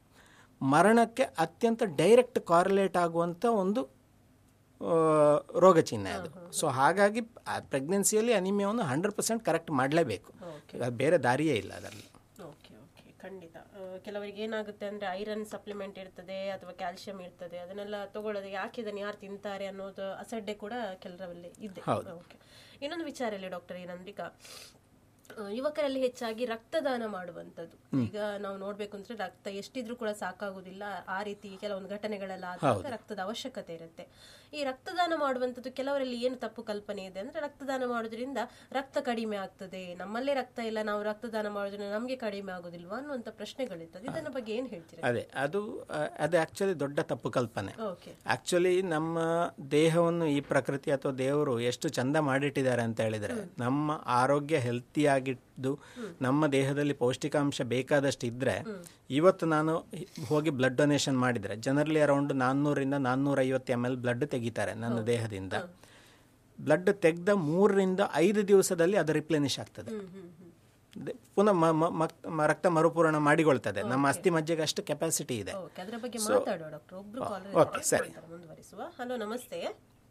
ಮರಣಕ್ಕೆ ಅತ್ಯಂತ ಡೈರೆಕ್ಟ್ ಕಾರ್ಲೇಟ್ ಆಗುವಂಥ ಒಂದು ಆ, ರೋಗ ಚಿಹ್ನೆ ಅದು ಸೊ ಹಾಗಾಗಿ ಪ್ರೆಗ್ನೆನ್ಸಿಯಲ್ಲಿ ಅನಿಮಿಯಾವನ್ನು ಹಂಡ್ರೆಡ್ ಪರ್ಸೆಂಟ್ ಕರೆಕ್ಟ್ ಮಾಡಲೇಬೇಕು ಬೇರೆ ದಾರಿಯೇ ಇಲ್ಲ ಅದರಲ್ಲಿ ಓಕೆ ಓಕೆ ಖಂಡಿತ ಆ, ಕೆಲವರಿಗೆ ಏನಾಗುತ್ತೆ ಅಂದ್ರೆ ಐರನ್ ಸಪ್ಲಿಮೆಂಟ್ ಇರ್ತದೆ ಅಥವಾ ಕ್ಯಾಲ್ಸಿಯಂ ಇರ್ತದೆ ಅದನ್ನೆಲ್ಲ ತಗೊಳ್ಳೋದು ಯಾಕೆ ಇದನ್ನು ಯಾರು ತಿಂತಾರೆ ಅನ್ನೋದು ಅಸಡ್ಡೆ ಕೂಡ ಕೆಲವರಲ್ಲಿ ಇದೆ ಓಕೆ ಇನ್ನೊಂದು ವಿಚಾರ ಇಲ್ಲಿ ಡಾಕ್ಟರ್ ಏನಂದ್ರೆ ಈಗ ಆ, ಯುವಕರಲ್ಲಿ ಹೆಚ್ಚಾಗಿ ರಕ್ತದಾನ ಮಾಡುವಂಥದ್ದು ಈಗ ನಾವು ನೋಡ್ಬೇಕು ಅಂದ್ರೆ ರಕ್ತ ಎಷ್ಟಿದ್ರೂ ಕೂಡ ಸಾಕಾಗುದಿಲ್ಲ ಆ ರೀತಿ ಕೆಲವೊಂದು ಘಟನೆಗಳೆಲ್ಲ ಆದಾಗ ರಕ್ತದ ಅವಶ್ಯಕತೆ ಇರುತ್ತೆ ಈ ರಕ್ತದಾನ ಮಾಡುವಂಥದ್ದು ಕೆಲವರಲ್ಲಿ ಏನು ತಪ್ಪು ಕಲ್ಪನೆ ಇದೆ ಅಂದ್ರೆ ರಕ್ತದಾನ ಮಾಡೋದ್ರಿಂದ ರಕ್ತ ಕಡಿಮೆ ಆಗ್ತದೆ ನಮ್ಮಲ್ಲೇ ರಕ್ತ ಇಲ್ಲ ನಾವು ರಕ್ತದಾನ ಮಾಡೋದ್ರಿಂದ ನಮಗೆ ಕಡಿಮೆ ಆಗುದಿಲ್ವಾ ಅನ್ನುವಂಥ ಪ್ರಶ್ನೆಗಳಿರ್ತದೆ ಇದನ್ನ ಬಗ್ಗೆ ಏನ್ ಹೇಳ್ತೀರಾ ಅದೇ ಅದು ಆ, ಅದು ಆ್ಯಕ್ಚುಲಿ ದೊಡ್ಡ ತಪ್ಪು ಕಲ್ಪನೆ ಓಕೆ ಆಕ್ಚುಲಿ ನಮ್ಮ ದೇಹವನ್ನು ಈ ಪ್ರಕೃತಿ ಅಥವಾ ದೇವರು ಎಷ್ಟು ಚಂದ ಮಾಡಿಟ್ಟಿದ್ದಾರೆ ಅಂತ ಹೇಳಿದ್ರೆ ನಮ್ಮ ಆರೋಗ್ಯ ಹೆಲ್ತಿಯಾಗಿದ್ದು ನಮ್ಮ ದೇಹದಲ್ಲಿ ಪೌಷ್ಟಿಕಾಂಶ ಬೇಕಾದಷ್ಟು ಇದ್ರೆ ಇವತ್ತು ನಾನು ಹೋಗಿ ಬ್ಲಡ್ ಡೊನೇಷನ್ ಮಾಡಿದ್ರೆ ಜನರಲಿ ಅರೌಂಡ್ ನಾನ್ನೂರಿಂದ ನಾನ್ನೂರ ಐವತ್ತು ಎಮ್ ಎಲ್ ಬ್ಲಡ್ ತೆಗಿತಾರೆ ನನ್ನ ದೇಹದಿಂದ ಬ್ಲಡ್ ತೆಗೆದ ಮೂರರಿಂದ ಐದು ದಿವಸದಲ್ಲಿ ಅದು ರಿಪ್ಲೆನಿಶ್ ಆಗ್ತದೆ ದೆ- ಪುನಃ ಮ- ಮ- ಮಕ್- ಮ- ರಕ್ತ ಮರುಪೂರಣ ಮಾಡಿಕೊಳ್ತದೆ ನಮ್ಮ ಅಸ್ಥಿ ಮಜ್ಜೆಗೆ ಅಷ್ಟು ಕೆಪಾಸಿಟಿ ಇದೆ ಓಕೆ ಅದರ ಬಗ್ಗೆ ಮಾತಾಡುವ ಡಾಕ್ಟರ್ ಒಬ್ರು ಓಕೆ ಸರಿ ಕಾಲರ್ ಮುಂದುವರಿಸುವ ಹಲೋ ನಮಸ್ತೆ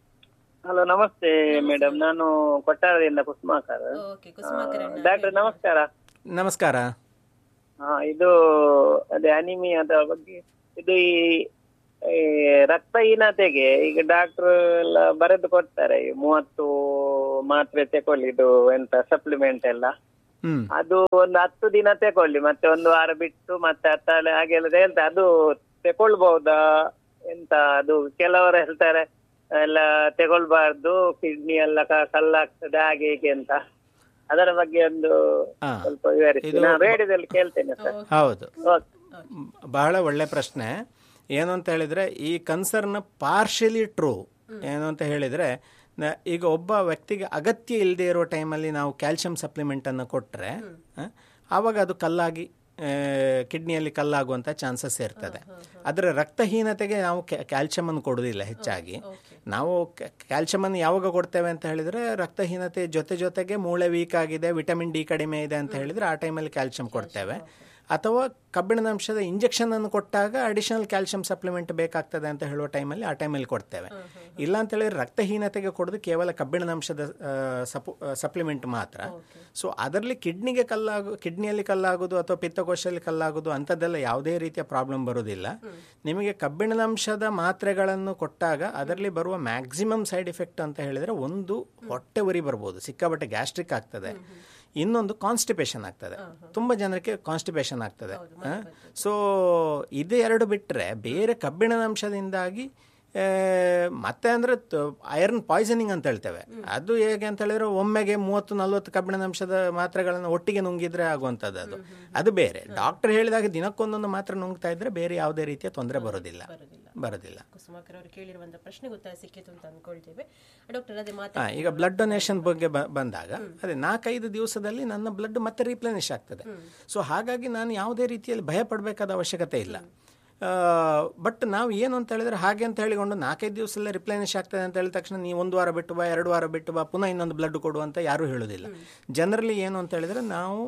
ಹಲೋ ನಮಸ್ತೆ ಮೇಡಮ್ ನಾನು ಕೊಟ್ಟಾರದಿಂದ ಕುಸುಮಾಕರ್ ಓಕೆ ಕುಸುಮಾಕರಣ್ಣ ಡಾಕ್ಟರ್ ನಮಸ್ಕಾರ ನಮಸ್ಕಾರ ಹಾ ಇದು ಅದೇ ಅನಿಮಿಯಾದ ಬಗ್ಗೆ ಇದು ಈ ಈ ರಕ್ತಹೀನತೆಗೆ ಈಗ ಡಾಕ್ಟರ್ ಎಲ್ಲ ಬರೆದು ಕೊಡ್ತಾರೆ ಈ ಮೂವತ್ತು ಮಾತ್ರೆ ತಕೊಳ್ಳಿ ಇದು ಎಂತ ಸಪ್ಲಿಮೆಂಟ್ ಎಲ್ಲ ಹ್ಮ್ ಅದು ಒಂದು ಹತ್ತು ದಿನ ತಕೊಳ್ಳಿ ಮತ್ತೆ ಒಂದು ವಾರ ಬಿಟ್ಟು ಮತ್ತೆ ಹತ್ತಾಳೆ ಹಾಗೆಲ್ಲ ಹೇಳ್ತಾರೆ ಅದು ತಕೊಳ್ಬಹುದಾ ಎಂತ ಅದು ಕೆಲವರು ಹೇಳ್ತಾರೆ ಎಲ್ಲ ತಗೊಳ್ಬಾರ್ದು ಕಿಡ್ನಿ ಎಲ್ಲ ಕ- ಕಲ್ಲಾಗ್ತದೆ ಹಾಗೆ ಹೀಗೆ ಅಂತ ಅದರ ಬಗ್ಗೆ ಒಂದು ಹಾ. ಸ್ವಲ್ಪ ವಿವರಿಸಿ ಇದು ನಾನು ರೇಡಿಯೋದಲ್ಲಿ ಕೇಳ್ತೇನೆ ಸರ್ ಹೌದು ಓಕೆ ಮ್, ಬಹಳ ಒಳ್ಳೆ ಪ್ರಶ್ನೆ ಏನು ಅಂತ ಹೇಳಿದ್ರೆ ಈ ಕನ್ಸರ್ನ್ ಪಾರ್ಷಿಯಲಿ ಟ್ರೂ ಏನು ಅಂತ ಹೇಳಿದ್ರೆ ನ- ಈಗ ಒಬ್ಬ ವ್ಯಕ್ತಿಗೆ ಅಗತ್ಯ ಇಲ್ಲದೆ ಇರೋ ಟೈಮಲ್ಲಿ ನಾವು ಕ್ಯಾಲ್ಸಿಯಂ ಸಪ್ಲಿಮೆಂಟನ್ನು ಕೊಟ್ಟರೆ ಆವಾಗ ಅದು ಕಲ್ಲಾಗಿ ಕಿಡ್ನಿಯಲ್ಲಿ ಕಲ್ಲಾಗುವಂಥ ಚಾನ್ಸಸ್ ಇರ್ತದೆ ಅದರ ರಕ್ತಹೀನತೆಗೆ ನಾವು ಕ್ಯಾಲ್ಸಿಯಂ ಅನ್ನು ಕೊಡೋದಿಲ್ಲ ಹೆಚ್ಚಾಗಿ ನಾವು ಕ್ಯಾಲ್ಸಿಯಂ ಅನ್ನು ಯಾವಾಗ ಕೊಡ್ತೇವೆ ಅಂತ ಹೇಳಿದ್ರೆ ರಕ್ತಹೀನತೆ ಜೊತೆ ಜೊತೆಗೆ ಮೂಳೆ ವೀಕ್ ಆಗಿದೆ ವಿಟಮಿನ್ ಡಿ ಕಡಿಮೆ ಇದೆ ಅಂತ ಹೇಳಿದ್ರೆ ಆ ಟೈಮಲ್ಲಿ ಕ್ಯಾಲ್ಸಿಯಂ ಕೊಡ್ತೇವೆ ಅಥವಾ ಕಬ್ಬಿಣದ ಅಂಶದ ಇಂಜೆಕ್ಷನ್ ಅನ್ನು ಕೊಟ್ಟಾಗ ಅಡಿಷನಲ್ ಕ್ಯಾಲ್ಸಿಯಂ ಸಪ್ಲಿಮೆಂಟ್ ಬೇಕಾಗ್ತದೆ ಅಂತ ಹೇಳುವ ಟೈಮಲ್ಲಿ ಆ ಟೈಮಲ್ಲಿ ಕೊಡ್ತೇವೆ ಇಲ್ಲ ಅಂತ ಹೇಳಿದ್ರೆ ರಕ್ತಹೀನತೆಗೆ ಕೊಡೋದು ಕೇವಲ ಕಬ್ಬಿಣದ ಅಂಶದ ಸಪು ಸಪ್ಲಿಮೆಂಟ್ ಮಾತ್ರ ಸೊ ಅದರಲ್ಲಿ ಕಿಡ್ನಿಗೆ ಕಲ್ಲಾಗು ಕಿಡ್ನಿಯಲ್ಲಿ ಕಲ್ಲಾಗೋದು ಅಥವಾ ಪಿತ್ತಕೋಶದಲ್ಲಿ ಕಲ್ಲಾಗೋದು ಅಂಥದ್ದೆಲ್ಲ ಯಾವುದೇ ರೀತಿಯ ಪ್ರಾಬ್ಲಮ್ ಬರೋದಿಲ್ಲ ನಿಮಗೆ ಕಬ್ಬಿಣದ ಅಂಶದ ಮಾತ್ರೆಗಳನ್ನು ಕೊಟ್ಟಾಗ ಅದರಲ್ಲಿ ಬರುವ ಮ್ಯಾಕ್ಸಿಮಮ್ ಸೈಡ್ ಎಫೆಕ್ಟ್ ಅಂತ ಹೇಳಿದ್ರೆ ಒಂದು ಹೊಟ್ಟೆ ಉರಿ ಬರ್ಬೋದು ಸಿಕ್ಕಾಪಟ್ಟೆ ಗ್ಯಾಸ್ಟ್ರಿಕ್ ಆಗ್ತದೆ ಇನ್ನೊಂದು ಕಾನ್ಸ್ಟಿಪೇಷನ್ ಆಗ್ತದೆ ತುಂಬ ಜನಕ್ಕೆ ಕಾನ್ಸ್ಟಿಪೇಷನ್ ಆಗ್ತದೆ ಸೊ ಇದು ಎರಡು ಬಿಟ್ಟರೆ ಬೇರೆ ಕಬ್ಬಿಣದ ಅಂಶದಿಂದಾಗಿ ಆ, ಮತ್ತೆ ಅಂದರೆ ಐರನ್ ಪಾಯ್ಸನಿಂಗ್ ಅಂತ ಹೇಳ್ತೇವೆ ಅದು ಹೇಗೆ ಅಂತ ಹೇಳಿದ್ರೆ ಒಮ್ಮೆಗೆ ಮೂವತ್ತು ನಲ್ವತ್ತು ಕಬ್ಬಿಣದ ಅಂಶದ ಮಾತ್ರೆಗಳನ್ನು ಒಟ್ಟಿಗೆ ನುಂಗಿದ್ರೆ ಆಗುವಂಥದ್ದು ಅದು ಅದು ಬೇರೆ ಡಾಕ್ಟರ್ ಹೇಳಿದಾಗ ದಿನಕ್ಕೊಂದೊಂದು ಮಾತ್ರೆ ನುಂಗ್ತಾ ಇದ್ರೆ ಬೇರೆ ಯಾವುದೇ ರೀತಿಯ ತೊಂದರೆ ಬರೋದಿಲ್ಲ ಬರೋದಿಲ್ಲ ಕುಸುಮಾಕರ್ ಅವರು ಕೇಳಿರುವಂತ ಪ್ರಶ್ನೆಗೆ ಉತ್ತರ ಸಿಕ್ಕಿತು ಅಂತ ಅನ್ಕೊಳ್ತೇವೆ ಡಾಕ್ಟರ್ ಅದೇ ಹಾ, ಮಾತಾ ಈಗ ಬ್ಲಡ್ ಡೊನೇಷನ್ ಬಗ್ಗೆ ಬ- ಬಂದಾಗ ಅದೇ ನಾಲ್ಕೈದು ದಿವಸದಲ್ಲಿ ನನ್ನ ಬ್ಲಡ್ ಮತ್ತೆ ರೀಪ್ಲೆನಿಶ್ ಆಗ್ತದೆ ಸೊ ಹಾಗಾಗಿ ನಾನು ಯಾವುದೇ ರೀತಿಯಲ್ಲಿ ಭಯ ಪಡಬೇಕಾದ ಅವಶ್ಯಕತೆ ಇಲ್ಲ ಬಟ್ ನಾವು ಏನು ಅಂತ ಹೇಳಿದ್ರೆ ಹಾಗೆ ಅಂತ ಹೇಳಿಕೊಂಡು ನಾಲ್ಕೈದು ದಿವಸದಲ್ಲೇ ರಿಪ್ಲೆನಿಶ್ ಆಗ್ತದೆ ಅಂತ ಹೇಳಿದ ತಕ್ಷಣ ನೀವು ಒಂದು ವಾರ ಬಿಟ್ಟು ಬಾ ಎರಡು ವಾರ ಬಿಟ್ಟು ಬಾ ಪುನಃ ಇನ್ನೊಂದು ಬ್ಲಡ್ ಕೊಡು ಅಂತ ಯಾರೂ ಹೇಳೋದಿಲ್ಲ ಜನರಲಿ ಏನು ಅಂತ ಹೇಳಿದ್ರೆ ನಾವು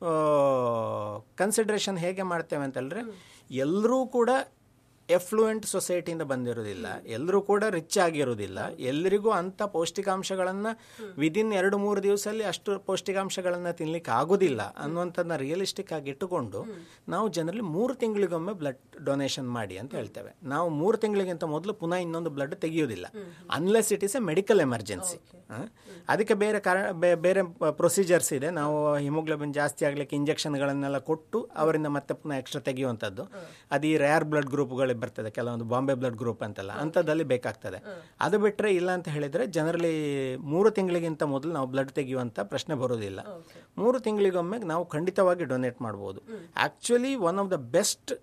ಕನ್ಸಿಡ್ರೇಷನ್ ಹೇಗೆ ಮಾಡ್ತೇವೆ ಅಂತ ಹೇಳಿದ್ರೆ ಎಲ್ಲರೂ ಕೂಡ ಎಫ್ಲೂಯೆಂಟ್ ಸೊಸೈಟಿಯಿಂದ ಬಂದಿರೋದಿಲ್ಲ ಎಲ್ಲರೂ ಕೂಡ ರಿಚ್ ಆಗಿರೋದಿಲ್ಲ ಎಲ್ಲರಿಗೂ ಅಂಥ ಪೌಷ್ಟಿಕಾಂಶಗಳನ್ನು ವಿದಿನ್ ಎರಡು ಮೂರು ದಿವಸದಲ್ಲಿ ಅಷ್ಟು ಪೌಷ್ಟಿಕಾಂಶಗಳನ್ನು ತಿನ್ಲಿಕ್ಕೆ ಆಗೋದಿಲ್ಲ ಅನ್ನುವಂಥದ್ದನ್ನ ರಿಯಲಿಸ್ಟಿಕ್ ಆಗಿ ಇಟ್ಟುಕೊಂಡು ನಾವು ಜನರಲ್ಲಿ ಮೂರು ತಿಂಗಳಿಗೊಮ್ಮೆ ಬ್ಲಡ್ ಡೊನೇಷನ್ ಮಾಡಿ ಅಂತ ಹೇಳ್ತೇವೆ ನಾವು ಮೂರು ತಿಂಗಳಿಗಿಂತ ಮೊದಲು ಪುನಃ ಇನ್ನೊಂದು ಬ್ಲಡ್ ತೆಗೆಯೋದಿಲ್ಲ unless it is a medical emergency ಅದಕ್ಕೆ ಬೇರೆ ಕಾರಣ ಬೇ- ಬೇರೆ ಪ್ರೊಸೀಜರ್ಸ್ ಇದೆ ನಾವು ಹಿಮೋಗ್ಲೋಬಿನ್ ಜಾಸ್ತಿ ಆಗ್ಲಿಕ್ಕೆ ಇಂಜೆಕ್ಷನ್ಗಳನ್ನೆಲ್ಲ ಕೊಟ್ಟು ಅವರಿಂದ ಮತ್ತೆ ಪುನಃ ಎಕ್ಸ್ಟ್ರಾ ತೆಗೆಯುವಂಥದ್ದು ಅದು ಈ ರೇರ್ ಬ್ಲಡ್ ಗ್ರೂಪ್ಗಳಿಗೆ ಬರ್ತದೆ ಕೆಲವೊಂದು ಬಾಂಬೆ ಬ್ಲಡ್ ಗ್ರೂಪ್ ಅಂತೆಲ್ಲ ಅಂಥದ್ದಲ್ಲಿ ಬೇಕಾಗ್ತದೆ ಅದು ಬಿಟ್ಟರೆ ಇಲ್ಲ ಅಂತ ಹೇಳಿದರೆ ಜನರಲಿ ಮೂರು ತಿಂಗಳಿಗಿಂತ ಮೊದಲು ನಾವು ಬ್ಲಡ್ ತೆಗೆಯುವಂಥ ಪ್ರಶ್ನೆ ಬರೋದಿಲ್ಲ ಮೂರು ತಿಂಗಳಿಗೊಮ್ಮೆ ನಾವು ಖಂಡಿತವಾಗಿ ಡೊನೇಟ್ ಮಾಡ್ಬೋದು actually one of the best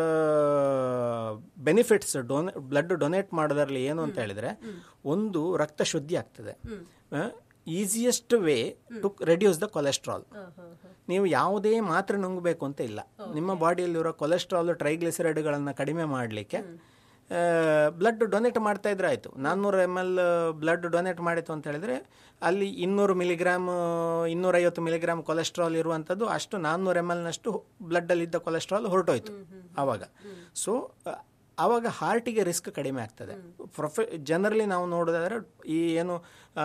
benefits ಡೊನೆ ಬ್ಲಡ್ ಡೊನೇಟ್ ಮಾಡೋದ್ರಲ್ಲಿ ಏನು ಅಂತ ಹೇಳಿದ್ರೆ ಒಂದು ರಕ್ತ ಶುದ್ಧಿ ಆಗ್ತದೆ easiest way to reduce the cholesterol ನೀವು ಯಾವುದೇ ಮಾತ್ರೆ ನುಂಗಬೇಕು ಅಂತ ಇಲ್ಲ ನಿಮ್ಮ ಬಾಡಿಯಲ್ಲಿರೋ ಕೊಲೆಸ್ಟ್ರಾಲ್ ಟ್ರೈಗ್ಲಿಸರೈಡ್ಗಳನ್ನು ಕಡಿಮೆ ಮಾಡಲಿಕ್ಕೆ ಬ್ಲಡ್ ಡೊನೇಟ್ ಮಾಡ್ತಾ ಇದ್ರೆ ಆಯಿತು ನಾನ್ನೂರು ಎಮ್ ಎಲ್ ಬ್ಲಡ್ ಡೊನೇಟ್ ಮಾಡಿತು ಅಂತ ಹೇಳಿದ್ರೆ ಅಲ್ಲಿ ಇನ್ನೂರು ಮಿಲಿಗ್ರಾಮ್ ಇನ್ನೂರೈವತ್ತು ಮಿಲಿಗ್ರಾಮ್ ಕೊಲೆಸ್ಟ್ರಾಲ್ ಇರುವಂಥದ್ದು ಅಷ್ಟು ನಾನ್ನೂರು ಎಮ್ ಎಲ್ನಷ್ಟು ಬ್ಲಡ್ಡಲ್ಲಿದ್ದ ಕೊಲೆಸ್ಟ್ರಾಲ್ ಹೊರಟೋಯ್ತು ಆವಾಗ ಸೊ ಆವಾಗ ಹಾರ್ಟಿಗೆ ರಿಸ್ಕ್ ಕಡಿಮೆ ಆಗ್ತದೆ ಪ್ರೊಫೆ ಜನರಲಿ ನಾವು ನೋಡೋದಾದ್ರೆ ಈ ಏನು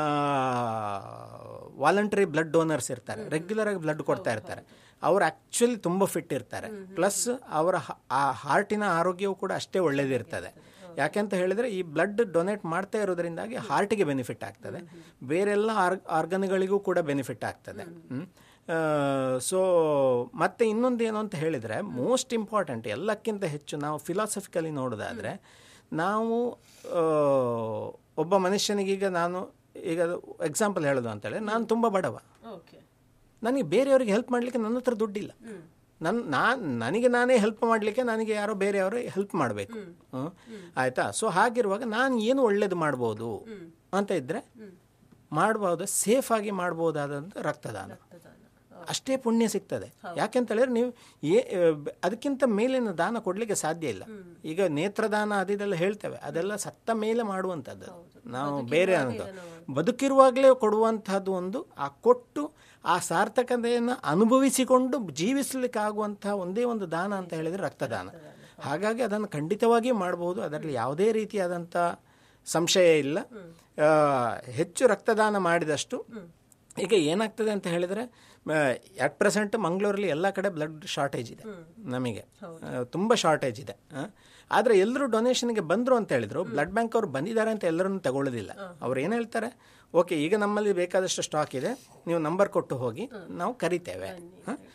ವಾಲಂಟರಿ ಬ್ಲಡ್ ಡೋನರ್ಸ್ ಇರ್ತಾರೆ ರೆಗ್ಯುಲರ್ ಆಗಿ ಬ್ಲಡ್ ಕೊಡ್ತಾ ಇರ್ತಾರೆ ಅವರು ಆ್ಯಕ್ಚುಲಿ ತುಂಬ ಫಿಟ್ ಇರ್ತಾರೆ ಪ್ಲಸ್ ಅವರ ಹ- ಆ ಹಾರ್ಟಿನ ಆರೋಗ್ಯವು ಕೂಡ ಅಷ್ಟೇ ಒಳ್ಳೇದಿರ್ತದೆ ಯಾಕೆಂತ ಹೇಳಿದ್ರೆ ಈ ಬ್ಲಡ್ ಡೊನೇಟ್ ಮಾಡ್ತಾ ಇರೋದ್ರಿಂದಾಗಿ ಹಾರ್ಟಿಗೆ ಬೆನಿಫಿಟ್ ಆಗ್ತದೆ ಬೇರೆಲ್ಲ ಆರ್ ಆರ್ಗನ್ಗಳಿಗೂ ಕೂಡ ಬೆನಿಫಿಟ್ ಆಗ್ತದೆ ಸೊ ಮತ್ತೆ ಇನ್ನೊಂದು ಏನು ಅಂತ ಹೇಳಿದರೆ ಮೋಸ್ಟ್ ಇಂಪಾರ್ಟೆಂಟ್ ಎಲ್ಲಕ್ಕಿಂತ ಹೆಚ್ಚು ನಾವು ಫಿಲಾಸಫಿಕಲಿ ನೋಡೋದಾದರೆ ನಾವು ಆ, ಒಬ್ಬ ಮನುಷ್ಯನಿಗೀಗ ನಾನು ಈಗ ಎಕ್ಸಾಂಪಲ್ ಹೇಳೋದು ಅಂತೇಳಿ ನಾನು ತುಂಬ ಬಡವ ಓಕೆ ನನಗೆ ಬೇರೆಯವರಿಗೆ ಹೆಲ್ಪ್ ಮಾಡಲಿಕ್ಕೆ ನನ್ನ ಹತ್ರ ದುಡ್ಡಿಲ್ಲ ನನ್ನ ನಾನು ನನಗೆ ನಾನೇ ಹೆಲ್ಪ್ ಮಾಡಲಿಕ್ಕೆ ನನಗೆ ಯಾರೋ ಬೇರೆಯವರು ಹೆಲ್ಪ್ ಮಾಡಬೇಕು ಆಯಿತಾ ಸೊ ಹಾಗಿರುವಾಗ ನಾನು ಏನು ಒಳ್ಳೇದು ಮಾಡ್ಬೋದು ಅಂತ ಇದ್ದರೆ ಮಾಡ್ಬೋದು ಸೇಫ್ ಆಗಿ ಮಾಡ್ಬೋದಾದಂಥ ರಕ್ತದಾನ ಅಷ್ಟೇ ಪುಣ್ಯ ಸಿಗ್ತದೆ ಯಾಕೆಂತ ಹೇಳಿದ್ರೆ ನೀವು ಏ ಬ- ಅದಕ್ಕಿಂತ ಮೇಲಿನ ದಾನ ಕೊಡಲಿಕ್ಕೆ ಸಾಧ್ಯ ಇಲ್ಲ ಈಗ ನೇತ್ರದಾನ ಅದಿದೆಲ್ಲ ಹೇಳ್ತೇವೆ ಅದೆಲ್ಲ ಸತ್ತ ಮೇಲೆ ಮಾಡುವಂಥದ್ದು ನಾವು ಬೇರೆ ಅಂತ ಬದುಕಿರುವಾಗಲೇ ಕೊಡುವಂತಹದ್ದು ಒಂದು ಆ ಕೊಟ್ಟು ಆ ಸಾರ್ಥಕತೆಯನ್ನು ಅನುಭವಿಸಿಕೊಂಡು ಜೀವಿಸಲಿಕ್ಕೆ ಆಗುವಂತಹ ಒಂದೇ ಒಂದು ದಾನ ಅಂತ ಹೇಳಿದರೆ ರಕ್ತದಾನ ಹಾಗಾಗಿ ಅದನ್ನು ಖಂಡಿತವಾಗಿ ಮಾಡಬಹುದು ಅದರಲ್ಲಿ ಯಾವುದೇ ರೀತಿಯಾದಂಥ ಸಂಶಯ ಇಲ್ಲ ಆ, ಹೆಚ್ಚು ರಕ್ತದಾನ ಮಾಡಿದಷ್ಟು ಈಗ ಏನಾಗ್ತದೆ ಅಂತ ಹೇಳಿದರೆ ಅಟ್ ಪ್ರೆಸೆಂಟ್ ಮಂಗಳೂರಲ್ಲಿ ಎಲ್ಲ ಕಡೆ ಬ್ಲಡ್ ಶಾರ್ಟೇಜ್ ಇದೆ ನಮಗೆ ಆ, ತುಂಬ ಶಾರ್ಟೇಜ್ ಇದೆ ಆದರೆ ಎಲ್ಲರೂ ಡೊನೇಷನ್ಗೆ ಬಂದರು ಅಂತ ಹೇಳಿದ್ರು ಬ್ಲಡ್ ಬ್ಯಾಂಕ್ ಅವ್ರು ಬಂದಿದ್ದಾರೆ ಅಂತ ಎಲ್ಲರನ್ನು ತಗೊಳ್ಳೋದಿಲ್ಲ ಅವ್ರು ಏನು ಹೇಳ್ತಾರೆ ಓಕೆ ಈಗ ನಮ್ಮಲ್ಲಿ ಬೇಕಾದಷ್ಟು ಸ್ಟಾಕ್ ಇದೆ ನೀವು ನಂಬರ್ ಕೊಟ್ಟು ಹೋಗಿ ನಾವು ಕರಿತೇವೆ ಹ?